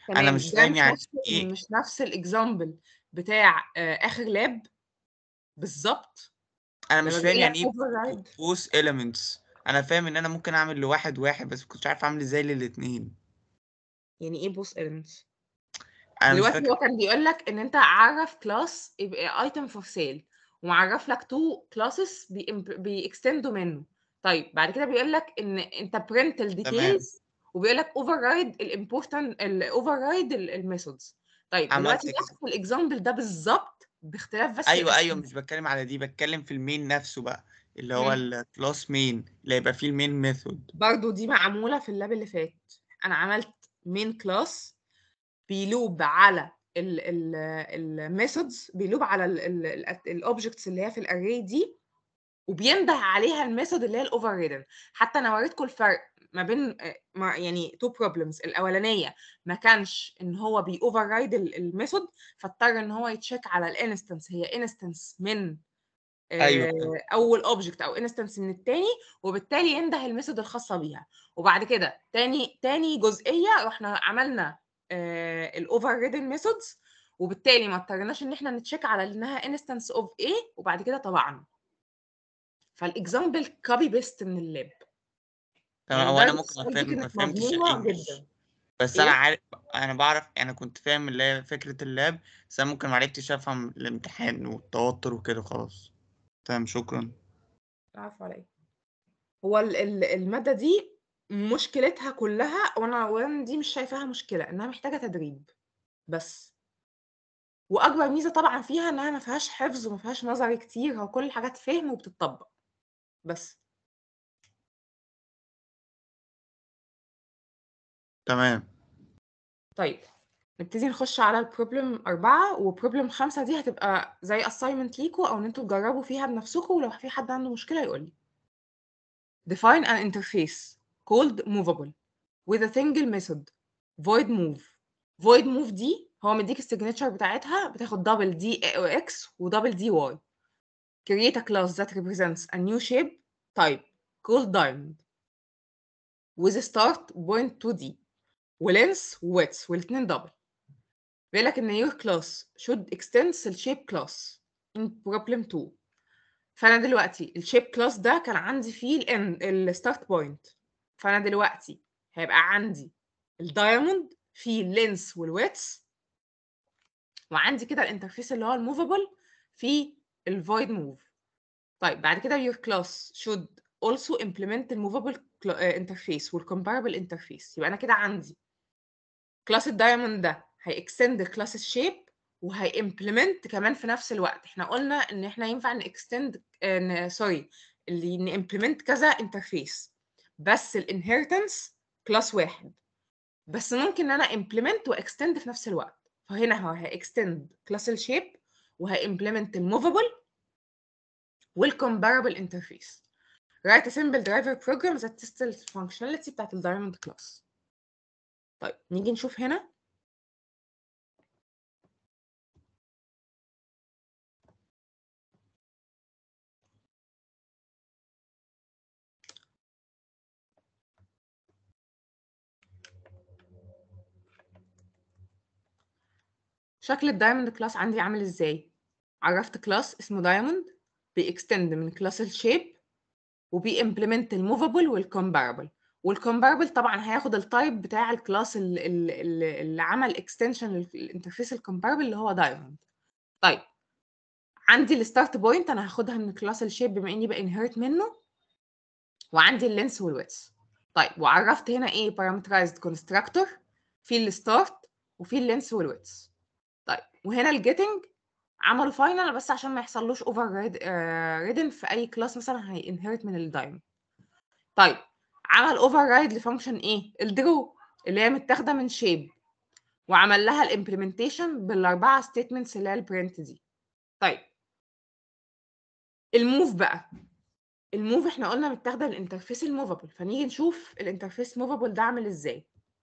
تمام مش ده فاهم مش يعني نفس إيه مش نفس الاكزامبل بتاع آه، اخر لاب بالظبط انا لما مش فاهم بيقول لك يعني ايه اوفر رايد بوث elements انا فاهم ان انا ممكن اعمل لواحد واحد بس كنتش عارف اعمل ازاي للاتنين يعني ايه بوث elements انا مش دلوقتي فاكر هو كان بيقول لك ان انت عرف كلاس يبقى ايتم فور سيل ومعرف لك تو كلاسز بيكستندوا منه طيب بعد كده بيقول لك ان انت برنت تمام الديتيلز وبيقول لك اوفر رايد الامبورتنت الاوفر رايد الميثودز طيب عملت دلوقتي كده نفس الاكزامبل ده بالظبط باختلاف بس ايوه ايوه الاسم مش بتكلم على دي بتكلم في المين نفسه بقى اللي هو مم. الكلاس مين اللي هيبقى فيه المين ميثود برضو دي معموله في اللاب اللي فات انا عملت مين كلاس بيلوب على الميثودز بيلوب على الاوبجكتس اللي هي في الاري دي وبينده عليها الميثود اللي هي الاوفر ريدن حتى انا وريتكم الفرق ما بين آه، ما يعني تو بروبلمز الاولانيه ما كانش ان هو بي اوفر رايد الميثود فاضطر ان هو يتشيك على الانستنس هي انستنس من ايوه آه، اول اوبجكت او انستنس من التاني وبالتالي ينده الميثود الخاصه بيها وبعد كده تاني تاني جزئيه رحنا عملنا الاوفر ريدن ميثودز وبالتالي ما اضطرناش ان احنا نتشيك على انها انستنس اوف ايه وبعد كده طبعنا فالاكزامبل كوبي بيست من اللاب تمام يعني هو انا درجه ممكن ما السؤال دي فهم ما كانت فهمتش مضمونه الانجليش جدا بس انا ايه عارف انا بعرف انا كنت فاهم اللي هي فكرة اللاب بس انا ممكن معرفتش افهم الامتحان والتوتر وكده خلاص تمام شكرا عارفه على ايه هو ال- ال- الماده دي مشكلتها كلها وانا وانا دي مش شايفاها مشكله انها محتاجه تدريب بس واكبر ميزه طبعا فيها انها ما فيهاش حفظ وما فيهاش نظري كتير هو كل الحاجات فهم وبتطبق بس تمام طيب نبتدي نخش على البروبلم أربعة وبروبلم خمسة دي هتبقى زي assignment ليكوا أو إن أنتوا تجربوا فيها بنفسكوا ولو في حد عنده مشكلة يقول لي define an interface called movable with a single method void move void move دي هو مديك السيجنتشر بتاعتها بتاخد double d x و double dy create a class that represents a new shape type called diamond with a start point 2d ولينس وويتس والاثنين دبل بيقول لك ان your class should extend the shape class in problem 2 فانا دلوقتي الشيب كلاس ده كان عندي فيه الان الستارت بوينت فانا دلوقتي هيبقى عندي الدايموند فيه اللينس والويتس وعندي كده الانترفيس اللي هو الموفابل فيه الفويد موف طيب بعد كده your class should also implement الموفابل interface والcomparable interface يبقى انا كده عندي كلاس الدايموند ده هيكستند كلاس الشيب وهيمبلمنت كمان في نفس الوقت احنا قلنا ان احنا ينفع نكستند سوري اللي نimplement كذا انترفيس بس الانهيرتنس كلاس واحد بس ممكن ان انا implement واكستند في نفس الوقت فهنا هو هيكستند كلاس الشيب وهيمبلمنت الموفابل والcomparable interface write a simple driver program that tests the functionality بتاعت الدايموند كلاس طيب نيجي نشوف هنا شكل الدايموند كلاس عندي عامل ازاي عرفت كلاس اسمه دايموند بيكستند من كلاس الشيب وبيمبلمنت الموفابل والكومباربل والكومباربل طبعا هياخد التايب بتاع الكلاس ال- ال- ال- اللي عمل اكستنشن للانترفيس الكومباربل اللي هو دايموند طيب عندي الستارت بوينت انا هاخدها من كلاس الشيب بما اني بانهرت منه وعندي اللينس والويتس طيب وعرفت هنا ايه parameterized constructor في الستارت وفي اللينس والويتس طيب وهنا الجيتنج عملوا فاينل بس عشان ما يحصلوش اوفر ريدن في اي كلاس مثلا هينهرت من الدايموند طيب عمل اوفر رايد لفانكشن ايه الدرو اللي هي متاخده من شيب وعمل لها الامبلمنتيشن بالاربعه ستيتمنتس اللي هي البرنت دي طيب الموف بقى الموف احنا قلنا متاخده من الانترفيس الموفابل فنيجي نشوف الانترفيس موفابل ده عامل ازاي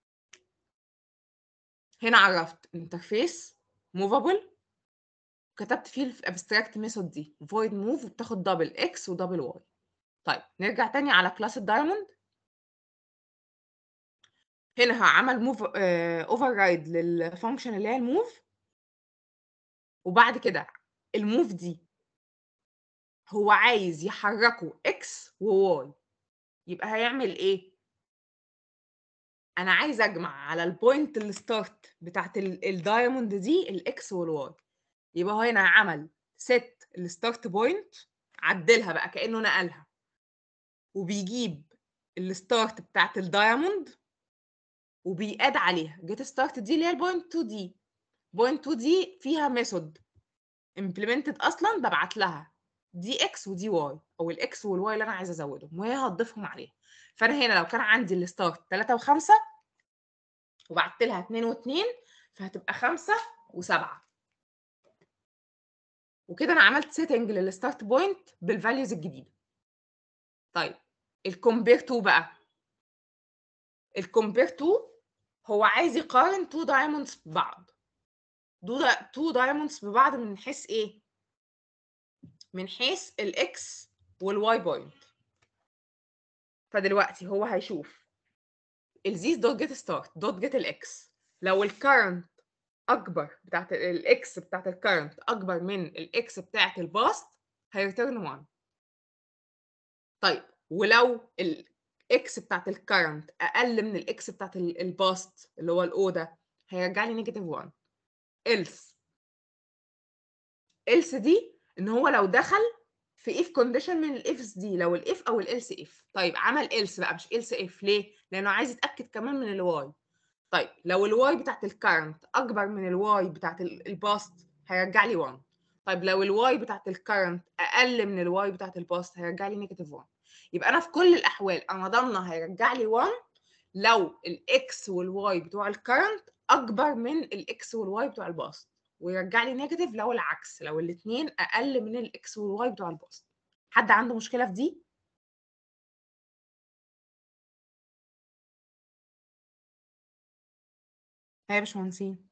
هنا عرفت انترفيس موفابل كتبت فيه الابستراكت ميثود دي void move وبتاخد دبل اكس ودبل واي طيب نرجع تاني على كلاس الدايموند هنا عمل موف اوفر رايد للفانكشن اللي هي الموف وبعد كده الموف دي هو عايز يحركه اكس وواي يبقى هيعمل ايه انا عايز اجمع على البوينت الستارت بتاعت الدايموند دي الاكس والواي يبقى هو هنا عمل ست الستارت بوينت عدلها بقى كانه نقلها وبيجيب الستارت بتاعت الدايموند وبيقاد عليها جيت ستارت دي اللي هي البوينت 2 دي بوينت 2 دي فيها ميثود امبلمنتد اصلا ببعت لها دي اكس ودي واي او الاكس والواي اللي انا عايزه ازودهم وهي هتضيفهم عليها فانا هنا لو كان عندي الستارت 3 و5 وبعت لها 2 و2 فهتبقى 5 و7 وكده انا عملت سيتنج للستارت بوينت بالفاليوز الجديده طيب الكومبير تو بقى الكومبير تو هو عايز يقارن تو دايموندز ببعض تو دايموندز ببعض من حيث ايه من حيث الاكس والواي بوينت فدلوقتي هو هيشوف الزيز دوت جيت ستارت دوت جيت الاكس لو الكرنت اكبر بتاعت الاكس بتاعت الكرنت اكبر من الاكس بتاعت الباست هيرترن 1 طيب ولو الاكس بتاعت الكرنت اقل من الاكس بتاعت الباست اللي هو الاو ده هيرجع لي نيجاتيف 1 else else دي ان هو لو دخل في if condition من الافس دي لو الاف او الالس اف طيب عمل else بقى مش else اف ليه لانه عايز يتاكد كمان من الواي طيب لو الواي بتاعت الكرنت اكبر من الواي بتاعت الباست هيرجع لي 1 طيب لو الواي بتاعت الكرنت اقل من الواي بتاعت الباست هيرجع لي نيجاتيف 1 يبقى انا في كل الاحوال انا ضامنه هيرجع لي 1 لو الاكس والواي بتوع الكرنت اكبر من الاكس والواي بتوع الباست ويرجع لي نيجاتيف لو العكس لو الاثنين اقل من الاكس والواي بتوع الباست حد عنده مشكله في دي ها يا باشمهندسين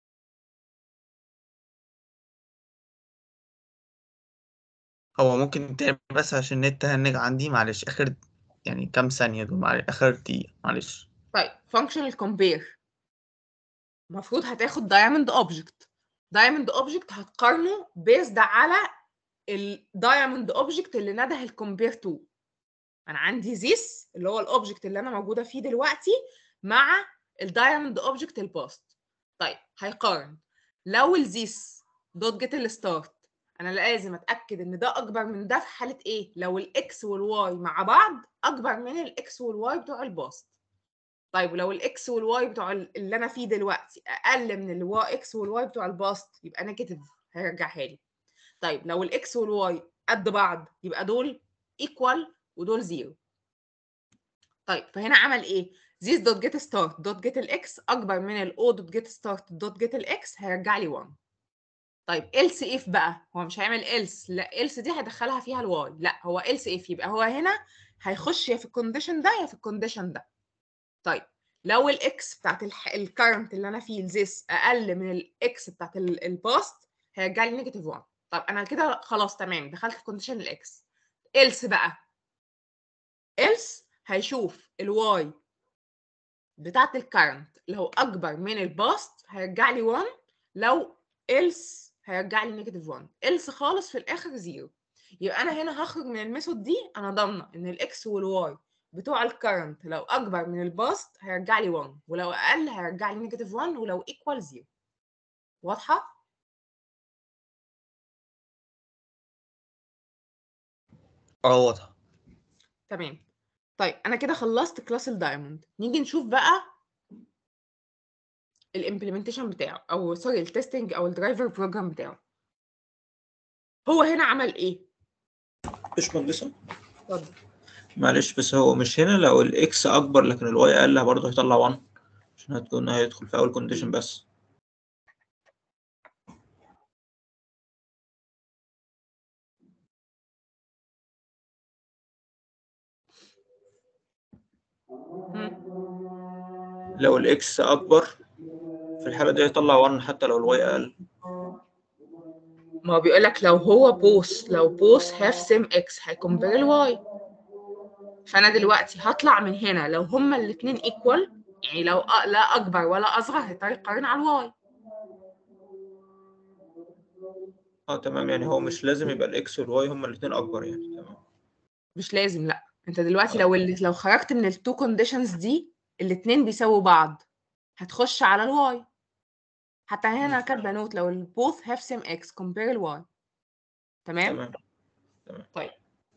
هو ممكن تاني بس عشان النت هنج عندي معلش اخر يعني كام ثانية دول معلش اخر دقيقة معلش طيب functional compare المفروض هتاخد diamond object diamond object هتقارنه based على ال diamond object اللي نده ال compare to انا عندي this اللي هو الاوبجكت اللي انا موجوده فيه دلوقتي مع ال diamond object الباست طيب هيقارن لو ال this دوت جيت الستارت انا لازم اتاكد ان ده اكبر من ده في حاله ايه لو الاكس والواي مع بعض اكبر من الاكس والواي بتوع الباست طيب ولو الاكس والواي بتوع اللي انا فيه دلوقتي اقل من الواي اكس والواي بتوع الباست يبقى نيجاتيف هيرجعها لي طيب لو الاكس والواي قد بعض يبقى دول ايكوال ودول زيرو طيب فهنا عمل ايه this دوت جيت ستارت دوت جيت الاكس اكبر من الاو دوت جيت ستارت دوت جيت الاكس هيرجع لي 1 طيب else if بقى هو مش هيعمل else لا else دي هيدخلها فيها الواي لا هو else if يبقى هو هنا هيخش يا في الكونديشن ده يا في الكونديشن ده طيب لو الاكس بتاعت الكرنت اللي انا فيه الزيس اقل من الاكس بتاعت الباست هيرجع لي نيجاتيف 1 طب انا كده خلاص تمام دخلت في كونديشن الاكس else بقى else هيشوف الواي بتاعت الكرنت لو اكبر من الباست هيرجع لي 1 لو else هيرجع لي نيجاتيف 1 else خالص في الاخر زيرو يبقى انا هنا هخرج من الميثود دي انا ضامنه ان الاكس والواي بتوع الكرنت لو اكبر من الباست هيرجع لي 1 ولو اقل هيرجع لي نيجاتيف 1 ولو ايكوال 0 واضحه اه واضحة تمام طيب انا كده خلصت كلاس الدايموند نيجي نشوف بقى الامبلمنتيشن بتاعه او سوري التستنج او الدرايفر بروجرام بتاعه هو هنا عمل ايه باشمهندسة اتفضل معلش بس هو مش هنا لو الاكس اكبر لكن الواي اقل برضه هيطلع 1 عشان هتكون هيدخل في اول كونديشن بس مم. لو الاكس اكبر في الحالة دي هيطلع 1 حتى لو الواي اقل ما هو بيقول لك لو هو بوس لو بوس هاف سيم اكس هيكمبير الواي فانا دلوقتي هطلع من هنا لو هما الاثنين ايكوال يعني لو أ- لا اكبر ولا اصغر هيضطر يقارن على الواي اه تمام يعني هو مش لازم يبقى الاكس والواي هما الاثنين اكبر يعني تمام مش لازم لا انت دلوقتي لو اللي لو خرجت من التو كونديشنز دي الاثنين بيساووا بعض هتخش على الواي حتى هنا انا كاتبه نوت لو ال both have same x compare الواي تمام تمام طيب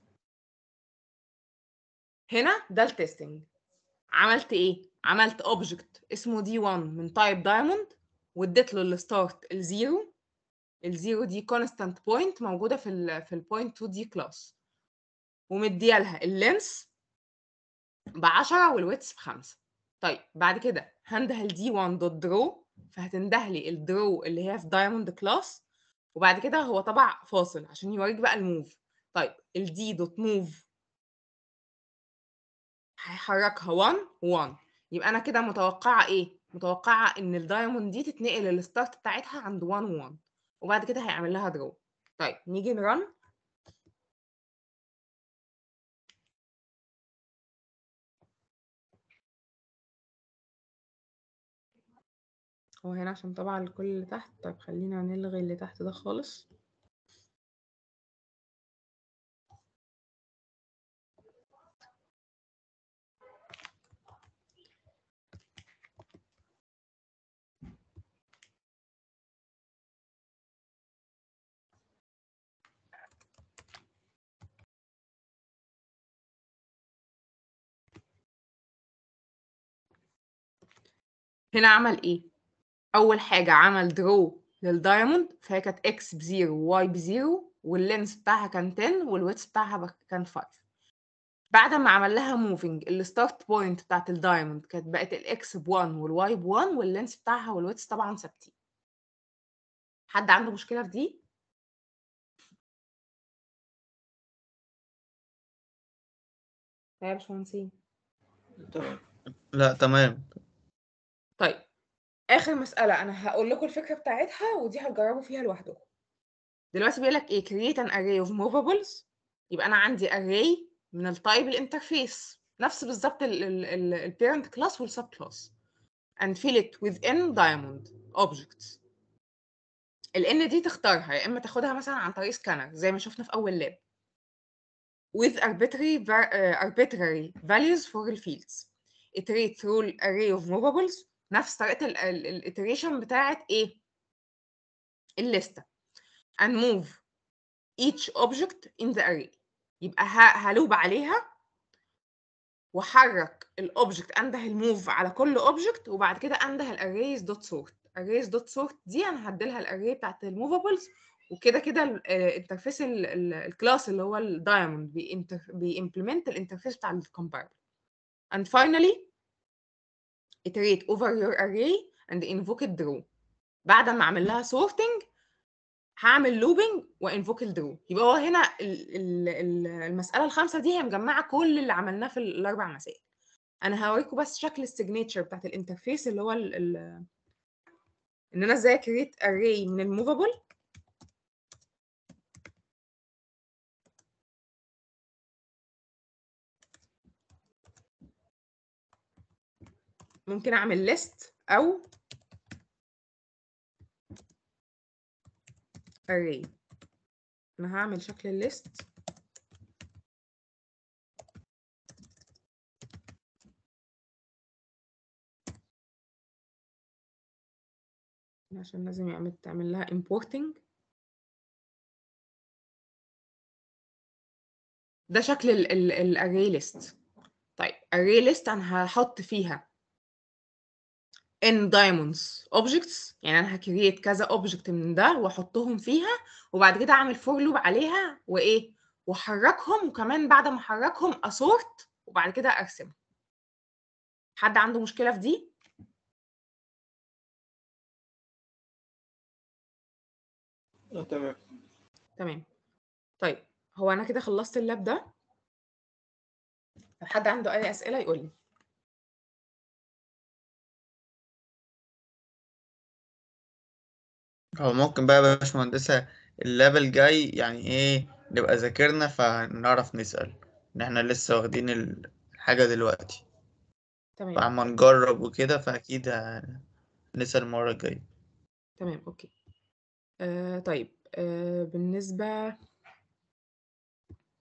هنا ده التستنج عملت ايه عملت اوبجكت اسمه دي 1 من تايب دايموند واديت له الستارت الزيرو الزيرو دي كونستانت بوينت موجوده في ال في البوينت 2 دي كلاس ومديه لها اللينس ب 10 والويتس ب 5 طيب بعد كده هنده الدي 1 دوت درو فهتنده لي الدرو اللي هي في دايموند كلاس وبعد كده هو طبع فاصل عشان يوريك بقى الموف طيب الدي دوت موف هيحركها 1 1 يبقى انا كده متوقعه ايه متوقعه ان الدايموند دي تتنقل الستارت بتاعتها عند 1 1 وبعد كده هيعمل لها درو طيب نيجي نرن هو هنا عشان طبعا الكل اللي تحت طيب خلينا نلغي اللي تحت ده خالص هنا عمل ايه اول حاجه عمل درو للدايموند فهي كانت اكس بزيرو وواي بزيرو واللينس بتاعها كان 10 والويتس بتاعها بك- كان 5 بعد ما عمل لها موفينج الستارت بوينت بتاعت الدايموند كانت بقت الاكس ب 1 والواي ب 1 واللينس بتاعها والويتس طبعا ثابتين حد عنده مشكله في دي لا يا باشمهندسين تمام لا تمام طيب اخر مساله انا هقول لكم الفكره بتاعتها ودي هتجربوا فيها لوحدكم دلوقتي بيقول لك ايه create an array of movables يبقى انا عندي array من التايب الانترفيس نفس بالظبط البيرنت كلاس والسب كلاس and fill it within diamond objects ال n دي تختارها يا اما تاخدها مثلا عن طريق سكانر زي ما شفنا في اول لاب with arbitrary var- uh, arbitrary values for the fields iterate through an array of movables نفس طريقه الiteration بتاعت ايه الليسته and move each object in the array يبقى ه- هلوب عليها واحرك الاوبجكت انده الموف على كل اوبجكت وبعد كده انده الاريز دوت سورت arrays دوت سورت دي انا هديلها الاري بتاعت الموفابلز وكده كده الانترفيس الكلاس اللي هو الدايموند بيمبلمنت الانترفيس بتاع الكومبايلر and finally iterate over your array and invoke it draw بعد ما اعمل لها sorting هعمل لوبينج وانفوك الدرو يبقى هو هنا ال- ال- ال- المساله الخامسه دي هي مجمعه كل اللي عملناه في الاربع مسائل انا هوريكم بس شكل السيجنتشر بتاعت الانترفيس اللي هو ال ال ان انا ازاي كريت اري من الموفابل ممكن اعمل ليست او array انا هعمل شكل الليست عشان لازم يعمل تعمل لها importing ده شكل ال ال الاري ليست طيب array ليست انا هحط فيها in diamonds objects يعني انا هكريت كذا object من ده واحطهم فيها وبعد كده اعمل for loop عليها وايه واحركهم وكمان بعد ما احركهم اسورت وبعد كده ارسم حد عنده مشكلة في دي اه تمام تمام طيب هو انا كده خلصت اللاب ده لو حد عنده اي اسئلة يقول لي هو ممكن بقى يا باشمهندسة اللاب الجاي يعني ايه نبقى ذاكرنا فنعرف نسأل ان احنا لسه واخدين الحاجة دلوقتي تمام فعما نجرب وكده فأكيد ه- نسأل المرة الجاية تمام أوكي آه طيب آه بالنسبة